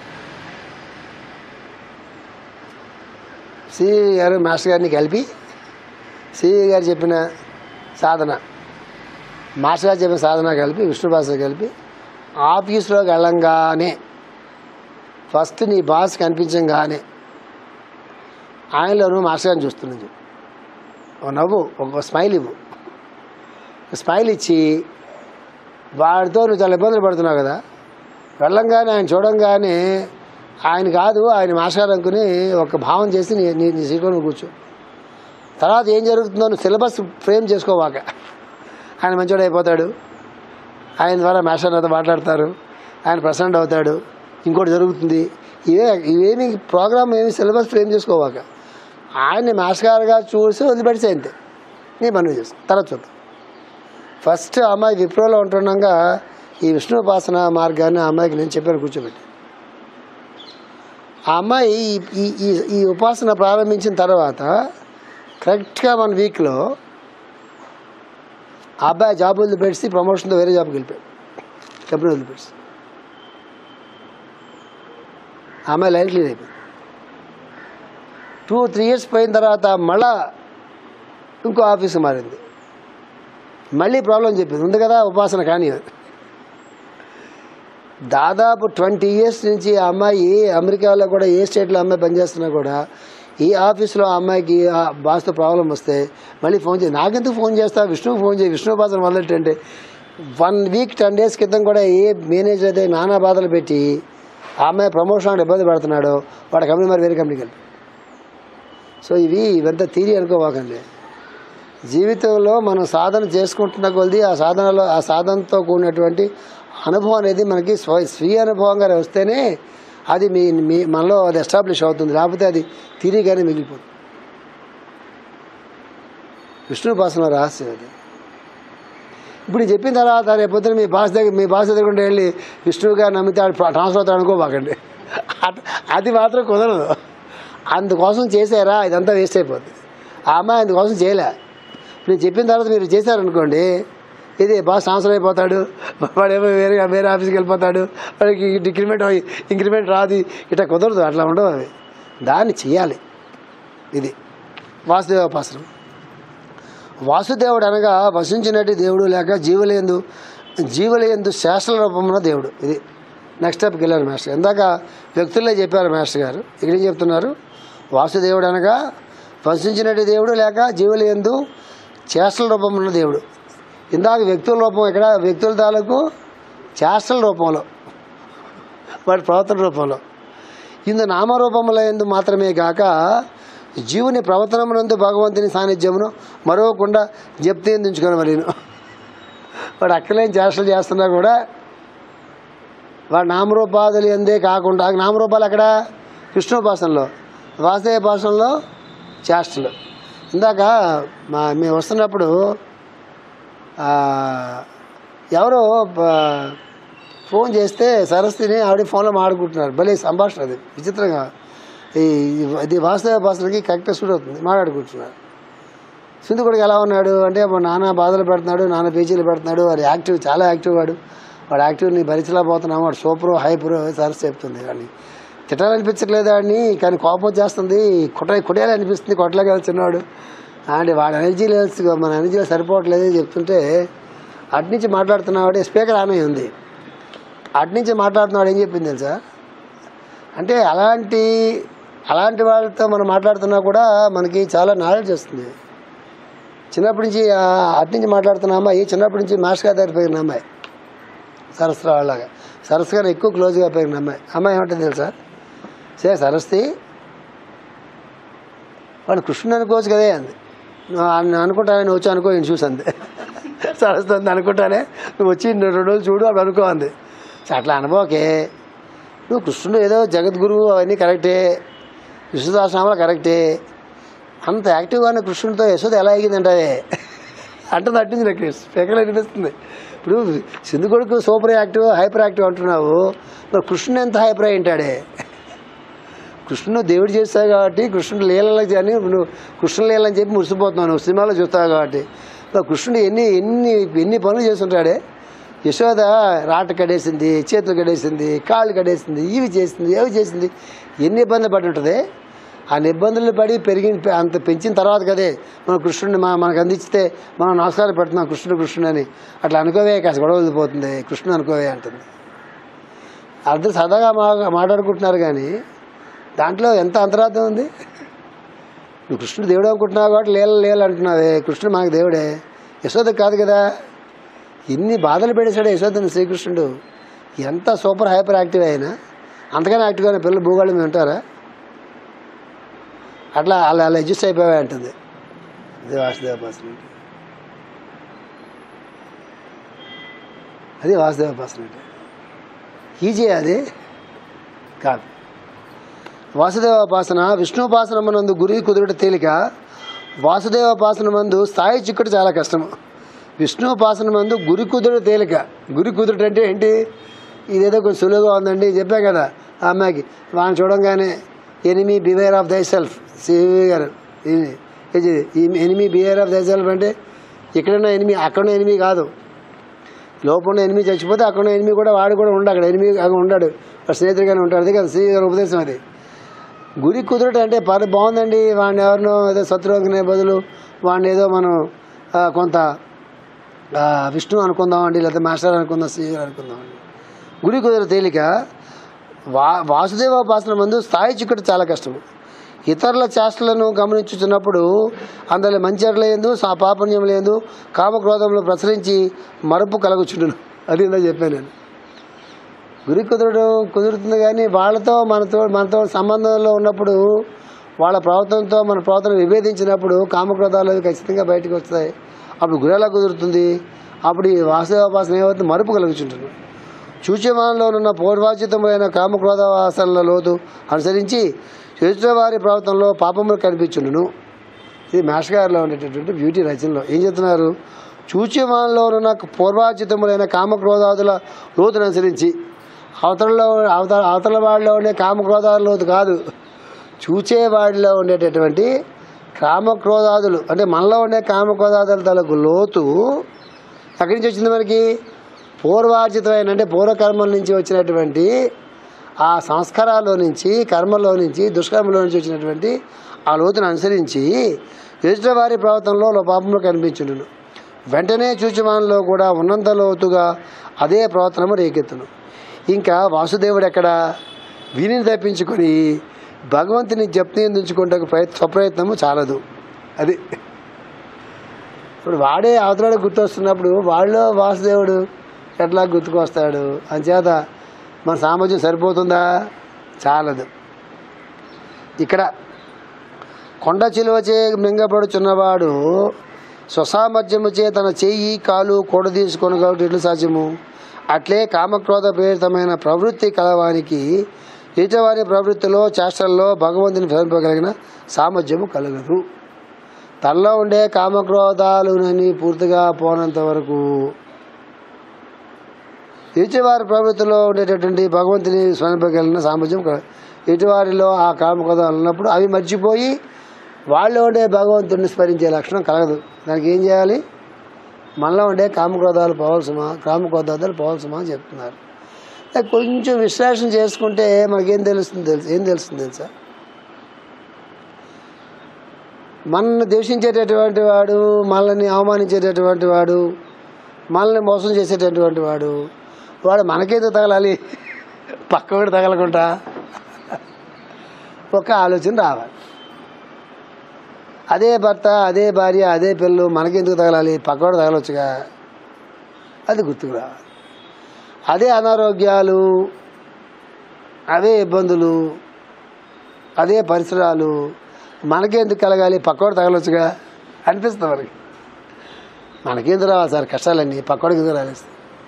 సి గారు మాస్టర్ గారిని కలిపి సి గారు చెప్పిన సాధన మాస్టర్ గారు చెప్పిన సాధన కలిపి విష్ణు భాష కలిపి ఆఫీస్లోకి వెళ్ళంగానే ఫస్ట్ నీ బాస్ కనిపించంగానే ఆయనలో నువ్వు మాస్టర్ గారిని చూస్తున్నాను చెప్పు ఒక నవ్వు ఒక స్మైల్ ఇవ్వు ఒక స్మైల్ ఇచ్చి వాడితో నువ్వు చాలా ఇబ్బందులు పడుతున్నావు కదా వెళ్ళంగానే ఆయన చూడంగానే ఆయన కాదు ఆయన మాస్టర్ అనుకుని ఒక భావం చేసి నీ నీ నీ సీట్లో నువ్వు కూర్చో తర్వాత ఏం జరుగుతుందో నువ్వు సిలబస్ ఫ్రేమ్ చేసుకోవాక ఆయన మంచోడు అయిపోతాడు ఆయన ద్వారా మాస్టర్ నాతో మాట్లాడతారు ఆయన ప్రెసిడెంట్ అవుతాడు ఇంకోటి జరుగుతుంది ఇవే ఇవేమి ప్రోగ్రామ్ ఏమి సిలబస్ ఫ్రేమ్ చేసుకోవాక ఆయన్ని మాస్టర్ గారుగా చూసి వదిలిపెడితే అంతే నీ పని చేసుకో తర్వాత చూద్దాం ఫస్ట్ ఆ అమ్మాయి విప్రోలో ఉంటుండగా ఈ విష్ణు ఉపాసన మార్గాన్ని ఆ అమ్మాయికి నేను చెప్పాను కూర్చోబెట్టి ఆ అమ్మాయి ఈ- ఈ ఈ ఈ ఉపాసన ప్రారంభించిన తర్వాత కరెక్ట్గా వన్ వీక్లో ఆ అబ్బాయి జాబ్ వదిలిపెట్టి ప్రమోషన్తో వేరే జాబ్కి వెళ్ళిపోయాడు కంపెనీ వదిలిపెట్టి ఆ అమ్మాయి లైన్ క్లియర్ అయిపోయింది టూ త్రీ ఇయర్స్ పోయిన తర్వాత మళ్ళా ఇంకో ఆఫీస్కి మారింది మళ్ళీ ప్రాబ్లం చెప్పింది ఉంది కదా ఉపాసన కానీ దాదాపు ట్వంటీ ఇయర్స్ నుంచి ఆ అమ్మాయి ఏ అమెరికాలో కూడా ఏ స్టేట్లో అమ్మాయి పనిచేస్తున్నా కూడా ఈ ఆఫీస్లో ఆ అమ్మాయికి ఆ బాస్తో ప్రాబ్లం వస్తే మళ్ళీ ఫోన్ చేయి నాకెందుకు ఫోన్ చేస్తా విష్ణువు ఫోన్ చేయి విష్ణు ఉపాసన మొదలెట్టంటే వన్ వీక్ టెన్ డేస్ క్రితం కూడా ఏ మేనేజర్ అయితే నానా బాధలు పెట్టి ఆ అమ్మాయి ప్రమోషన్ ఇబ్బంది పడుతున్నాడో వాడి కంపెనీ మరి వేరే కంపెనీకి వెళ్ళి సో ఇవి ఇవంతా తీరి అనుకోవాకండి జీవితంలో మనం సాధన చేసుకుంటున్న కొలది ఆ సాధనలో ఆ సాధనతో కూడినటువంటి అనుభవం అనేది మనకి స్వ స్వీయ అనుభవంగా వస్తేనే అది మీ మీ మనలో అది ఎస్టాబ్లిష్ అవుతుంది లేకపోతే అది తిరిగానే మిగిలిపోతుంది విష్ణు ఉపాసన రహస్యం అది ఇప్పుడు నేను చెప్పిన తర్వాత రేపు పొద్దున మీ బాస్ దగ్గర మీ బాస్ దగ్గర వెళ్ళి విష్ణువుగా నమ్మితే ఆడు ట్రాన్స్ఫర్ అవుతాడు అనుకోబాకండి అట్- అది మాత్రం కుదరదు అందుకోసం చేశారా ఇదంతా వేస్ట్ అయిపోతుంది ఆ అమ్మాయి అందుకోసం చేయలే నేను చెప్పిన తర్వాత మీరు చేశారనుకోండి ఇది బాస్ ట్రాన్స్ఫర్ అయిపోతాడు వాడేమో వేరే వేరే ఆఫీస్కి వెళ్ళిపోతాడు వాడికి డిక్రిమెంట్ ఇంక్రిమెంట్ రాదు ఇట్లా కుదరదు అట్లా ఉండవు అవి దాన్ని చేయాలి ఇది వాసుదేవోపాసనం వాసుదేవుడు అనగా వసించినట్టు దేవుడు లేక జీవులందు జీవులందు శాస్త్ర రూపమున దేవుడు ఇది నెక్స్ట్ స్టెప్కి వెళ్ళారు మాస్టర్ ఇందాక వ్యక్తుల్లో చెప్పారు మాస్టర్ గారు ఇక్కడ ఏం చెప్తున్నారు వాసుదేవుడు అనగా వసించినట్టు దేవుడు లేక జీవులందు చేష్టల రూపమున్న దేవుడు ఇందాక వ్యక్తుల రూపం ఇక్కడ వ్యక్తుల తాలూకు చేష్టల రూపంలో వాటి ప్రవర్తన రూపంలో ఇందు నామరూపముల ఎందు మాత్రమే కాక జీవుని ప్రవర్తనమునందు భగవంతుని సాన్నిధ్యమును మరవకుండా జప్తి ఎందుకుని మరీను వాడు అక్కలేని చేష్టలు చేస్తున్నా కూడా వాడు నామరూపాదులు ఎందే కాకుండా ఆ నామరూపాలు అక్కడ కృష్ణోపాసనలో వాసుదేవోపాసనలో చేష్టలు ఇందాక మా మేము వస్తున్నప్పుడు ఆ, ఎవరో బ- ఫోన్ చేస్తే సరస్వతిని ఆవిడ ఫోన్లో మాట్లాడుకుంటున్నారు భలే సంభాషణ అది విచిత్రంగా ఈ ఇది వాసుదేవ భాషలకి కరెక్ట్గా సూట్ అవుతుంది మాట్లాడుకుంటున్నారు సింధు కొడుకు ఎలా ఉన్నాడు అంటే మా నాన్న బాధలు పెడుతున్నాడు నాన్న పేచీలు పెడుతున్నాడు వాడు యాక్టివ్ చాలా యాక్టివ్ వాడు వాడు యాక్టివ్ని భరించలేకపోతున్నాం వాడు సూపర్ హైపర్ సరస్సు చెప్తుంది వాడిని తిట్టాలనిపించట్లేదు వాడిని కానీ కోపం వచ్చేస్తుంది కొట్ట కొట్టేయాలనిపిస్తుంది కొట్టలేక చిన్నవాడు అండ్ వాడి ఎనర్జీ లెవెల్స్ మన ఎనర్జీ సరిపోవట్లేదు అని చెప్తుంటే అటు నుంచి మాట్లాడుతున్నాడు స్పీకర్ ఆన్ అయి ఉంది అటు నుంచి మాట్లాడుతున్నాడు ఏం చెప్పింది తెలుసా అంటే అలాంటి అలాంటి వాళ్ళతో మనం మాట్లాడుతున్నా కూడా మనకి చాలా నాలెడ్జ్ వస్తుంది చిన్నప్పటి నుంచి ఆ అటు నుంచి మాట్లాడుతున్న అమ్మాయి చిన్నప్పటి నుంచి మాస్టర్ గారి దగ్గర పెరిగిన అమ్మాయి సరస్సు వాళ్ళగా సరస్సు గారు ఎక్కువ క్లోజ్గా పెరిగిన అమ్మాయి అమ్మాయి ఏమంటుంది తెలుసా సే సరస్తి వాడు కృష్ణుడు అనుకోవచ్చు కదే అంది నువ్వు ఆయన అనుకుంటానే నువ్వు వచ్చి అనుకో నేను చూసి అంది సరస్సు అంది అనుకుంటానే నువ్వు వచ్చి రెండు రోజులు చూడు అప్పుడు అనుకో అంది సో అట్లా అనుభవకే నువ్వు కృష్ణుడు ఏదో జగద్గురువు అవన్నీ కరెక్టే విశ్వదాసనామాలు కరెక్టే అంత యాక్టివ్గా ఉన్న కృష్ణుడితో యశోద ఎలా ఎగిందంటే అంటుంది అట్టింది నాకు స్పీకర్ అనిపిస్తుంది ఇప్పుడు సింధు కొడుకు సూపర్ యాక్టివ్ హైపర్ యాక్టివ్ అంటున్నావు మరి కృష్ణుడు ఎంత హైపర్ అయి ఉంటాడే కృష్ణుడు దేవుడు చేస్తావు కాబట్టి కృష్ణుడు లీలలకు కానీ నువ్వు కృష్ణుడు లీలని చెప్పి మురిసిపోతున్నావు నువ్వు సినిమాలో చూస్తావు కాబట్టి మరి కృష్ణుడు ఎన్ని ఎన్ని ఎన్ని పనులు చేస్తుంటాడే యశోద రాట కడేసింది చేతులు కడేసింది కాళ్ళు కడేసింది ఇవి చేసింది అవి చేసింది ఎన్ని ఇబ్బందులు పడి ఉంటుంది ఆ ఇబ్బందులు పడి పెరిగి అంత పెంచిన తర్వాత కదే మన కృష్ణుడిని మా మనకు అందించితే మనం నమస్కారం పెడుతున్నాం కృష్ణుడు కృష్ణుడు అని అట్లా అనుకోవే కాస్త గొడవ వదిలిపోతుంది కృష్ణుడు అనుకోవే అంటుంది అర్థం సరదాగా మా మాట్లాడుకుంటున్నారు కానీ దాంట్లో ఎంత అంతరార్థం ఉంది నువ్వు కృష్ణుడు దేవుడు అనుకుంటున్నావు కాబట్టి లేల లేలు అంటున్నావే కృష్ణుడు మనకు దేవుడే యశోద కాదు కదా ఎన్ని బాధలు పెడేశాడు యశోదని శ్రీకృష్ణుడు ఎంత సూపర్ హైపర్ యాక్టివ్ అయినా అంతగానే యాక్టివ్గా ఉన్న పిల్లలు భూగోళం మీద ఉంటారా అట్లా అలా అలా అడ్జస్ట్ అయిపోయా అంటుంది అదే వాసుదేవోపాసన అంటే అది వాసుదేవోపాసన అంటే ఈజీ అది కాదు వాసుదేవోపాసన విష్ణుపాసనమునందు గురి కుదురుట తేలిక వాసుదేవోపాసన మందు స్థాయి చిక్కుడు చాలా కష్టము విష్ణుపాసన మందు గురి కుదురు తేలిక గురి కుదురుట అంటే ఏంటి ఇదేదో కొంచెం సులువుగా ఉందండి చెప్పా కదా ఆ అమ్మాయికి వాళ్ళని చూడంగానే enemy beware of thy self CV గారు ఇది ఇది ఈ enemy beware of thy self అంటే ఇక్కడున్న ఎనిమి అక్కడ ఎనిమి కాదు లోపల ఎనిమి చచ్చిపోతే అక్కడ ఎనిమి కూడా వాడు కూడా ఉండు అక్కడ ఎనిమి అక్కడ ఉండడు వాడు స్నేహితుడిగానే ఉంటాడు అది కదా సివి గారి ఉపదేశం అది గురి కుదురట అంటే పని బాగుందండి వాడిని ఎవరినో ఏదో శత్రువుకునే బదులు వాడిని ఏదో మనం ఆ, కొంత ఆ, విష్ణు అనుకుందామండి లేకపోతే మాస్టర్ అనుకుందాం శ్రీగారు అనుకుందామండి గురి కుదిర తేలిక వా వాసుదేవోపాసన మందు స్థాయి చిక్కుట చాలా కష్టం ఇతరుల చేష్టలను గమనించుతున్నప్పుడు అందులో మంచి లేదు పాపణ్యం లేదు కామక్రోధంలో ప్రసరించి మరుపు కలగుచుండును అది ఇందా చెప్పాను నేను గురి కుదరడం కుదురుతుంది కానీ వాళ్ళతో మనతో మనతో సంబంధంలో ఉన్నప్పుడు వాళ్ళ ప్రవర్తనతో మన ప్రవర్తన విభేదించినప్పుడు కామక్రోధాలు అవి ఖచ్చితంగా బయటకు వస్తాయి అప్పుడు గురి ఎలా కుదురుతుంది అప్పుడు ఈ వాస్తవోపాసన ఏమవుతుంది మరుపు కలుగుచుంటుంది సూచ్యమానంలో ఉన్న పూర్వాచితమైన కామక్రోధ వాసనల లోతు అనుసరించి చరిత్రవారి ప్రవర్తనలో పాపములు కనిపించుండును ఇది మేష గారిలో ఉండేటటువంటి బ్యూటీ రచనలో ఏం చెప్తున్నారు చూచ్యమానంలో ఉన్న పూర్వాచితములైన కామక్రోధాదుల లోతును అనుసరించి అవతలలో అవతల అవతల వాడిలో ఉండే కామక్రోధాల లోతు కాదు చూచేవాడిలో ఉండేటటువంటి కామక్రోధాదులు అంటే మనలో ఉండే కామక్రోధాదుల తలకు లోతు ఎక్కడి నుంచి వచ్చింది మనకి పూర్వార్జితమైన అంటే పూర్వకర్మల నుంచి వచ్చినటువంటి ఆ సంస్కారాల్లో నుంచి కర్మలో నుంచి దుష్కర్మలో నుంచి వచ్చినటువంటి ఆ లోతును అనుసరించి ఎదుటివారి ప్రవర్తనలో లో పాపములు కనిపించుండును వెంటనే చూచమానంలో కూడా ఉన్నంత లోతుగా అదే ప్రవర్తనము రేకెత్తును ఇంకా వాసుదేవుడు ఎక్కడ వీరిని తప్పించుకొని భగవంతుని జప్తించుకుంటే ప్రయత్ స్వప్రయత్నము చాలదు అది ఇప్పుడు వాడే అవతలాడు గుర్తొస్తున్నప్పుడు వాళ్ళలో వాసుదేవుడు ఎట్లా గుర్తుకొస్తాడు అంచేత మన సామర్థ్యం సరిపోతుందా చాలదు ఇక్కడ కొండ చిలువచే మింగపడుచున్నవాడు స్వసామర్థ్యముచే తన చెయ్యి కాలు కూడ తీసుకొని కాబట్టి ఎట్లు సాధ్యము అట్లే కామక్రోధ ప్రేరితమైన ప్రవృత్తి కలవానికి ఈటవారి ప్రవృత్తిలో చేష్టల్లో భగవంతుని ఫలింపగలిగిన సామర్థ్యము కలగదు తనలో ఉండే కామక్రోధాలునని పూర్తిగా పోనంత వరకు ఈటివారి ప్రవృత్తిలో ఉండేటటువంటి భగవంతుని స్మరింపగలిగిన సామర్థ్యం కల- ఇటువారిలో ఆ కామక్రోధాలు ఉన్నప్పుడు అవి మర్చిపోయి వాళ్ళు ఉండే భగవంతుడిని స్మరించే లక్షణం కలగదు దానికి ఏం చేయాలి మనలో ఉండే కామక్రోధాలు పోవాల్సమా కామక్రోధాలు పోవాల్సమా అని చెప్తున్నారు అయితే కొంచెం విశ్లేషణ చేసుకుంటే మనకేం తెలుస్తుంది తెలుసు ఏం తెలుస్తుంది తెలుసా మనల్ని ద్వేషించేటటువంటి వాడు మనల్ని అవమానించేటటువంటి వాడు మనల్ని మోసం చేసేటటువంటి వాడు వాడు మనకేదో తగలాలి పక్కవాడు తగలకుండా ఒక ఆలోచన రావాలి అదే భర్త అదే భార్య అదే పిల్లలు మనకెందుకు తగలాలి పక్కవాడు తగలొచ్చుగా అది గుర్తుకు రావాలి అదే అనారోగ్యాలు అవే ఇబ్బందులు అదే పరిసరాలు మనకెందుకు కలగాలి పక్కవాడు తగలొచ్చుగా అనిపిస్తుంది మనకి మనకెందుకు రావాలి సార్ కష్టాలన్నీ పక్కవాడికి ఎందుకు రాలేదు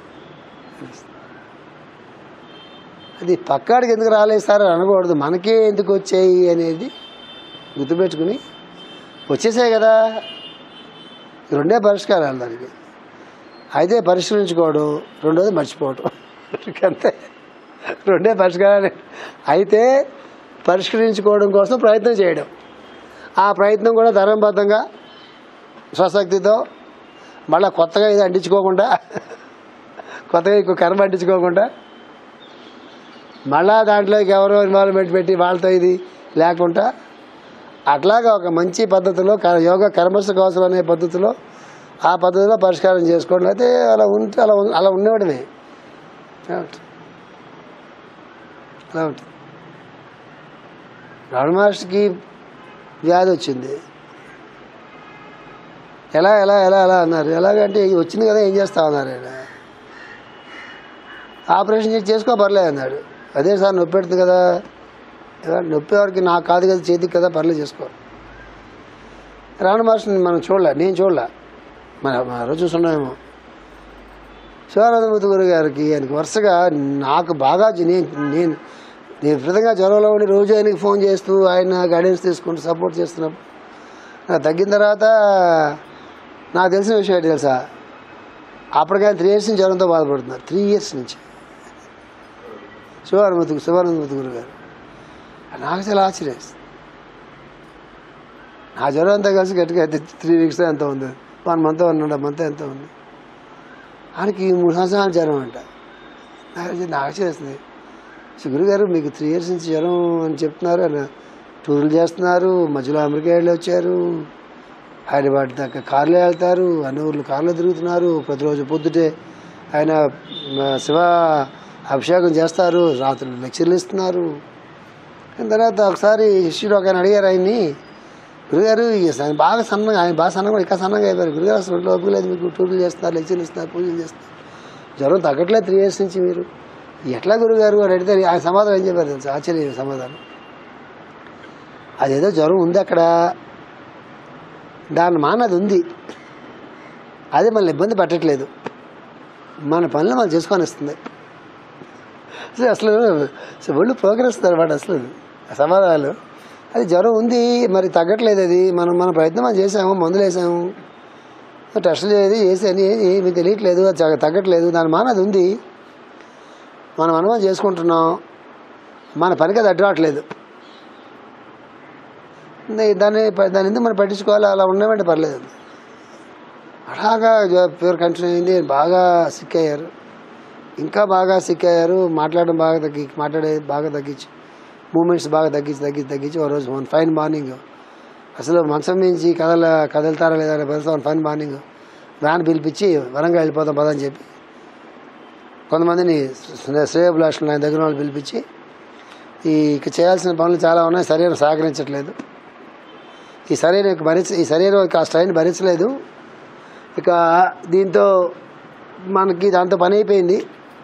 అది పక్కాడికి ఎందుకు రాలేదు సార్ అని అనకూడదు మనకే ఎందుకు వచ్చాయి అనేది గుర్తుపెట్టుకుని వచ్చేసాయి కదా ఈ రెండే పరిష్కారాలు దానికి అయితే పరిష్కరించుకోవడం రెండోది మర్చిపోవడం అంతే రెండే పరిష్కారాలు అయితే పరిష్కరించుకోవడం కోసం ప్రయత్నం చేయడం ఆ ప్రయత్నం కూడా ధర్మబద్ధంగా స్వశక్తితో మళ్ళీ కొత్తగా ఇది అంటించుకోకుండా కొత్తగా ఇంకో కర్మ అంటించుకోకుండా మళ్ళా దాంట్లోకి ఎవరో ఇన్వాల్వ్మెంట్ పెట్టి వాళ్ళతో ఇది లేకుండా అట్లాగా ఒక మంచి పద్ధతిలో క- యోగ కర్మస్థ కోసం అనే పద్ధతిలో ఆ పద్ధతిలో పరిష్కారం చేసుకోండి అయితే అలా ఉంటే అలా ఉన్- అలా ఉండేవాడమే అలా ఉంటుంది. అలా ఉంటుంది రమణ మాస్టర్కి వ్యాధి వచ్చింది ఎలా ఎలా ఎలా ఎలా అన్నారు ఎలాగంటే వచ్చింది కదా ఏం చేస్తావు అన్నారు ఆయన ఆపరేషన్ చేసి చేసుకో పర్లేదు అన్నాడు అదే సార్ నొప్పి పెడుతుంది కదా "ఏదో నొప్పి ఎవరికి నాకు కాదు కదా చేతికి కదా పర్లేదు చేసుకో రావణ మాస్టర్ని మనం చూడలే నేను చూడలే మన మన రోజు చూస్తున్నామేమో శివానందమూర్తి గురు గారికి ఆయనకి వరుసగా నాకు బాగా జ- నేను నేను నేను విపరీతంగా జ్వరంలో ఉండి రోజు ఆయనకి ఫోన్ చేస్తూ ఆయన గైడెన్స్ తీసుకుంటూ సపోర్ట్ చేస్తున్నప్పుడు నాకు తగ్గిన తర్వాత నాకు తెలిసిన విషయం ఏంటి తెలుసా అప్పటికైనా త్రీ ఇయర్స్ నుంచి జ్వరంతో బాధపడుతున్నారు త్రీ ఇయర్స్ నుంచి శివానుమతి శివానందమతి గురువు గారు నాకు చాలా ఆశ్చర్యం వేసింది. నా జ్వరం అంతా కలిసి గట్టిగా అయితే త్రీ వీక్స్ ఎంత ఉంది one month one and month ఎంత ఉంది ఆయనకి మూడు సంవత్సరాల జ్వరం అంట నాకు నాకు ఆశ్చర్యేస్తుంది సో గురుగారు మీకు త్రీ ఇయర్స్ నుంచి జ్వరం అని చెప్తున్నారు ఆయన టూర్లు చేస్తున్నారు మధ్యలో అమెరికా వెళ్ళి వచ్చారు హైదరాబాద్ దాకా కార్లో వెళ్తారు అన్ని ఊర్లు కార్లో తిరుగుతున్నారు ప్రతిరోజు పొద్దుటే ఆయన మ, శివ అభిషేకం చేస్తారు రాత్రులు లెక్చర్లు ఇస్తున్నారు దాని తర్వాత ఒకసారి శిష్యుడు ఒక ఆయన అడిగారు ఆయన్ని గురుగారు ఈ స- బాగా సన్నగా ఆయన బాగా సన్నగా ఇంకా సన్నగా అయిపోయారు గురుగారు అసలు ఒంట్లో ఓపిక లేదు మీకు టూర్లు చేస్తున్నారు లెక్చర్లు ఇస్తున్నారు పూజలు చేస్తున్నారు జ్వరం తగ్గట్లేదు త్రీ ఇయర్స్ నుంచి మీరు ఎట్లా గురుగారు అని అడిగితే ఆయన సమాధానం ఏం చెప్పారు తెలుసు ఆశ్చర్య సమాధానం అదేదో జ్వరం ఉంది అక్కడ దాని మానది ఉంది అది మనల్ని ఇబ్బంది పెట్టట్లేదు మన పనులు మనం చేసుకొని ఇస్తుంది అసలు అసలు అసలు ఒళ్ళు ప్రోగ్రెస్ అనమాట అసలు ఆ సమాధానాలు అది జ్వరం ఉంది మరి తగ్గట్లేదు అది మనం మన ప్రయత్నం మనం చేసాము మందులు వేసాము టెస్టులు చేసి చేసి అని ఏమీ తెలియట్లేదు అది తగ్గ- తగ్గట్లేదు దాని మానది ఉంది మనం అనుభవం చేసుకుంటున్నాం మన పనికి అది అడ్డు దాన్ని ప- దాన్ని ఎందుకు మనం పట్టించుకోవాలి అలా ఉండమంటే పర్లేదు అలాగా ప్యూర్ కంటిన్యూ అయింది బాగా సిక్ అయ్యారు ఇంకా బాగా సిక్ అయ్యారు మాట్లాడడం బాగా తగ్గి మాట్లాడే బాగా తగ్గించి మూమెంట్స్ బాగా తగ్గించి తగ్గించి తగ్గించి ఓ రోజు వన్ ఫైన్ మార్నింగ్ అసలు మంచం నుంచి కదల కదలుతారా లేదా అనే పరిస్థితి వన్ ఫైన్ మార్నింగ్ వ్యాన్ పిలిపించి వరంగల్ వెళ్ళిపోతాం పదని చెప్పి కొంతమందిని శ్రేయభిలాషులు ఆయన దగ్గర వాళ్ళు పిలిపించి ఈ ఇక చేయాల్సిన పనులు చాలా ఉన్నాయి శరీరం సహకరించట్లేదు ఈ శరీరం భరించ ఈ శరీరం ఇక ఆ స్ట్రైన్ భరించలేదు ఇక దీంతో మనకి దాంతో పని అయిపోయింది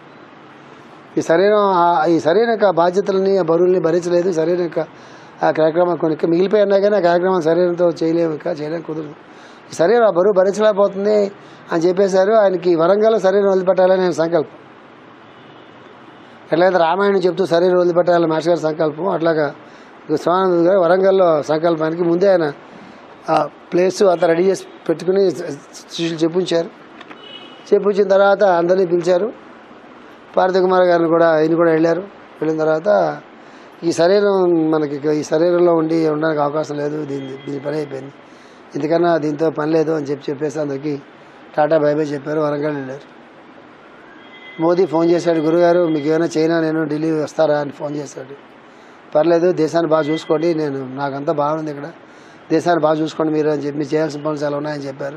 ఈ శరీరం ఆ- ఈ శరీరం యొక్క బాధ్యతలని ఆ బరువుల్ని భరించలేదు శరీరం యొక్క ఆ కార్యక్రమాలు కొన్ని ఇంకా మిగిలిపోయి ఉన్నాయి కానీ ఆ కార్యక్రమం శరీరంతో చేయలేము ఇంకా చేయలేం కుదరదు ఈ శరీరం ఆ బరువు భరించలేకపోతుంది అని చెప్పేశారు ఆయనకి వరంగల్ శరీరం వదిలిపెట్టాలని ఆయన సంకల్పం ఎట్లయితే రామాయణం చెప్తూ శరీరం వదిలిపెట్టాలని మాస్టర్ గారి సంకల్పం అట్లాగా స్వానంద గారు వరంగల్లో సంకల్పానికి ముందే ఆయన ఆ ప్లేస్ అంతా రెడీ చేసి పెట్టుకుని శిష్యులు చెప్పించారు చెప్పించిన తర్వాత అందరినీ పిలిచారు పార్థ కుమార్ గారిని కూడా ఆయన కూడా వెళ్ళారు వెళ్ళిన తర్వాత ఈ శరీరం మనకి ఇక ఈ శరీరంలో ఉండి ఉండడానికి అవకాశం లేదు దీని దీని పని అయిపోయింది ఇంతకన్నా దీంతో పని లేదు అని చెప్పి చెప్పేసి అందరికి టాటా బై బై చెప్పారు వరంగల్ వెళ్ళారు మోదీ ఫోన్ చేశాడు గురుగారు మీకు ఏమైనా చైనా నేను ఢిల్లీ వస్తారా అని ఫోన్ చేశాడు పర్లేదు దేశాన్ని బాగా చూసుకోండి నేను నాకంతా బాగుంది ఇక్కడ దేశాన్ని బాగా చూసుకోండి మీరు అని చెప్పి మీరు చేయాల్సిన పనులు చాలా ఉన్నాయని చెప్పారు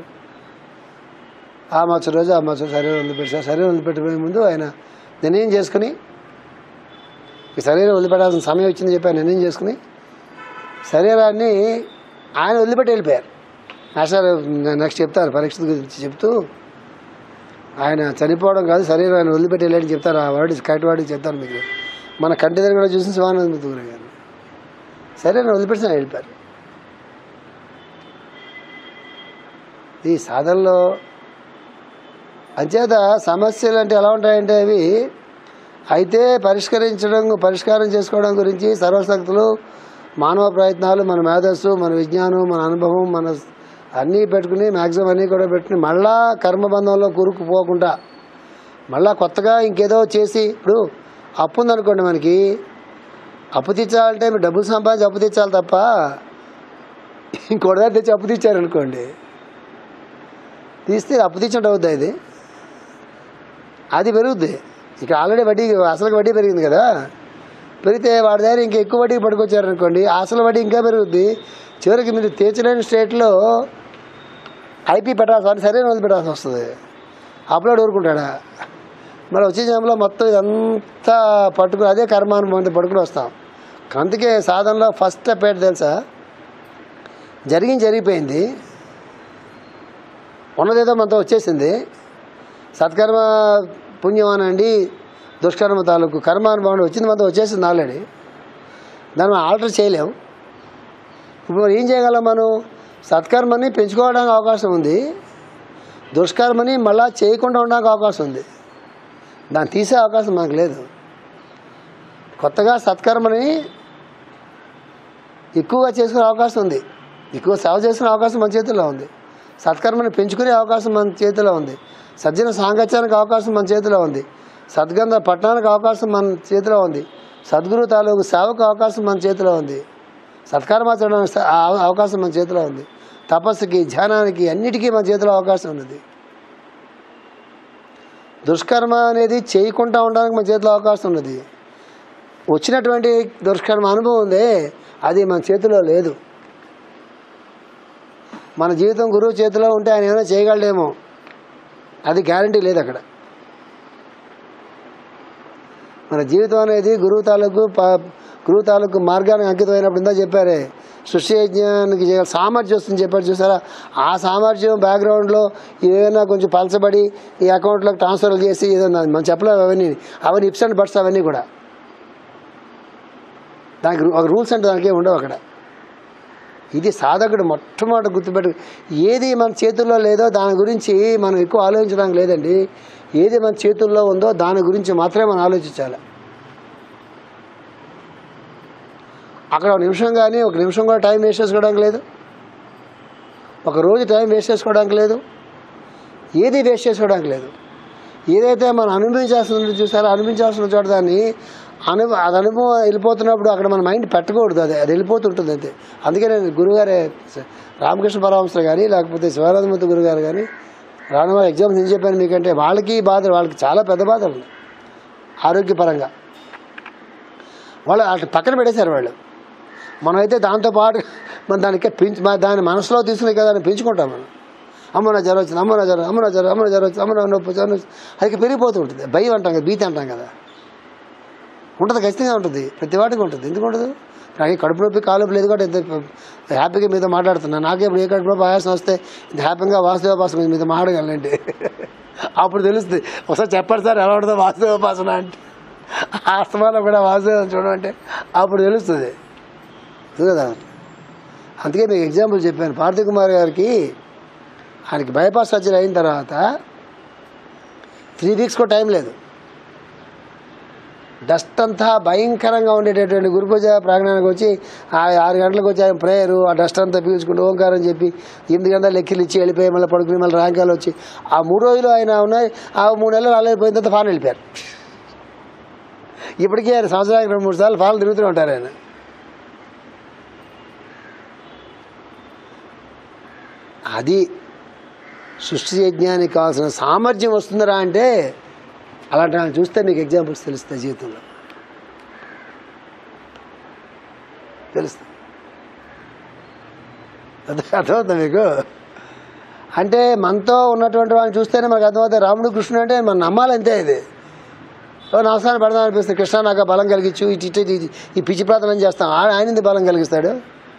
ఆ మచ్చ రోజు ఆ మచ్చ శరీరం వదిలిపెట్టారు శరీరం వదిలిపెట్టిపోయే ముందు ఆయన నిర్ణయం చేసుకుని ఈ శరీరం వదిలిపెట్టాల్సిన సమయం వచ్చిందని చెప్పి ఆయన నిర్ణయం చేసుకుని శరీరాన్ని ఆయన వదిలిపెట్టి వెళ్ళిపోయారు మాస్టర్ నెక్స్ట్ చెప్తారు పరీక్ష గురించి చెప్తూ ఆయన చనిపోవడం కాదు శరీరం ఆయన వదిలిపెట్టి వెళ్ళాడని చెప్తారు ఆ వర్డ్ కరెక్ట్ వర్డ్ చెప్తారు మీకు మన కంటి దగ్గర కూడా చూసి శివానంద గురు గారు శరీరం వదిలిపెట్టి ఆయన వెళ్ళిపోయారు ఈ సాధనలో అంచేత సమస్యలు అంటే ఎలా ఉంటాయంటే అవి అయితే పరిష్కరించడం పరిష్కారం చేసుకోవడం గురించి సర్వశక్తులు మానవ ప్రయత్నాలు మన మేధస్సు మన విజ్ఞానం మన అనుభవం మన అన్నీ పెట్టుకుని మ్యాక్సిమం అన్నీ కూడా పెట్టుకుని మళ్ళా కర్మబంధంలో కూరుకుపోకుండా మళ్ళా కొత్తగా ఇంకేదో చేసి ఇప్పుడు అప్పు ఉందనుకోండి మనకి అప్పు తీర్చాలంటే మీరు డబ్బులు సంపాదించి అప్పు తీర్చాలి తప్ప ఇంకోటి దగ్గర తెచ్చి అప్పు తీర్చారనుకోండి తీస్తే అప్పు తీర్చినట్టు అవుద్దా ఇది అది పెరుగుద్ది ఇక ఆల్రెడీ వడ్డీ అసలు వడ్డీ పెరిగింది కదా పెరిగితే వాడి దగ్గర ఇంకా ఎక్కువ వడ్డీకి పట్టుకొచ్చారనుకోండి అసలు వడ్డీ ఇంకా పెరుగుద్ది చివరికి మీరు తీర్చలేని స్టేట్లో ఐపీ పెట్టాల్సి అంటే సరైన వదిలి పెట్టాల్సి వస్తుంది అప్లోడ్ ఊరుకుంటాడా మరి వచ్చే జన్మలో మొత్తం ఇదంతా పట్టుకుని అదే కర్మానుభవం పట్టుకుని వస్తాం అందుకే సాధనలో ఫస్ట్ స్టెప్ ఏంటి తెలుసా జరిగింది జరిగిపోయింది ఉన్నదేదో మనతో వచ్చేసింది సత్కర్మ పుణ్యం అనండి దుష్కర్మ తాలూకు కర్మానుభవం వచ్చింది మనతో వచ్చేసింది ఆల్రెడీ దాన్ని మనం ఆల్టర్ చేయలేం ఇప్పుడు మరి ఏం చేయగలం మనం సత్కర్మని పెంచుకోవడానికి అవకాశం ఉంది దుష్కర్మని మళ్ళా చేయకుండా ఉండడానికి అవకాశం ఉంది దాన్ని తీసే అవకాశం మనకు లేదు కొత్తగా సత్కర్మని ఎక్కువగా చేసుకునే అవకాశం ఉంది ఎక్కువ సేవ చేసుకునే అవకాశం మన చేతుల్లో ఉంది సత్కర్మని పెంచుకునే అవకాశం మన చేతిలో ఉంది సజ్జన సాంగత్యానికి అవకాశం మన చేతిలో ఉంది సద్గంధ పట్టణానికి అవకాశం మన చేతిలో ఉంది సద్గురు తాలూకు సేవకు అవకాశం మన చేతిలో ఉంది సత్కర్మాచరణకు స- ఆ- అవకాశం మన చేతిలో ఉంది తపస్సుకి ధ్యానానికి అన్నిటికీ మన చేతిలో అవకాశం ఉన్నది దుష్కర్మ అనేది చేయకుండా ఉండడానికి మన చేతిలో అవకాశం ఉన్నది వచ్చినటువంటి దుష్కర్మ అనుభవం ఉందే అది మన చేతిలో లేదు మన జీవితం గురువు చేతిలో ఉంటే ఆయన ఏమైనా చేయగలడేమో అది గ్యారంటీ లేదు అక్కడ మన జీవితం అనేది గురువు తాలూకు ప- గురువు తాలూకు మార్గానికి అంకితమైనప్పుడు ఇందా చెప్పారే సృష్టి యజ్ఞానికి చేయ సామర్థ్యం వస్తుంది చెప్పారు చూసారా ఆ సామర్థ్యం బ్యాక్గ్రౌండ్లో ఏదైనా కొంచెం పలచబడి ఈ అకౌంట్లోకి ట్రాన్స్ఫర్ చేసి ఏదైనా మనం చెప్పలేము అవన్నీ అవన్నీ ఇప్స్ అండ్ బట్స్ అవన్నీ కూడా దానికి రూ- ఒక రూల్స్ అంటే దానికి ఏమి ఉండవు అక్కడ ఇది సాధకుడు మొట్టమొదటి గుర్తుపెట్టు ఏది మన చేతుల్లో లేదో దాని గురించి మనం ఎక్కువ ఆలోచించడానికి లేదండి ఏది మన చేతుల్లో ఉందో దాని గురించి మాత్రమే మనం ఆలోచించాలి అక్కడ ఒక నిమిషం కానీ ఒక నిమిషం కూడా టైం వేస్ట్ చేసుకోవడానికి లేదు ఒక రోజు టైం వేస్ట్ చేసుకోవడానికి లేదు ఏది వేస్ట్ చేసుకోవడానికి లేదు ఏదైతే మనం అనుభవించాల్సిన చూసారో అనుభవించాల్సిన చోట దాన్ని అను అది అనుభవం వెళ్ళిపోతున్నప్పుడు అక్కడ మన మైండ్ పెట్టకూడదు అది అది వెళ్ళిపోతుంటుంది అంతే అందుకే నేను గురుగారే రామకృష్ణ పరమహంసలు కానీ లేకపోతే శివానందమూర్తి గురుగారు కానీ రానువ ఎగ్జామ్స్ ఏం చెప్పాను మీకంటే వాళ్ళకి బాధ వాళ్ళకి చాలా పెద్ద బాధలు ఉన్నాయి ఆరోగ్యపరంగా వాళ్ళు అట్లా పక్కన పెట్టేశారు వాళ్ళు మనమైతే దాంతో పాటు మనం దానికి పెంచి మన దాన్ని మనసులో తీసుకుని కదా దాన్ని పెంచుకుంటాం మనం అమ్మ నా జ్వరం వచ్చింది అమ్మ నా జ్వరం అమ్మ నా జ్వరం అమ్మ నా జ్వరం వచ్చింది అమ్మ నా నొప్పి జ్వరం వచ్చింది అది ఇక పెరిగిపోతూ ఉంటుంది భయం అంటాం కదా భీతి అంటాం కదా ఉంటుంది ఖచ్చితంగా ఉంటుంది ప్రతి వాటికి ఉంటుంది ఎందుకు ఉండదు నాకు ఈ కడుపు నొప్పి కాలు నొప్పి లేదు కూడా ఇంత హ్యాపీగా మీతో మాట్లాడుతున్నా నాకే ఇప్పుడు ఏ కడుపు నొప్పి ఆయాసం వస్తే ఇంత హ్యాపీగా వాసుదేవోపాసన మీతో మాట్లాడగలండి అప్పుడు తెలుస్తుంది ఒకసారి చెప్పండి సార్ ఎలా ఉంటుందో వాసుదేవోపాసన అంటే ఆస్తమానం కూడా వాసుదేవం చూడమంటే అప్పుడు తెలుస్తుంది ఉంది కదా అందుకే మీకు ఎగ్జాంపుల్ చెప్పాను పార్థివ్ కుమార్ గారికి ఆయనకి బైపాస్ సర్జరీ అయిన తర్వాత త్రీ వీక్స్ కూడా టైం లేదు డస్ట్ అంతా భయంకరంగా ఉండేటటువంటి గురు పూజ ప్రాంగణానికి వచ్చి ఆ ఆరు గంటలకు వచ్చి ఆయన ప్రేయరు ఆ డస్ట్ అంతా పీల్చుకుంటూ ఓంకారం చెప్పి ఎనిమిది గంటల లెక్కలు ఇచ్చి వెళ్ళిపోయి మళ్ళీ పడుకుని మళ్ళీ ర్యాంకాలు వచ్చి ఆ మూడు రోజులు ఆయన ఉన్నాయి ఆ మూడు నెలలు రాలేదు పోయిన తర్వాత ఫాన్ వెళ్ళిపోయారు ఇప్పటికీ ఆయన సంవత్సరానికి రెండు మూడు సార్లు ఫాన్లు తిరుగుతూనే ఉంటారు ఆయన అది సృష్టి యజ్ఞానికి కావాల్సిన సామర్థ్యం వస్తుందిరా అంటే అలాంటి వాళ్ళని చూస్తే మీకు ఎగ్జాంపుల్స్ తెలుస్తాయి జీవితంలో తెలుస్తుంది అర్థం అర్థమవుతుందా మీకు అంటే మనతో ఉన్నటువంటి వాళ్ళని చూస్తేనే మనకు అర్థమవుతుంది రాముడు కృష్ణుడు అంటే మనం నమ్మాలంతే ఇది ఓ నమస్కారం పెడదాం అనిపిస్తుంది కృష్ణ నాకు ఆ బలం కలిగించు ఇటు ఇటు ఇటు ఇటు ఈ పిచ్చి ప్రార్థన చేస్తాం ఆయన ఆయన ఎందుకు బలం కలిగిస్తాడు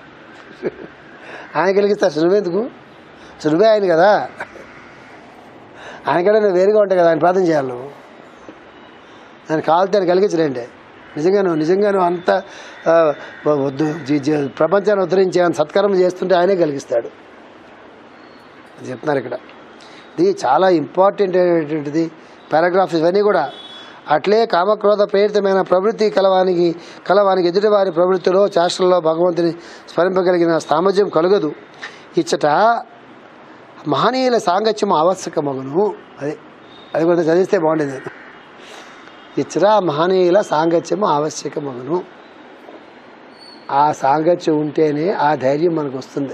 ఆయన కలిగిస్తాడు సులువెందుకు సులువే ఆయన కదా ఆయనకంటే నువ్వు వేరుగా ఉంటాయి కదా ఆయన ప్రార్థన చేయాలి నువ్వు ఆయన కావాలితే ఆయన కలిగించలేండి నిజంగా నువ్వు నిజంగా నువ్వు అంత ఆ, వద్దు జీ- జీ- ప్రపంచాన్ని ఉద్ధరించే ఆయన సత్కర్మ చేస్తుంటే ఆయనే కలిగిస్తాడు అది చెప్తున్నారు ఇక్కడ ఇది చాలా ఇంపార్టెంట్ అయినటువంటిది పారాగ్రాఫ్స్ ఇవన్నీ కూడా అట్లే కామక్రోధ ప్రేరితమైన ప్రవృత్తి కలవానికి కలవానికి ఎదుటివారి ప్రవృత్తిలో చేష్టల్లో భగవంతుని స్మరింపగలిగిన సామర్థ్యం కలగదు ఇచ్చట మహనీయుల సాంగత్యం ఆవశ్యకమగును అది అది కొంచెం చదివిస్తే బాగుండేది ఇచ్చట మహనీయుల సాంగత్యం ఆవశ్యకమగును ఆ సాంగత్యం ఉంటేనే ఆ ధైర్యం మనకు వస్తుంది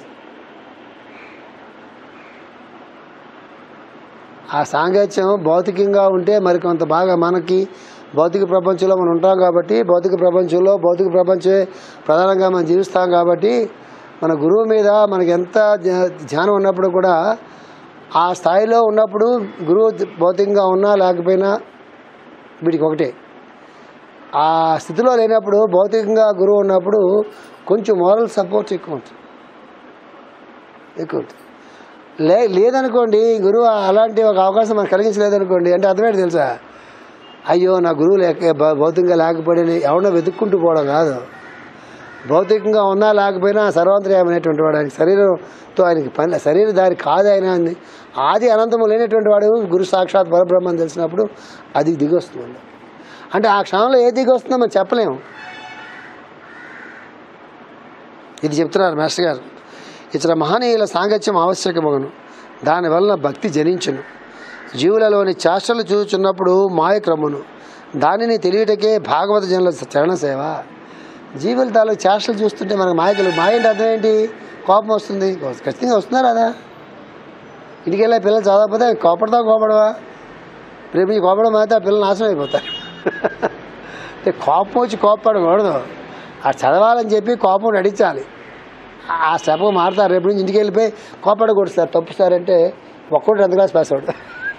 ఆ సాంగత్యం భౌతికంగా ఉంటే మరి కొంత బాగా మనకి భౌతిక ప్రపంచంలో మనం ఉంటాం కాబట్టి భౌతిక ప్రపంచంలో భౌతిక ప్రపంచమే ప్రధానంగా మనం జీవిస్తాం కాబట్టి మన గురువు మీద మనకి ఎంత ధ్యా- ధ్యానం ఉన్నప్పుడు కూడా ఆ స్థాయిలో ఉన్నప్పుడు గురువు భౌతికంగా ఉన్నా లేకపోయినా వీడికి ఒకటే ఆ స్థితిలో లేనప్పుడు భౌతికంగా గురువు ఉన్నప్పుడు కొంచెం మోరల్ సపోర్ట్ ఎక్కువ ఉంటుంది ఎక్కువ ఉంటుంది లే లేదనుకోండి గురువు అలాంటి ఒక అవకాశం మనకు కలిగించలేదనుకోండి అంటే అర్థమేంటి తెలుసా అయ్యో నా గురువు లేక భౌ- భౌతికంగా లేకపోయినా ఎవడో వెతుక్కుంటూ పోవడం కాదు భౌతికంగా ఉన్నా లేకపోయినా సర్వాంతర్యమైనటువంటి వాడు ఆయన శరీరంతో ఆయనకి పని శరీర దారి కాదు ఆయన అంది ఆది అనంతము లేనటువంటి వాడు గురు సాక్షాత్ పరబ్రహ్మని తెలిసినప్పుడు అది దిగొస్తుంది అంటే ఆ క్షణంలో ఏ దిగి వస్తుందో మనం చెప్పలేము ఇది చెప్తున్నారు మాస్టర్ గారు ఇతర మహనీయుల సాంగత్యం ఆవశ్యకమగును దానివలన భక్తి జనించును జీవులలోని చేష్టలు చూచున్నప్పుడు మాయ క్రమును దానిని తెలియటకే భాగవత జనుల చరణ సేవ జీవుల తాలూకు చేష్టలు చూస్తుంటే మనకు మాయ కలుగు మాయ అంటే అర్థం ఏంటి కోపం వస్తుంది ఖచ్చితంగా వస్తున్నారా అదా ఇంటికి వెళ్ళే పిల్లలు చదవకపోతే కోపడతా కోపడవా రేపు ఈ కోపడం అయితే ఆ పిల్లలు నాశనం అయిపోతారు అంటే కోపం వచ్చి కోపడకూడదు ఆ చదవాలని చెప్పి కోపం నడించాలి ఆ స్టెప్ మారుతారు రేపు నుంచి ఇంటికి వెళ్ళిపోయి కోపడకూడదు సార్ తప్పు సార్ అంటే ఒక్కడు టెన్త్ క్లాస్ పాస్ అవుతాడు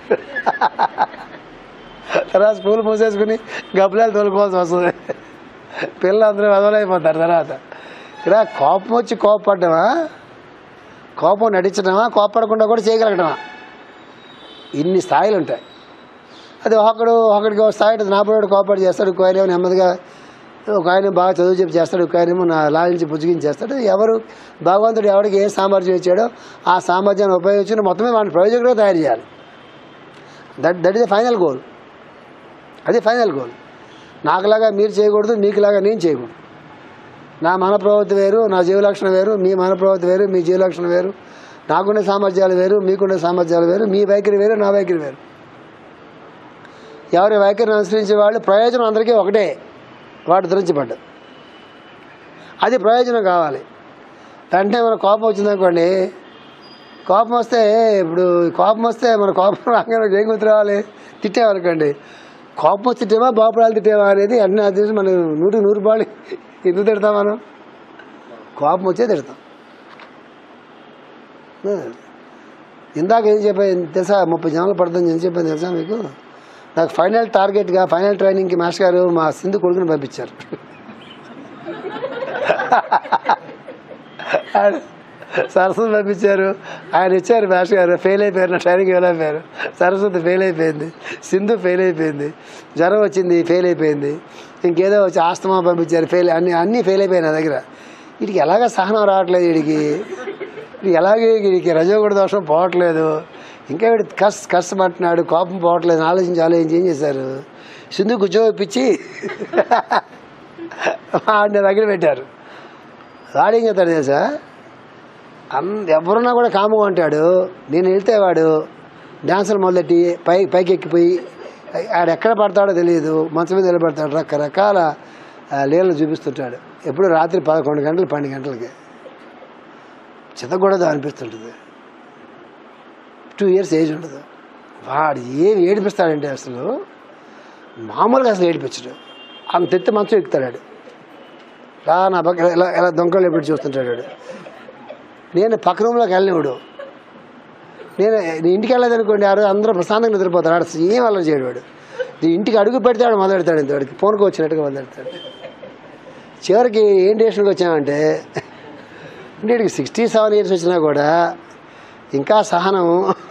తర్వాత స్కూల్ మూసేసుకుని గబ్బలాలు తోలుకోవాల్సి వస్తుంది పిల్లలు అందరూ వదలైపోతారు తర్వాత ఇక్కడ కోపం వచ్చి కోపపడ్డమా కోపం నటించడమా కోపడకుండా కూడా చేయగలగడమా ఇన్ని స్థాయిలు ఉంటాయి అది ఒకడు ఒకడికి ఒక స్థాయి ఉంటుంది. నా పిల్లడు కోపాడు చేస్తాడు ఇంకో ఆయన ఏమో నెమ్మదిగా ఒక ఆయన బాగా చదువు చెప్పి చేస్తాడు ఒక ఆయన ఏమో నా లాలించి పుచ్చుకించేస్తాడు ఎవరు భగవంతుడు ఎవరికి ఏ సామర్థ్యం ఇచ్చాడో ఆ సామర్థ్యాన్ని ఉపయోగించుకుని మొత్తమే మన ప్రయోజకుడిగా తయారు చేయాలి that that is the final goal అది ఫైనల్ గోల్ నాకులాగా మీరు చేయకూడదు మీకులాగా నేను చేయకూడదు నా మన ప్రవృత్తి వేరు నా జీవలక్షణం వేరు మీ మన ప్రవృత్తి వేరు మీ జీవలక్షణం వేరు నాకుండే సామర్థ్యాలు వేరు మీకుండే సామర్థ్యాలు వేరు మీ వైఖరి వేరు నా వైఖరి వేరు ఎవరి వైఖరిని అనుసరించే వాళ్ళు ప్రయోజనం అందరికీ ఒకటే వాటి ధరించబడ్డది అది ప్రయోజనం కావాలి వెంటనే మన కోపం వచ్చిందనుకోండి కోపం వస్తే ఇప్పుడు కోపం వస్తే మన కోపం రాగానే ఏం గుర్తు రావాలి తిట్టేవాళ్ళకండి కోపం వచ్చి తిట్టేవా బాపురాలు తిట్టేవా అనేది అన్ని అది తెలిసి మనం నూటికి నూరు బాళ్ళు ఎందుకు తిడతాం మనం కోపం వచ్చే తిడతాం ఇందాక ఏం చెప్పాను తెలుసా ముప్పై జనాలు పడుతుంది ఏం చెప్పాను తెలుసా మీకు నాకు ఫైనల్ టార్గెట్గా ఫైనల్ ట్రైనింగ్కి మాస్టర్ గారు మా సింధు కొడుకుని పంపించారు ఆయన సరస్వతి పంపించారు ఆయన ఇచ్చారు మాస్టర్ గారు ఫెయిల్ అయిపోయారు నా ట్రైనింగ్ వెళ్ళైపోయారు సరస్వతి ఫెయిల్ అయిపోయింది సింధు ఫెయిల్ అయిపోయింది జ్వరం వచ్చింది ఫెయిల్ అయిపోయింది ఇంకేదో వచ్చి ఆస్తమా పంపించారు ఫెయిల్ అన్ని అన్నీ ఫెయిల్ అయిపోయాయి నా దగ్గర వీడికి ఎలాగ సహనం రావట్లేదు వీడికి వీడికి ఎలాగే వీడికి రజోగుణ దోషం పోవట్లేదు ఇంకా వీడు కస్ కష్టపడుతున్నాడు కోపం పోవట్లేదు ఆలోచించి ఆలోచించి ఏం చేశారు సింధు కూర్చోపిచ్చి వాడిని దగ్గర పెట్టారు వాడు ఏం చేస్తాడు తెలుసా అన్ ఎవరున్నా కూడా కాముగా ఉంటాడు నేను వెళ్తే వాడు డాన్సులు మొదలెట్టి పై పైకి ఎక్కిపోయి ఆడు ఎక్కడ పడతాడో తెలియదు మంచం మీద నిలబడతాడు రకరకాల ఆ, లీలలు చూపిస్తుంటాడు ఎప్పుడు రాత్రి పదకొండు గంటలు పన్నెండు గంటలకి చితకూడదు అనిపిస్తుంటుంది టూ ఇయర్స్ ఏజ్ ఉండదు వాడు ఏమి ఏడిపిస్తాడంటే అసలు మామూలుగా అసలు ఏడిపించడు అంత ఎత్తి మంచం ఎక్కుతాడు వాడు. రా నా పక్క ఇలా ఇలా దొంగలు ఎప్పుడు చూస్తుంటాడు వాడు. నేను పక్క రూమ్లోకి వెళ్ళినవాడు నేను నేను ఇంటికి వెళ్ళలేదనుకోండి ఆ రోజు అందరూ ప్రశాంతంగా నిద్రపోతాడు ఆడ ఏం అల్లరి చేయడు వాడు నీ ఇంటికి అడుగు పెడతాడు మొదలెడతాడు ఇంత వాడికి ఫోన్కి వచ్చినట్టుగా మొదలెడతాడు చివరికి ఏం డేషన్కి వచ్చామంటే అంటే వీడికి సిక్స్టీ సెవెన్ ఇయర్స్ వచ్చినా కూడా ఇంకా సహనం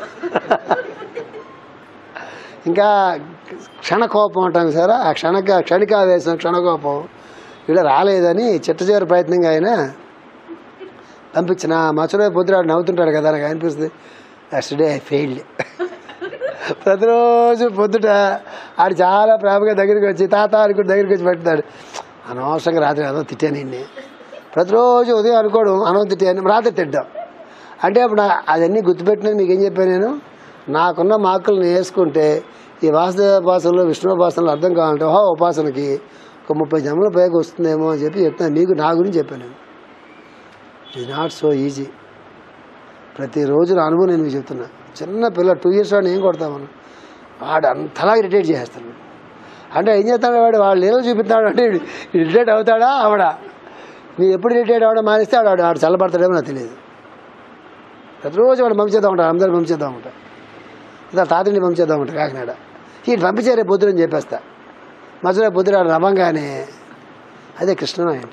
ఇంకా క్షణకోపం అంటాం సార్ ఆ క్షణక క్షణికావేశం క్షణకోపం ఇలా రాలేదని చిట్ట చివరి ప్రయత్నంగా ఆయన పంపించిన మచ్చలో పొద్దురాడు నవ్వుతుంటాడు కదా నాకు అనిపిస్తుంది నెక్స్ట్డే ఐ ఫెయిల్డ్ ప్రతిరోజు పొద్దుట ఆడు చాలా ప్రేమగా దగ్గరికి వచ్చి తాత అనుకుంటే దగ్గరికి వచ్చి పెడతాడు అనవసరంగా రాత్రి అదో తిట్టాను నిన్నే ప్రతిరోజు ఉదయం అనుకోవడం అనవ తిట్టాను రాత్రి తిడ్డాం అంటే అప్పుడు నా- అవన్నీ గుర్తుపెట్టినది మీకు ఏం చెప్పాను నేను నాకున్న మార్కులను వేసుకుంటే ఈ వాసుదేవ ఉపాసనలో విష్ణు ఉపాసనలో అర్థం కావాలంటే ఓహో ఉపాసనకి ఒక ముప్పై జన్మల పైకి వస్తుందేమో అని చెప్పి చెప్తాను మీకు నా గురించి చెప్పాను నేను ఇట్ నాట్ సో ఈజీ ప్రతిరోజు నా అనుభవం నేను మీకు చెప్తున్నా చిన్న పిల్ల టూ ఇయర్స్ వాడిని ఏం కొడతాం మనం వాడు అంతలా ఇరిటేట్ చేస్తాడు అంటే ఏం చేస్తాడు వాడు వాళ్ళు ఏదో చూపిస్తాడు అంటే ఇరిటేట్ అవుతాడా ఆవిడ మీరు ఎప్పుడు ఇరిటేట్ అవ్వడం మానేస్తే ఆడు ఆడు చల్లబడతాడేమో నాకు తెలియదు ప్రతిరోజు వాడు పంపించేద్దాం ఉంటాడు అందరూ పంపించేద్దాం ఉంటాడు ఇదా తాతని పంపించేద్దాం ఉంటాడు కాకినాడ ఈ పంపించారే పొద్దున అని చెప్పేస్తా మధ్యలో పొద్దున రవంగానే అదే కృష్ణనాయుడు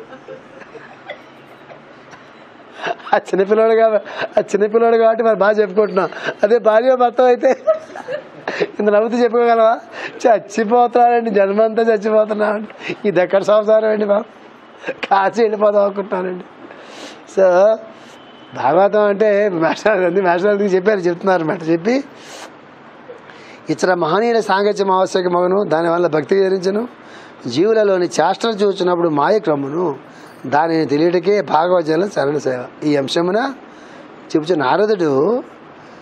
ఆ చిన్నపిల్లడు కాబట్టి ఆ చిన్నపిల్లడు కాబట్టి మరి బాగా చెప్పుకుంటున్నాం అదే భార్య భర్త అయితే ఇంత నవ్వుతూ చెప్పుకోగలవా చచ్చిపోతున్నానండి జన్మంతా చచ్చిపోతున్నామండి ఇది ఎక్కడ సంసారం అండి బాబు కాచి వెళ్ళిపోదాం అనుకుంటున్నానండి సో భాగవతం అంటే మాస్టర్ అంది మాస్టర్ చెప్పారు చెప్తున్నారు మాట చెప్పి ఇతర మహనీయుల సాంగత్యం ఆవశ్యక మగను దానివల్ల భక్తి ధరించను జీవులలోని చేష్టలు చూచినప్పుడు మాయ క్రమును దానిని తెలియటకే భాగవజనం చరణ సేవ ఈ అంశమున చెబుతూ నారదుడు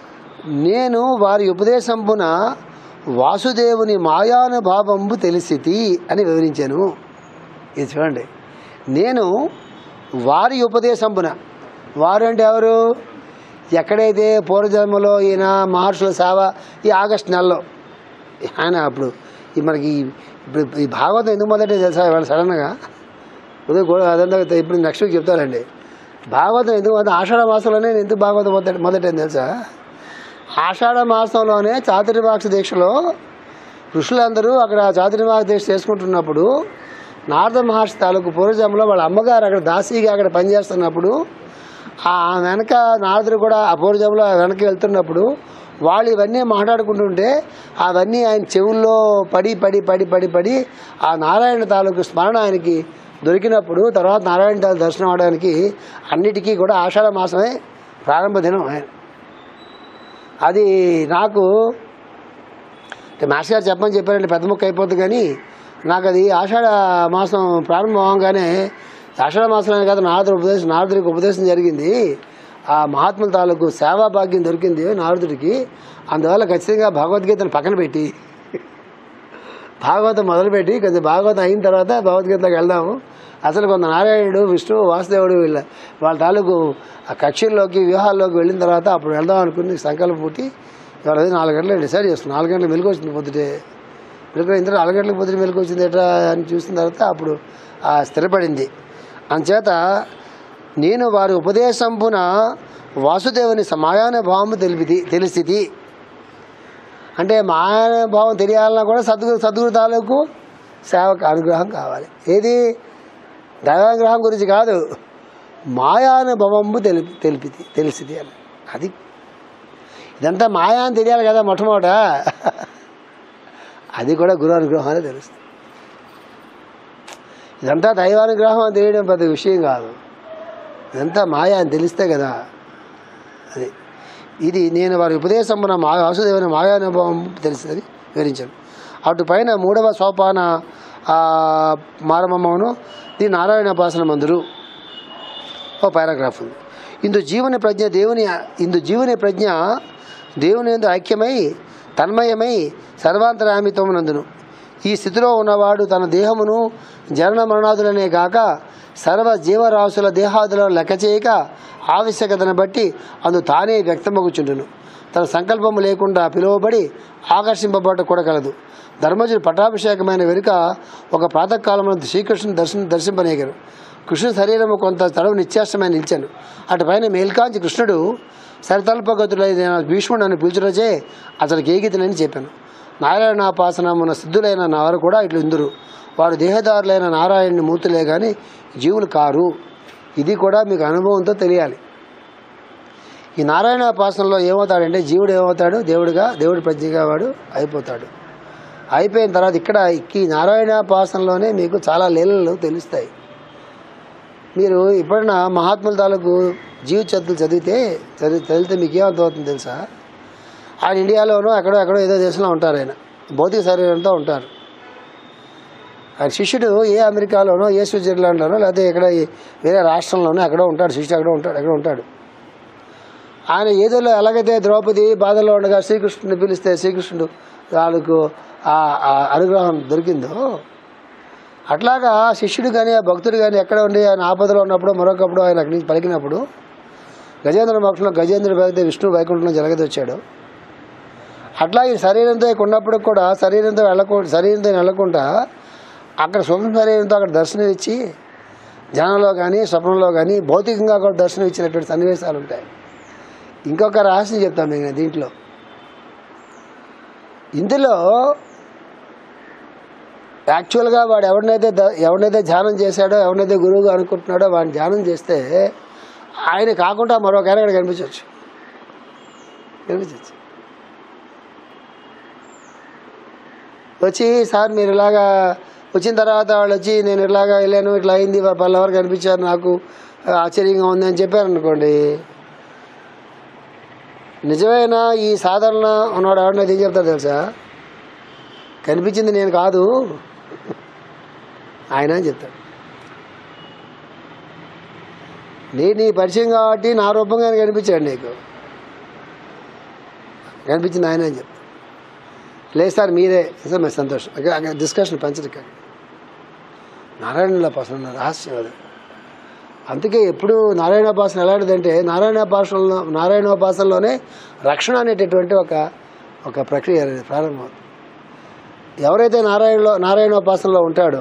నేను వారి ఉపదేశంపున వాసుదేవుని మాయానుభావంబు తెలిసితి అని వివరించాను ఇది చూడండి నేను వారి ఉపదేశంపున వారు అంటే ఎవరు ఎక్కడైతే పూర్వజన్మలో ఈయన మహర్షుల సేవ ఈ ఆగస్ట్ నెలలో ఆయన అప్పుడు ఈ మనకి ఈ- ఇప్పుడు ఈ భాగవతం ఎందుకు మొదటే తెలుసా ఇవాళ సడన్గా ఉదయం కూడా అదంతా ఇప్పుడు నెక్స్ట్ వీక్ చెప్తారండి భాగవతం ఎందుకు మొదట ఆషాఢ మాసంలోనే నేను ఎందుకు భాగవతం మొదట మొదటైంది తెలుసా ఆషాఢ మాసంలోనే చాతుర్మాస దీక్షలో ఋషులందరూ అక్కడ చాతుర్మాస దీక్ష చేసుకుంటున్నప్పుడు నారద మహర్షి తాలూకు పూర్వజంలో వాళ్ళ అమ్మగారు అక్కడ దాసీగా అక్కడ పనిచేస్తున్నప్పుడు ఆ వెనక నారదుడు కూడా ఆ పూర్వజంలో వెనక్కి వెళ్తున్నప్పుడు వాళ్ళు ఇవన్నీ మాట్లాడుకుంటుంటే అవన్నీ ఆయన చెవుల్లో పడి పడి పడి పడి పడి ఆ నారాయణ తాలూకు స్మరణ ఆయనకి దొరికినప్పుడు తర్వాత నారాయణ తాలూకు దర్శనం అవడానికి అన్నిటికీ కూడా ఆషాఢ మాసమే ప్రారంభ దినం ఆయన అది నాకు అంటే మాస్టర్ గారు చెప్పమని చెప్పారంటే పెద్ద ముక్క అయిపోద్ది కానీ నాకు అది ఆషాఢ మాసం ప్రారంభం అవగానే ఆషాఢ మాసంలోనే కాదు నారదుడు ఉపదేశం నారదుడికి ఉపదేశం జరిగింది ఆ మహాత్ముల తాలూకు సేవా భాగ్యం దొరికింది నారదుడికి అందువల్ల ఖచ్చితంగా భగవద్గీతను పక్కన పెట్టి భాగవతం మొదలుపెట్టి కొంచెం భాగవతం అయిన తర్వాత భగవద్గీతలోకి వెళ్దాము అసలు కొంత నారాయణుడు విష్ణువు వాసుదేవుడు వీళ్ళ వాళ్ళ తాలూకు ఆ కక్షల్లోకి వ్యూహాల్లోకి వెళ్ళిన తర్వాత అప్పుడు వెళ్దాం అనుకుని సంకల్పం పుట్టి ఇవాళ ఉదయం నాలుగు గంటలకు డిసైడ్ చేస్తున్నాం నాలుగు గంటలకు మెలకు వచ్చింది పొద్దుటే మెలకు ఇంత నాలుగు గంటలకు పొద్దుట మెలకు వచ్చింది ఎట్లా అని చూసిన తర్వాత అప్పుడు ఆ స్థిరపడింది అంచేత నేను వారి ఉపదేశంపున వాసుదేవుని సమాయాన భావము తెలిపిది తెలిసిది అంటే మాయానుభావం తెలియాలన్నా కూడా సద్గురు సద్గురు తాలూకు సేవకు అనుగ్రహం కావాలి ఏది దైవానుగ్రహం గురించి కాదు మాయానుభవంబు తెలిపి తెలిపిది తెలిసిది అని అది ఇదంతా మాయా అని తెలియాలి కదా మొట్టమొదట అది కూడా గురు అనుగ్రహం అని తెలుస్తుంది ఇదంతా దైవానుగ్రహం అని తెలియడం పెద్ద విషయం కాదు ఇదంతా మాయా అని తెలిస్తే కదా అది ఇది నేను వారి ఉపదేశమున మా వాసుదేవుని మాయానుభవం తెలిసిందని వివరించాను అటు పైన మూడవ సోపాన ఆ, మారమమ్మను ది నారాయణోపాసన మందురు ఓ పారాగ్రాఫ్ ఉంది ఇందు జీవని ప్రజ్ఞ దేవుని ఇందు జీవని ప్రజ్ఞ దేవుని ఎందు ఐక్యమై తన్మయమై సర్వాంతరామిత్వం నందును ఈ స్థితిలో ఉన్నవాడు తన దేహమును జనన మరణాదులనే కాక సర్వ జీవరాశుల దేహాదులను లెక్క చేయక ఆవశ్యకతను బట్టి అందు తానే వ్యక్తమగుచుండును తన సంకల్పము లేకుండా పిలువబడి ఆకర్షింపబడ కూడా కలదు ధర్మజుడు పట్టాభిషేకమైన వెనుక ఒక ప్రాతకాలంలో శ్రీకృష్ణుని దర్శనం దర్శింపనేగారు కృష్ణుని శరీరము కొంత తడవు నిత్యాష్టమై నిలిచాను అటుపైన మేల్కాంచి కృష్ణుడు సరితల్పగతులైన భీష్ముడు నన్ను పిలుచురచే అతనికి ఏగితనని చెప్పాను నారాయణాపాసనమున సిద్ధులైన వారు కూడా ఇట్లు ఇందురు వారు దేహదారులైన నారాయణుని మూర్తులే కానీ జీవులు కారు ఇది కూడా మీకు అనుభవంతో తెలియాలి ఈ నారాయణాపాసనలో ఏమవుతాడంటే జీవుడు ఏమవుతాడు దేవుడిగా దేవుడి ప్రజ్ఞగా వాడు అయిపోతాడు అయిపోయిన తర్వాత ఇక్కడ ఈ నారాయణాపాసనలోనే మీకు చాలా లీలలు తెలుస్తాయి మీరు ఇప్పుడైనా మహాత్ముల తాలూకు జీవిత చదువులు చదివితే చదివి చదివితే మీకు ఏమర్థమవుతుంది తెలుసా ఆయన ఇండియాలోనో ఎక్కడో ఎక్కడో ఏదో దేశంలో ఉంటారు ఆయన భౌతిక శరీరంతో ఉంటారు ఆయన శిష్యుడు ఏ అమెరికాలోనో ఏ స్విట్జర్లాండ్లోనో లేకపోతే ఎక్కడ ఏ- వేరే రాష్ట్రంలోనో ఎక్కడో ఉంటాడు శిష్యుడు ఎక్కడో ఉంటాడు ఎక్కడో ఉంటాడు ఆయన ఏదో ఎలాగైతే ద్రౌపది బాధలో ఉండగా శ్రీకృష్ణుని పిలిస్తే శ్రీకృష్ణుడు వాళ్ళకు ఆ ఆ అనుగ్రహం దొరికిందో అట్లాగా శిష్యుడు కానీ ఆ భక్తుడు కానీ ఎక్కడ ఉండి ఆయన ఆపదలో ఉన్నప్పుడు మరొకప్పుడు ఆయన అక్కడి నుంచి పలికినప్పుడు గజేంద్ర మోక్షంలో గజేంద్రుడు పలికితే విష్ణు వైకుంఠంలో జలగతి వచ్చాడు అట్లా ఈ శరీరంతో ఇక్కడ ఉన్నప్పుడు కూడా శరీరంతో వెళ్ళకు శరీరంతో వెళ్ళకుండా అక్కడ సూక్ష్మ శరీరంతో అక్కడ దర్శనం ఇచ్చి ధ్యానంలో కానీ స్వప్నంలో కానీ భౌతికంగా కూడా దర్శనం ఇచ్చినటువంటి సన్నివేశాలు ఉంటాయి ఇంకొక రహస్యం చెప్తాను మీకు నేను దీంట్లో ఇందులో యాక్చువల్గా వాడు ఎవరినైతే ద- ఎవరినైతే ధ్యానం చేశాడో ఎవరినైతే గురువుగా అనుకుంటున్నాడో వాడిని ధ్యానం చేస్తే ఆయన కాకుండా మరొక ఆయన ఇక్కడ కనిపించవచ్చు కనిపించవచ్చు వచ్చి సార్ మీరు ఇలాగా వచ్చిన తర్వాత వాళ్ళు వచ్చి నేను ఇలాగా వెళ్ళాను ఇట్లా అయింది పల్లెవరు కనిపించారు నాకు ఆశ్చర్యంగా ఉంది అని చెప్పారు అనుకోండి నిజమైన ఈ సాధారణ ఉన్నవాడు ఎవరినైతే ఏం చెప్తారు తెలుసా కనిపించింది నేను కాదు ఆయన అని చెప్తాడు నేను నీ పరిచయం కాబట్టి నా రూపంగానే కనిపించాడు నీకు కనిపించింది ఆయన అని చెప్తాను లేదు సార్ మీరే సార్ మేము సంతోషం అక్కడ డిస్కషన్ పంచదు ఇక్కడ నారాయణోపాసన రహస్యం అది అందుకే ఎప్పుడు నారాయణోపాసన ఎలాంటిదంటే నారాయణోపాసనలో నారాయణోపాసనలోనే రక్షణ అనేటటువంటి ఒక ఒక ప్రక్రియ అనేది ప్రారంభమవుతుంది ఎవరైతే నారాయణలో నారాయణోపాసనలో ఉంటాడో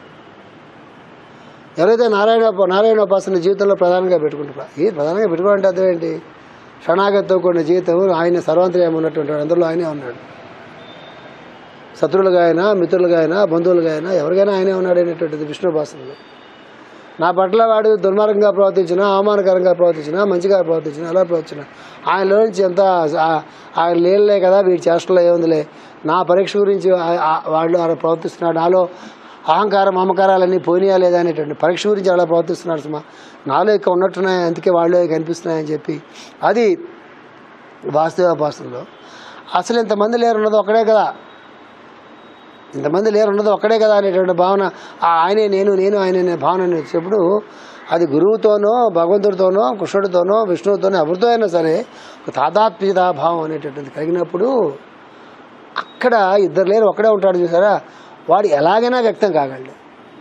ఎవరైతే నారాయణ నారాయణోపాసన జీవితంలో ప్రధానంగా పెట్టుకుంటారు ఈ ప్రధానంగా పెట్టుకోవాలంటే అర్థం ఏంటి శరణాగతితో కూడిన జీవితం ఆయన సర్వాంతర్యం ఉన్నటువంటి వాడు అందులో ఆయనే ఉన్నాడు శత్రువులుగా అయినా మిత్రులుగా అయినా బంధువులుగా అయినా ఎవరికైనా ఆయనే ఉన్నాడు అనేటువంటిది విష్ణుపాసనలో నా పట్ల వాడు దుర్మార్గంగా ప్రవర్తించినా అవమానకరంగా ప్రవర్తించినా మంచిగా ప్రవర్తించినా ఎలా ప్రవర్తించినా ఆయనలో నుంచి ఎంత ఆ- ఆయన లేనులే కదా వీడి చేష్టలో ఏముందిలే నా పరీక్ష గురించి ఆ- ఆ- వాళ్ళు అలా ప్రవర్తిస్తున్నాడు నాలో అహంకారం మమకారాలన్నీ పోనీయా లేదా అనేటువంటి పరీక్ష గురించి అలా ప్రవర్తిస్తున్నాడు సుమా నాలో ఇక ఉన్నట్టున్నాయి అందుకే వాళ్ళు కనిపిస్తున్నాయని చెప్పి అది వాస్తవోపాసనలో అసలు ఇంతమంది లేరు ఉన్నది ఒక్కడే కదా ఇంతమంది లేరు ఉన్నది ఒక్కడే కదా అనేటువంటి భావన ఆ ఆయనే నేను నేను ఆయన అనే భావన అని వచ్చినప్పుడు అది గురువుతోనో భగవంతుడితోనో కృష్ణుడితోనో విష్ణువుతోనో ఎవరితో అయినా సరే ఒక తాదాత్మ్యతా భావం అనేటటువంటిది కలిగినప్పుడు అక్కడ ఇద్దరు లేరు ఒక్కడే ఉంటాడు చూసారా వాడు ఎలాగైనా వ్యక్తం కాగలడు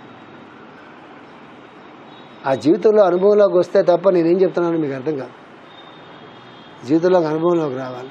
ఆ జీవితంలో అనుభవంలోకి వస్తే తప్ప నేనేం చెప్తున్నానో మీకు అర్థం కాదు జీవితంలోకి అనుభవంలోకి రావాలి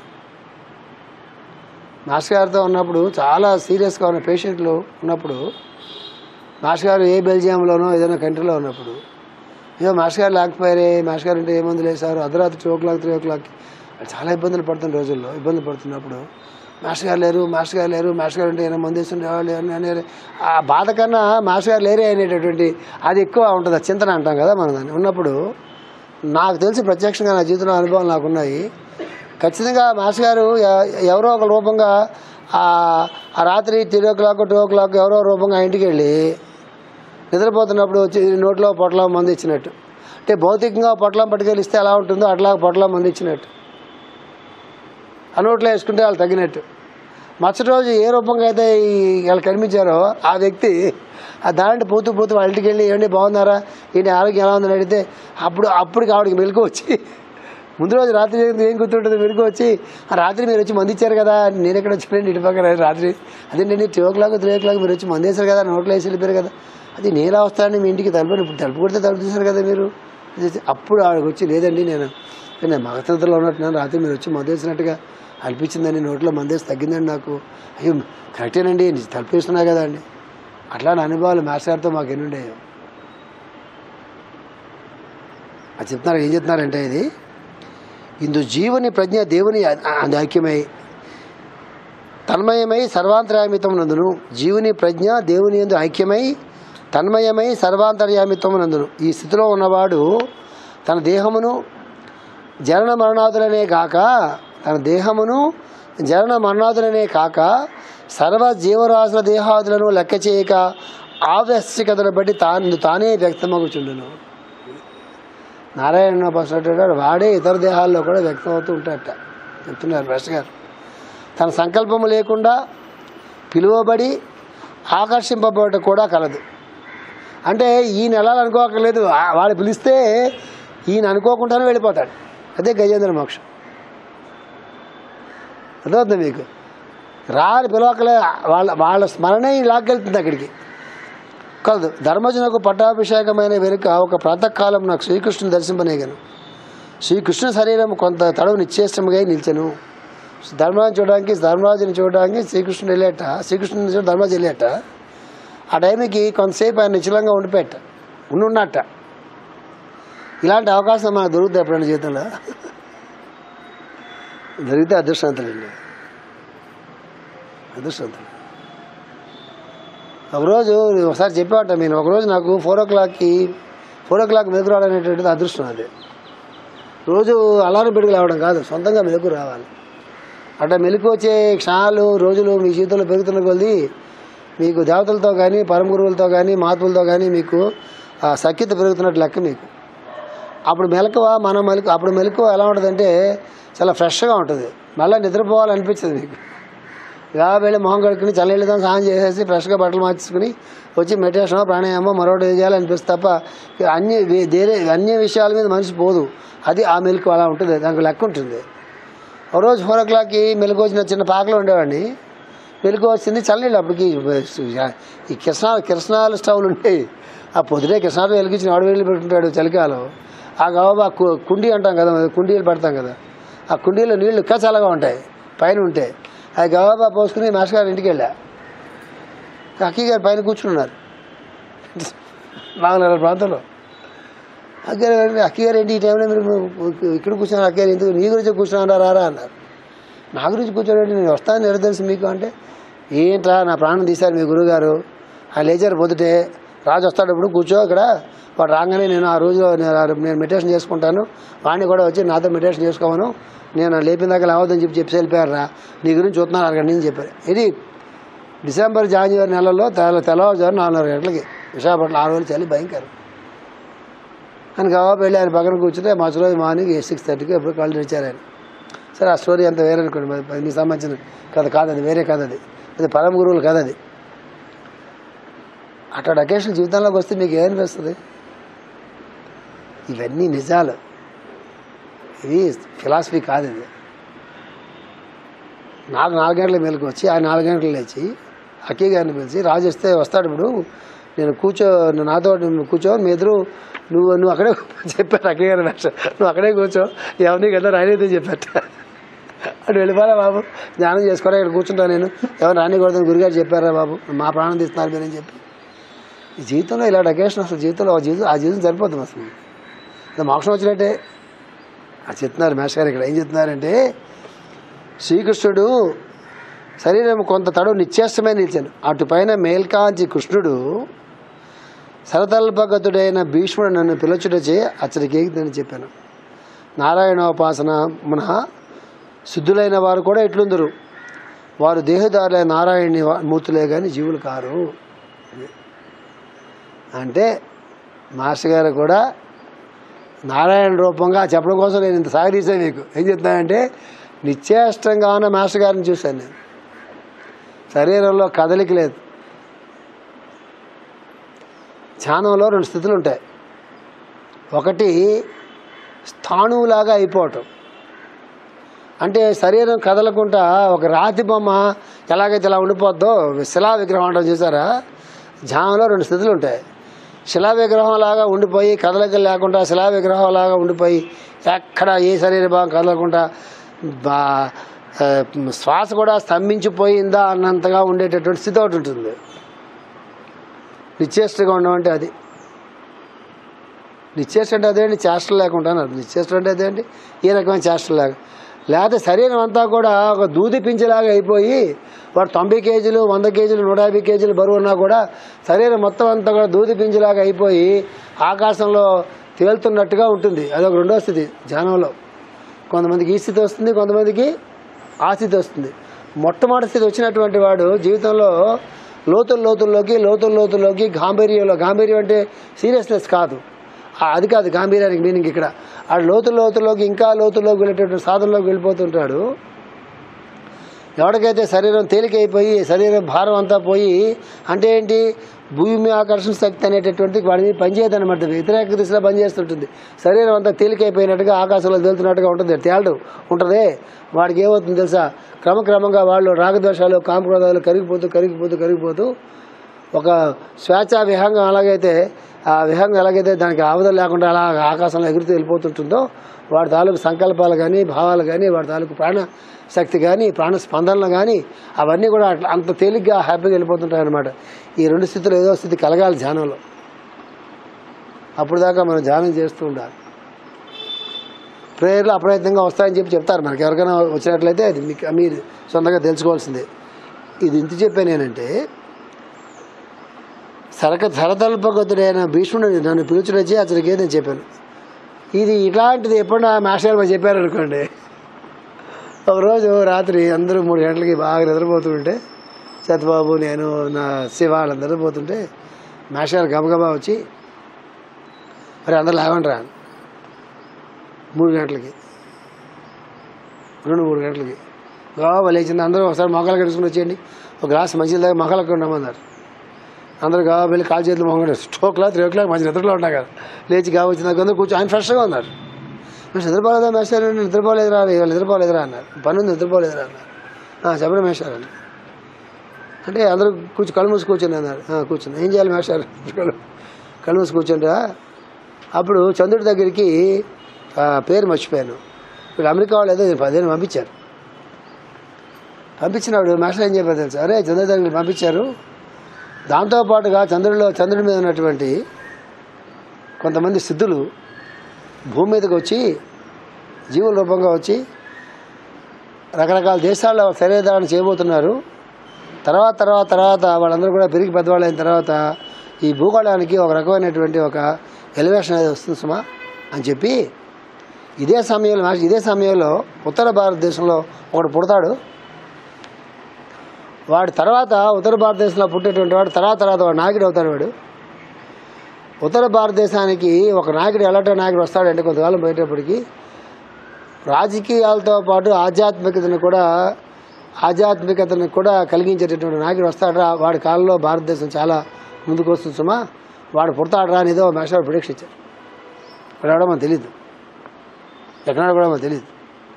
మాస్టర్ గారితో ఉన్నప్పుడు చాలా సీరియస్గా ఉన్న పేషెంట్లు ఉన్నప్పుడు మాస్టర్ గారు ఏ బెల్జియంలోనో ఏదైనా కంట్రీలో ఉన్నప్పుడు ఏదో మాస్టర్ గారు లేకపోయారే మాస్టర్ గారు అంటే ఏ మందు లేదు సార్ అర్ధరాత్రి two o'clock three o'clock చాలా ఇబ్బందులు పడుతున్న రోజుల్లో ఇబ్బంది పడుతున్నప్పుడు మాస్టర్ గారు లేరు మాస్టర్ గారు లేరు మాస్టర్ గారు అంటే ఏమైనా మందు వేస్తుండేవాళ్ళు అని అనేది ఆ బాధ కన్నా మాస్టర్ గారు లేరే అనేటటువంటి అది ఎక్కువ ఉంటుంది ఆ చింతన అంటాం కదా మనం దాన్ని ఉన్నప్పుడు నాకు తెలిసి ప్రత్యక్షంగా నా జీవితంలో అనుభవాలు నాకున్నాయి ఖచ్చితంగా మాస్టర్ గారు ఎ- ఎవరో ఒక రూపంగా ఆ ఆ రాత్రి three o'clock two o'clock ఎవరో రూపంగా ఇంటికి వెళ్ళి నిద్రపోతున్నప్పుడు వచ్చి నోట్లో పొట్లం మంది ఇచ్చినట్టు అంటే భౌతికంగా పొట్లం పట్టుకెళ్ళి ఇస్తే ఎలా ఉంటుందో అట్లా పొట్లం మంది ఇచ్చినట్టు ఆ నోట్లో వేసుకుంటే వాళ్ళు తగినట్టు మరుసటి రోజు ఏ రూపంగా అయితే ఈ వాళ్ళు కనిపించారో ఆ వ్యక్తి ఆ దాంట్లో పోతూ పోతూ వాళ్ళ ఇంటికి వెళ్ళి ఏమండి బాగున్నారా ఏంటి ఆరోగ్యం ఎలా ఉందని అడిగితే అప్పుడు అప్పటికి ఆవిడకి మెలకు వచ్చి ముందు రోజు రాత్రి ఏం- ఏం గుర్తుంటుంది మెలకు వచ్చి "ఆ రాత్రి మీరు వచ్చి మంది ఇచ్చారు కదా నేను ఎక్కడ వచ్చానండి ఇటు పక్కన రాత్రి అదేంటండి two o'clock three o'clock మీరు వచ్చి మంది వేశారు కదా నోట్లో వేసి వెళ్ళిపోయారు కదా అది నేను ఎలా వస్తానని మీ ఇంటికి తలుపు ఇప్పుడు తలుపు కొడితే తలుపు తీశారు కదా మీరు ఇది- అప్పుడు ఆవిడకి వచ్చి లేదండి నేను నేను మగతంత్రంలో ఉన్నట్టున్నాను రాత్రి మీరు వచ్చి మందు వేసినట్టుగా అనిపించిందని నోట్లో మందేసి తగ్గిందండి నాకు అయ్యో కరెక్టేనండి నేను తలుపు వేస్తున్నా కదా అండి అట్లాంటి అనుభవాలు మాస్టర్ గారితో మాకు ఎన్ని ఉండేవి అది చెప్తున్నారు ఏం చెప్తున్నారంటే ఇది ఇందు జీవుని ప్రజ్ఞ దేవుని అ- ఐక్యమై తన్మయమై సర్వాంతర్యామిత్వం నందును జీవుని ప్రజ్ఞ దేవుని ఎందు ఐక్యమై తన్మయమై సర్వాంతర్యామిత్వం నందును ఈ స్థితిలో ఉన్నవాడు తన దేహమును జనన మరణాదులనే కాక తన దేహమును జనన మరణాదులనే కాక సర్వ జీవరాశుల దేహాదులను లెక్క చేయక ఆవశ్యకతను బట్టి తాను తానే వ్యక్తమగుచుండును నారాయణ బసంటాడు వాడే ఇతర దేహాల్లో కూడా వ్యక్తం అవుతూ ఉంటాడట చెప్తున్నారు భ్రష్ గారు తన సంకల్పము లేకుండా పిలువబడి ఆకర్షింపబడట కూడా కలదు అంటే ఈయన వెళ్ళాలి అనుకోకర్లేదు ఆ- వాడు పిలిస్తే ఈయన అనుకోకుండానే వెళ్ళిపోతాడు అదే గజేంద్ర మోక్షం అర్థమవుతుంది మీకు రాని పిలవకలే వాళ్ళ వాళ్ళ స్మరణే ఈ లాక్కెళ్తుంది అక్కడికి కలదు ధర్మజనకు పట్టాభిషేకమైన వెనుక ఒక ప్రాతకాలం నాకు శ్రీకృష్ణుని దర్శింపనేగాను శ్రీకృష్ణ శరీరం కొంత తడవు నిశ్చేష్టముగా నిలిచెను ధర్మరాజు చూడడానికి ధర్మరాజుని చూడడానికి శ్రీకృష్ణుడు వెళ్ళేట శ్రీకృష్ణుని చూడ ధర్మరాజు వెళ్ళేట ఆ టైంకి కొంతసేపు ఆయన నిశ్చలంగా ఉండిపోయట ఉండున్నట్ట ఇలాంటి అవకాశం మనకు దొరుకుతాయి ఎప్పుడైనా జీవితంలో దొరికితే అదృష్టవంతులండి అదృష్టవంతులు ఒకరోజు ఒకసారి చెప్పాట నేను ఒకరోజు నాకు ఫోర్ ఓ క్లాక్కి ఫోర్ ఓ క్లాక్ మెలకు రావడం అనేటువంటిది అదృష్టం అది రోజు అలారం పెట్టుకు రావడం కాదు సొంతంగా మెలకు రావాలి అట్లా మెలకు వచ్చే క్షణాలు రోజులు మీ జీవితంలో పెరుగుతున్న కొద్దీ మీకు దేవతలతో కానీ పరమ గురువులతో కానీ మహాత్ములతో కానీ మీకు ఆ సఖ్యత పెరుగుతున్నట్టు లెక్క మీకు అప్పుడు మెలకువ మన మెలకు అప్పుడు మెలకువ ఎలా ఉంటుందంటే చాలా ఫ్రెష్గా ఉంటుంది మళ్ళీ నిద్రపోవాలనిపించదు మీకు ఇలా వెళ్ళి మొహం కడుక్కుని చల్లనీళ్ళతో స్నానం చేసేసి ఫ్రెష్గా బట్టలు మార్చుకుని వచ్చి మెడిటేషన్ ప్రాణాయామం మరొకటి ఏది చేయాలనిపిస్తుంది తప్ప ఇక అన్ని వే- వేరే అన్య విషయాల మీద మనిషి పోదు అది ఆ మెలకు అలా ఉంటుంది దానికి లెక్క ఉంటుంది ఒక రోజు ఫోర్ ఓ క్లాక్కి మెలకు వచ్చిన చిన్న పాకలో ఉండేవాడిని మెలకు వచ్చింది చల్లనీళ్ళు అప్పటికి ఈ కిరసనాలు కిరసనాలు స్టవ్లు ఉంటాయి ఆ పొద్దునే కిరసనాలు వెలిగించిన ఆడు వెళ్ళి పెట్టుకుంటాడు చలికాలం ఆ గవబా కు- కుండీ అంటాం కదా కుండీలు పెడతాం కదా ఆ కుండీలో నీళ్లు ఇంకా చల్లగా ఉంటాయి పైన ఉంటాయి ఆ గవాబా పోసుకుని మాస్టర్ గారి ఇంటికి వెళ్ళా అక్కయ్య గారు పైన కూర్చున్నారు నాలుగున్నర ప్రాంతంలో అక్కయ్య గారు అక్కయ్య గారు ఏంటి ఈ టైంలో మీరు ఇక్కడ కూర్చున్నారు అక్కయ్య గారు ఎందుకు నీ గురించి కూర్చున్నారా రారా అన్నారు నా గురించి కూర్చోబెట్టి నేను వస్తానని ఎడ తెలుసు మీకు అంటే ఏంట్రా నా ప్రాణం తీశారు మీ గురువుగారు ఆ లేచారు పొద్దుటే రాజు వస్తాడు ఇప్పుడు కూర్చో ఇక్కడ వాడు రాగానే నేను ఆ రోజు నేను ఆ- నేను మెడిటేషన్ చేసుకుంటాను వాడిని కూడా వచ్చి నాతో మెడిటేషన్ చేసుకోమను నేను లేపిన దాకా లేవద్దని చెప్పి చెప్పి వెళ్ళిపోయారు రా నీ గురించి చూస్తున్నాను అరగంట నుంచి చెప్పారు ఇది డిసెంబర్ జనవరి నెలలో తెల్ల తెల్లవారుజాము నాలుగున్నర గంటలకి విశాఖపట్నం ఆ రోజులు చలి భయంకరం అని కబాబు వెళ్ళి ఆయన పక్కన కూర్చుంటే మా రోజు మార్నింగ్ సిక్స్ థర్టీకి ఎప్పుడు కళ్ళు తెచ్చారు ఆయన సరే ఆ స్టోరీ అంత వేరే అనుకోండి మరి మరి మీకు సంబంధించిన కథ కాదు అది వేరే కథ అది అది పరమ గురువుల కథ అది అట్లాంటి అకేషన్ జీవితంలోకి వస్తే మీకు ఏమనిపిస్తుంది ఇవన్నీ నిజాలు ఇది ఫిలాసఫీ కాదు ఇది నాకు నాలుగు గంటల మేలకు వచ్చి ఆ నాలుగు గంటలు లేచి అక్కయ్య గారిని పిలిచి రాజు వస్తే వస్తాడు ఇప్పుడు నేను కూర్చో నువ్వు నాతో నువ్వు కూర్చో మీ ఎదురు నువ్వు నువ్వు అక్కడే చెప్పారు అక్కయ్య గారి భాష నువ్వు అక్కడే కూర్చో ఎవరిని కదా రానిదే చెప్పాట అటు వెళ్ళిపోరా బాబు ధ్యానం చేసుకోరా ఇక్కడ కూర్చుంటా నేను ఎవరు రానికూడదని గురిగారు చెప్పారా బాబు మా ప్రాణం తీస్తున్నారు మీరని చెప్పి ఈ జీవితంలో ఇలాంటి అకేషన్ అసలు జీవితంలో ఆ జీవితం ఆ జీవితం సరిపోతుంది అసలు ఇది మోక్షం వచ్చినట్టే అది చెప్తున్నారు మేష గారు ఇక్కడ ఏం చెప్తున్నారంటే శ్రీకృష్ణుడు శరీరం కొంత తడువు నిశ్చేష్టమే నిలిచాను అటుపైన మేల్కాంచి కృష్ణుడు సరతల్పగతుడైన భీష్ముడు నన్ను పిలుచుటచే అచ్చడికి నేను చెప్పాను నారాయణోపాసన మునః శుద్ధులైన వారు కూడా ఎట్లుందరు వారు దేహదారులైన నారాయణి వా- మూర్తులే కానీ జీవులు కారు అంటే మాస్టర్ గారు కూడా నారాయణ రూపంగా చెప్పడం కోసం నేను ఇంత సాగదీశాను మీకు ఏం చెప్తానంటే నిశ్చేష్టంగా ఉన్న మాస్టర్ గారిని చూశాను నేను శరీరంలో కదలిక లేదు ధ్యానంలో రెండు స్థితులు ఉంటాయి ఒకటి స్థాణువులాగా అయిపోవటం అంటే శరీరం కదలకుండా ఒక రాతి బొమ్మ ఎలాగైతే ఇలా ఉండిపోద్దో శిలా విగ్రహం అంటాం చూసారా ధ్యానంలో రెండు స్థితులు ఉంటాయి శిలా విగ్రహం లాగా ఉండిపోయి కదలిక లేకుండా శిలా విగ్రహం లాగా ఉండిపోయి ఎక్కడ ఏ శరీర భాగం కదలకుండా బా ఆ, శ్వాస కూడా స్తంభించిపోయిందా అన్నంతగా ఉండేటటువంటి స్థితి ఒకటి ఉంటుంది నిశ్చేష్టగా ఉండడం అంటే అది నిశ్చేష్ట అంటే అదేంటి చేష్టలు లేకుండా అన్నారు నిశ్చేష్ట అంటే అదేంటి ఈ రకమైన చేష్టలు లేక లేకపోతే శరీరం అంతా కూడా ఒక దూది పింఛలాగా అయిపోయి వాడు తొంభై కేజీలు వంద కేజీలు నూట యాభై కేజీలు బరువు ఉన్నా కూడా శరీరం మొత్తం అంతా కూడా దూది పింఛలాగా అయిపోయి ఆకాశంలో తేలుతున్నట్టుగా ఉంటుంది అదొక రెండో స్థితి ధ్యానంలో కొంతమందికి ఈ స్థితి వస్తుంది కొంతమందికి ఆ స్థితి వస్తుంది మొట్టమొదటి స్థితి వచ్చినటువంటి వాడు జీవితంలో లోతుల లోతుల్లోకి లోతుల లోతుల్లోకి గాంభీర్యంలో గాంభీర్యం అంటే సీరియస్నెస్ కాదు ఆ అది కాదు గాంభీర్యానికి మీనింగ్ ఇక్కడ ఆ లోతుల లోతుల్లోకి ఇంకా లోతుల్లోకి వెళ్ళేటటువంటి సాధనలోకి వెళ్ళిపోతుంటాడు ఎవరికైతే శరీరం తేలికైపోయి శరీరం భారం అంతా పోయి అంటే ఏంటి భూమి ఆకర్షణ శక్తి అనేటటువంటి వాడి మీద పనిచేయదు అనమాట వ్యతిరేక దిశలో పనిచేస్తుంటుంది శరీరం అంతా తేలికైపోయినట్టుగా ఆకాశంలో తేలుతున్నట్టుగా ఉంటుంది తేలడం ఉంటుంది వాడికి ఏమవుతుంది తెలుసా క్రమక్రమంగా వాళ్ళు రాగద్వేషాలు కామక్రోధాలు కరిగిపోతూ కరిగిపోతూ కరిగిపోతూ ఒక స్వేచ్ఛ విహంగం ఎలాగైతే ఆ విహంగం ఎలాగైతే దానికి ఆవదం లేకుండా అలా ఆకాశంలో ఎగురుతూ వెళ్ళిపోతుంటుందో వాడి తాలూకు సంకల్పాలు కానీ భావాలు కానీ వాడి తాలూకు ప్రాణ శక్తి కానీ ప్రాణ స్పందనలు కానీ అవన్నీ కూడా అట్లా అంత తేలిగ్గా హ్యాపీగా వెళ్ళిపోతుంటాయి అనమాట ఈ రెండు స్థితులు ఏదో స్థితి కలగాలి ధ్యానంలో అప్పుడు దాకా మనం ధ్యానం చేస్తూ ఉండాలి ప్రేయర్లు అప్రయత్నంగా వస్తాయని చెప్పి చెప్తారు మనకి ఎవరికైనా వచ్చినట్లయితే అది మీకు మీరు సొంతంగా తెలుసుకోవాల్సిందే ఇది ఇంత చెప్పాను నేనంటే సరక సరతల్పగతుడైన భీష్ముడు నన్ను పిలుచుడొచ్చి అతనికి ఏదని చెప్పాను ఇది ఇట్లాంటిది ఎప్పుడన్నా మాస్టర్ గారు చెప్పారు అనుకోండి ఒక రోజు రాత్రి అందరూ మూడు గంటలకి బాగా నిద్రపోతుంటే సత్యబాబు నేను నా శివ వాళ్ళందరూ నిద్రపోతుంటే మాస్టర్ గారు గబగబా వచ్చి మరి అందరు లేవండి రా మూడు గంటలకి రెండు మూడు గంటలకి గబగబా లేచింది అందరూ ఒకసారి మొక్కలు కడుచుకుని వచ్చేయండి ఒక గ్లాస్ మంచి దాకా మొక్కలకు ఉండమన్నారు అందరూ గా వెళ్ళి కాలు చేతులు మొహం స్టో క్లాక్ త్రీ ఓ క్లాక్ మంచి నిద్రలో ఉంటాం కదా లేచి గా వచ్చిన అందరూ కూర్చొని ఆయన ఫ్రెష్గా ఉన్నారు మేష నిద్రపోలేదా మేషారు నేను నిద్రపోలేదురా ఇవాళ నిద్రపోలేదురా అన్నారు పని ఉంది నిద్రపోలేదురా అన్నారు "ఆ, చెప్పండి మేషారు అన్నారు అంటే అందరూ కూర్చు కళ్ళు మూసి కూర్చొని అన్నారు "ఆ, కూర్చుని ఏం చేయాలి మేషారు కళ్ళు కళ్ళు మూసి కూర్చుంటా అప్పుడు చంద్రుడి దగ్గరికి ఆ, పేరు మర్చిపోయాను వీళ్ళు అమెరికా వాళ్ళు ఏదో పదిహేను పంపించారు పంపించినప్పుడు మాస్టర్ ఏం చెప్పారు తెలుసు అరే చంద్రుడి దగ్గరికి పంపించారు దాంతోపాటుగా చంద్రుడిలో చంద్రుడి మీద ఉన్నటువంటి కొంతమంది సిద్ధులు భూమి మీదకి వచ్చి జీవుల రూపంగా వచ్చి రకరకాల దేశాల్లో శరీరధారణ చేయబోతున్నారు తర్వాత తర్వాత తర్వాత వాళ్ళందరూ కూడా పెరిగి పెద్దవాళ్ళు అయిన తర్వాత ఈ భూగోళానికి ఒక రకమైనటువంటి ఒక ఎలివేషన్ అనేది వస్తుంది సుమా అని చెప్పి ఇదే సమయంలో మాస్టర్ ఇదే సమయంలో ఉత్తర భారతదేశంలో ఒకడు పుడతాడు వాడు తర్వాత ఉత్తర భారతదేశంలో పుట్టేటువంటి వాడు తర్వాత తర్వాత వాడు నాయకుడు అవుతాడు వాడు ఉత్తర భారతదేశానికి ఒక నాయకుడు ఎలాంటి నాయకుడు వస్తాడంటే కొంతకాలం పోయేటప్పటికి రాజకీయాలతో పాటు ఆధ్యాత్మికతను కూడా ఆధ్యాత్మికతను కూడా కలిగించేటటువంటి నాయకుడు వస్తాడు వాడి కాలంలో భారతదేశం చాలా ముందుకు వస్తుంది సుమా వాడు పుడతాడరా అని ఏదో మేషాడు ప్రొడిక్షన్ ఇచ్చారు వాడు ఎవడో మనకు తెలియదు ఎక్కడ కూడా మనకు తెలియదు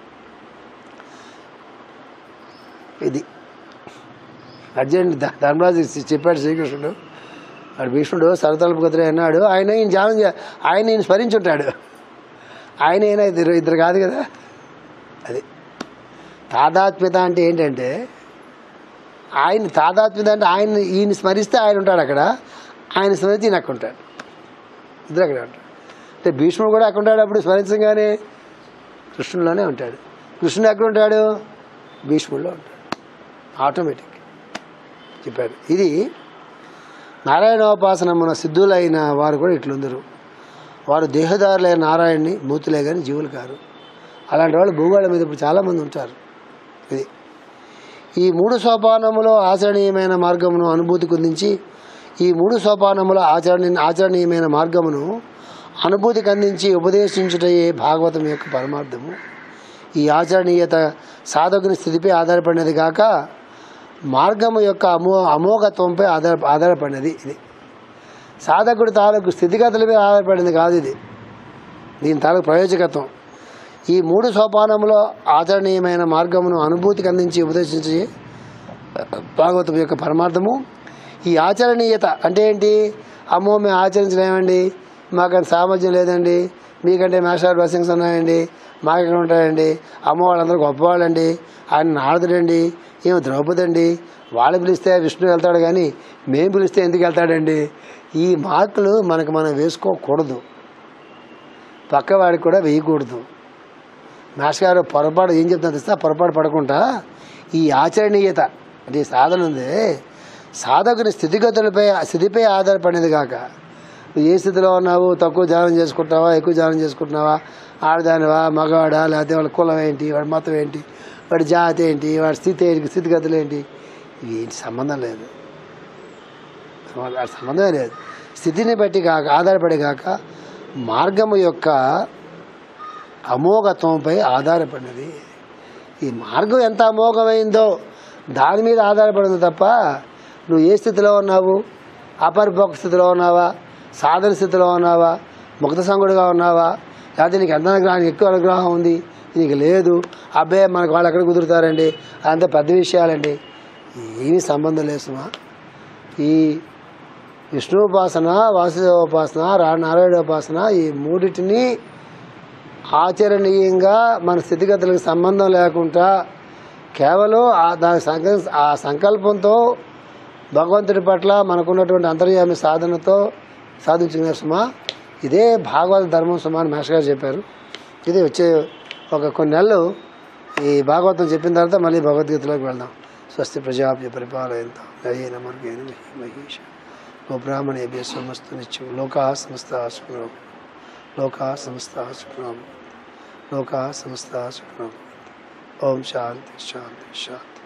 ఇది అర్జెంట్ ధ- ధర్మరాజు చెప్పాడు శ్రీకృష్ణుడు వాడు భీష్ముడు సరతలపు కుదిరే అన్నాడు ఆయన ఈయన ధ్యానం చే ఆయన ఈయన స్మరించుంటాడు ఆయన అయినా ఇద్దరు ఇద్దరు కాదు కదా అది తాదాత్మ్యత అంటే ఏంటంటే ఆయన తాదాత్మ్యత అంటే ఆయన ఈయన స్మరిస్తే ఆయన ఉంటాడు అక్కడ ఆయన స్మరిస్తే ఈయన అక్కడ ఉంటాడు ఇద్దరు అక్కడ ఉంటాడు అంటే భీష్ముడు కూడా అక్కడ ఉంటాడు అప్పుడు స్మరించగానే కృష్ణులోనే ఉంటాడు కృష్ణుడు ఎక్కడ ఉంటాడు భీష్ముడిలో ఉంటాడు ఆటోమేటిక్ చెప్పాడు ఇది నారాయణోపాసనమున సిద్ధులైన వారు కూడా ఇట్లుందరు వారు దేహదారులైన నారాయణ్ణి మూతులే కానీ జీవులు కారు అలాంటి వాళ్ళు భూగోళం మీద ఇప్పుడు చాలామంది ఉంటారు ఇది ఈ మూడు సోపానములో ఆచరణీయమైన మార్గమును అనుభూతి కుదించి ఈ మూడు సోపానముల ఆచరణ ఆచరణీయమైన మార్గమును అనుభూతికి అందించి ఉపదేశించుటయే భాగవతం యొక్క పరమార్థము ఈ ఆచరణీయత సాధకుని స్థితిపై ఆధారపడినది కాక మార్గము యొక్క అమో అమోఘత్వంపై ఆధార ఆధారపడినది ఇది సాధకుడి తాలూకు స్థితిగతులపై ఆధారపడింది కాదు ఇది దీని తాలూకు ప్రయోజకత్వం ఈ మూడు సోపానములో ఆచరణీయమైన మార్గమును అనుభూతికి అందించి ఉపదేశించి భాగవతం యొక్క పరమార్థము ఈ ఆచరణీయత అంటే ఏంటి అమ్మో మేము ఆచరించలేమండి మాకంత సామర్థ్యం లేదండి మీకంటే మేషాలు బ్లెస్సింగ్స్ ఉన్నాయండి మాకు ఎక్కడ ఉంటాయండి అమ్మ వాళ్ళందరూ గొప్పవాళ్ళండి ఆయన నారదుడండి ఏమో ద్రౌపది అండి వాళ్ళు పిలిస్తే విష్ణు వెళ్తాడు కానీ మేము పిలిస్తే ఎందుకు వెళ్తాడండి ఈ మార్కులు మనకు మనం వేసుకోకూడదు పక్కవాడికి కూడా వేయకూడదు మాస్టర్ గారు పొరపాటు ఏం చెప్తున్నా తెలుసా పొరపాటు పడకుండా ఈ ఆచరణీయత అంటే ఈ సాధన ఉంది సాధకుని స్థితిగతులపై స్థితిపై ఆధారపడినది కాక నువ్వు ఏ స్థితిలో ఉన్నావు తక్కువ ధ్యానం చేసుకుంటున్నావా ఎక్కువ ధ్యానం చేసుకుంటున్నావా ఆడదానివా మగవాడా లేకపోతే వాళ్ళ కులం ఏంటి వాడి మతం ఏంటి వాడి జాతి ఏంటి వాడి స్థితి ఏంటి స్థితిగతులు ఏంటి ఇవి ఏంటి సంబంధం లేదు వాటి సంబంధమే లేదు స్థితిని బట్టి కాక ఆధారపడి కాక మార్గము యొక్క అమోఘత్వంపై ఆధారపడినది ఈ మార్గం ఎంత అమోఘమైందో దాని మీద ఆధారపడింది తప్ప నువ్వు ఏ స్థితిలో ఉన్నావు అపరిపక్వ స్థితిలో ఉన్నావా సాధన స్థితిలో ఉన్నావా ముక్త సంగుడిగా ఉన్నావా లేకపోతే నీకు ఎంత అనుగ్రహం ఎక్కువ అనుగ్రహం ఉంది నీకు లేదు అబ్బాయి మనకు వాళ్ళు ఎక్కడ కుదురుతారండి అదంతా పెద్ద విషయాలండి ఏమీ సంబంధం లేదు సుమా ఈ విష్ణువుపాసన వాసుదేవోపాసన రా నారాయణోపాసన ఈ మూడిటిని ఆచరణీయంగా మన స్థితిగతులకు సంబంధం లేకుండా కేవలం ఆ దాని సంకల్ప ఆ సంకల్పంతో భగవంతుడి పట్ల మనకున్నటువంటి అంతర్యామి సాధనతో సాధించుకునే సుమా ఇదే భాగవత ధర్మం సుమా అని మాస్టర్ గారు చెప్పారు ఇది వచ్చే ఒక కొన్ని నెలలు ఈ భాగవతం చెప్పిన తర్వాత మళ్ళీ భగవద్గీతలోకి వెళ్దాం స్వస్తి ప్రజాభ్య పరిపాలయంతో నయేన మార్గేణ మహేష గోబ్రాహ్మణేభ్య సమస్తు నిత్యం లోకా సమస్త సుఖం లోకా సమస్త సుఖం లోకా సమస్త సుఖం ఓం శాంతి శాంతి శాంతి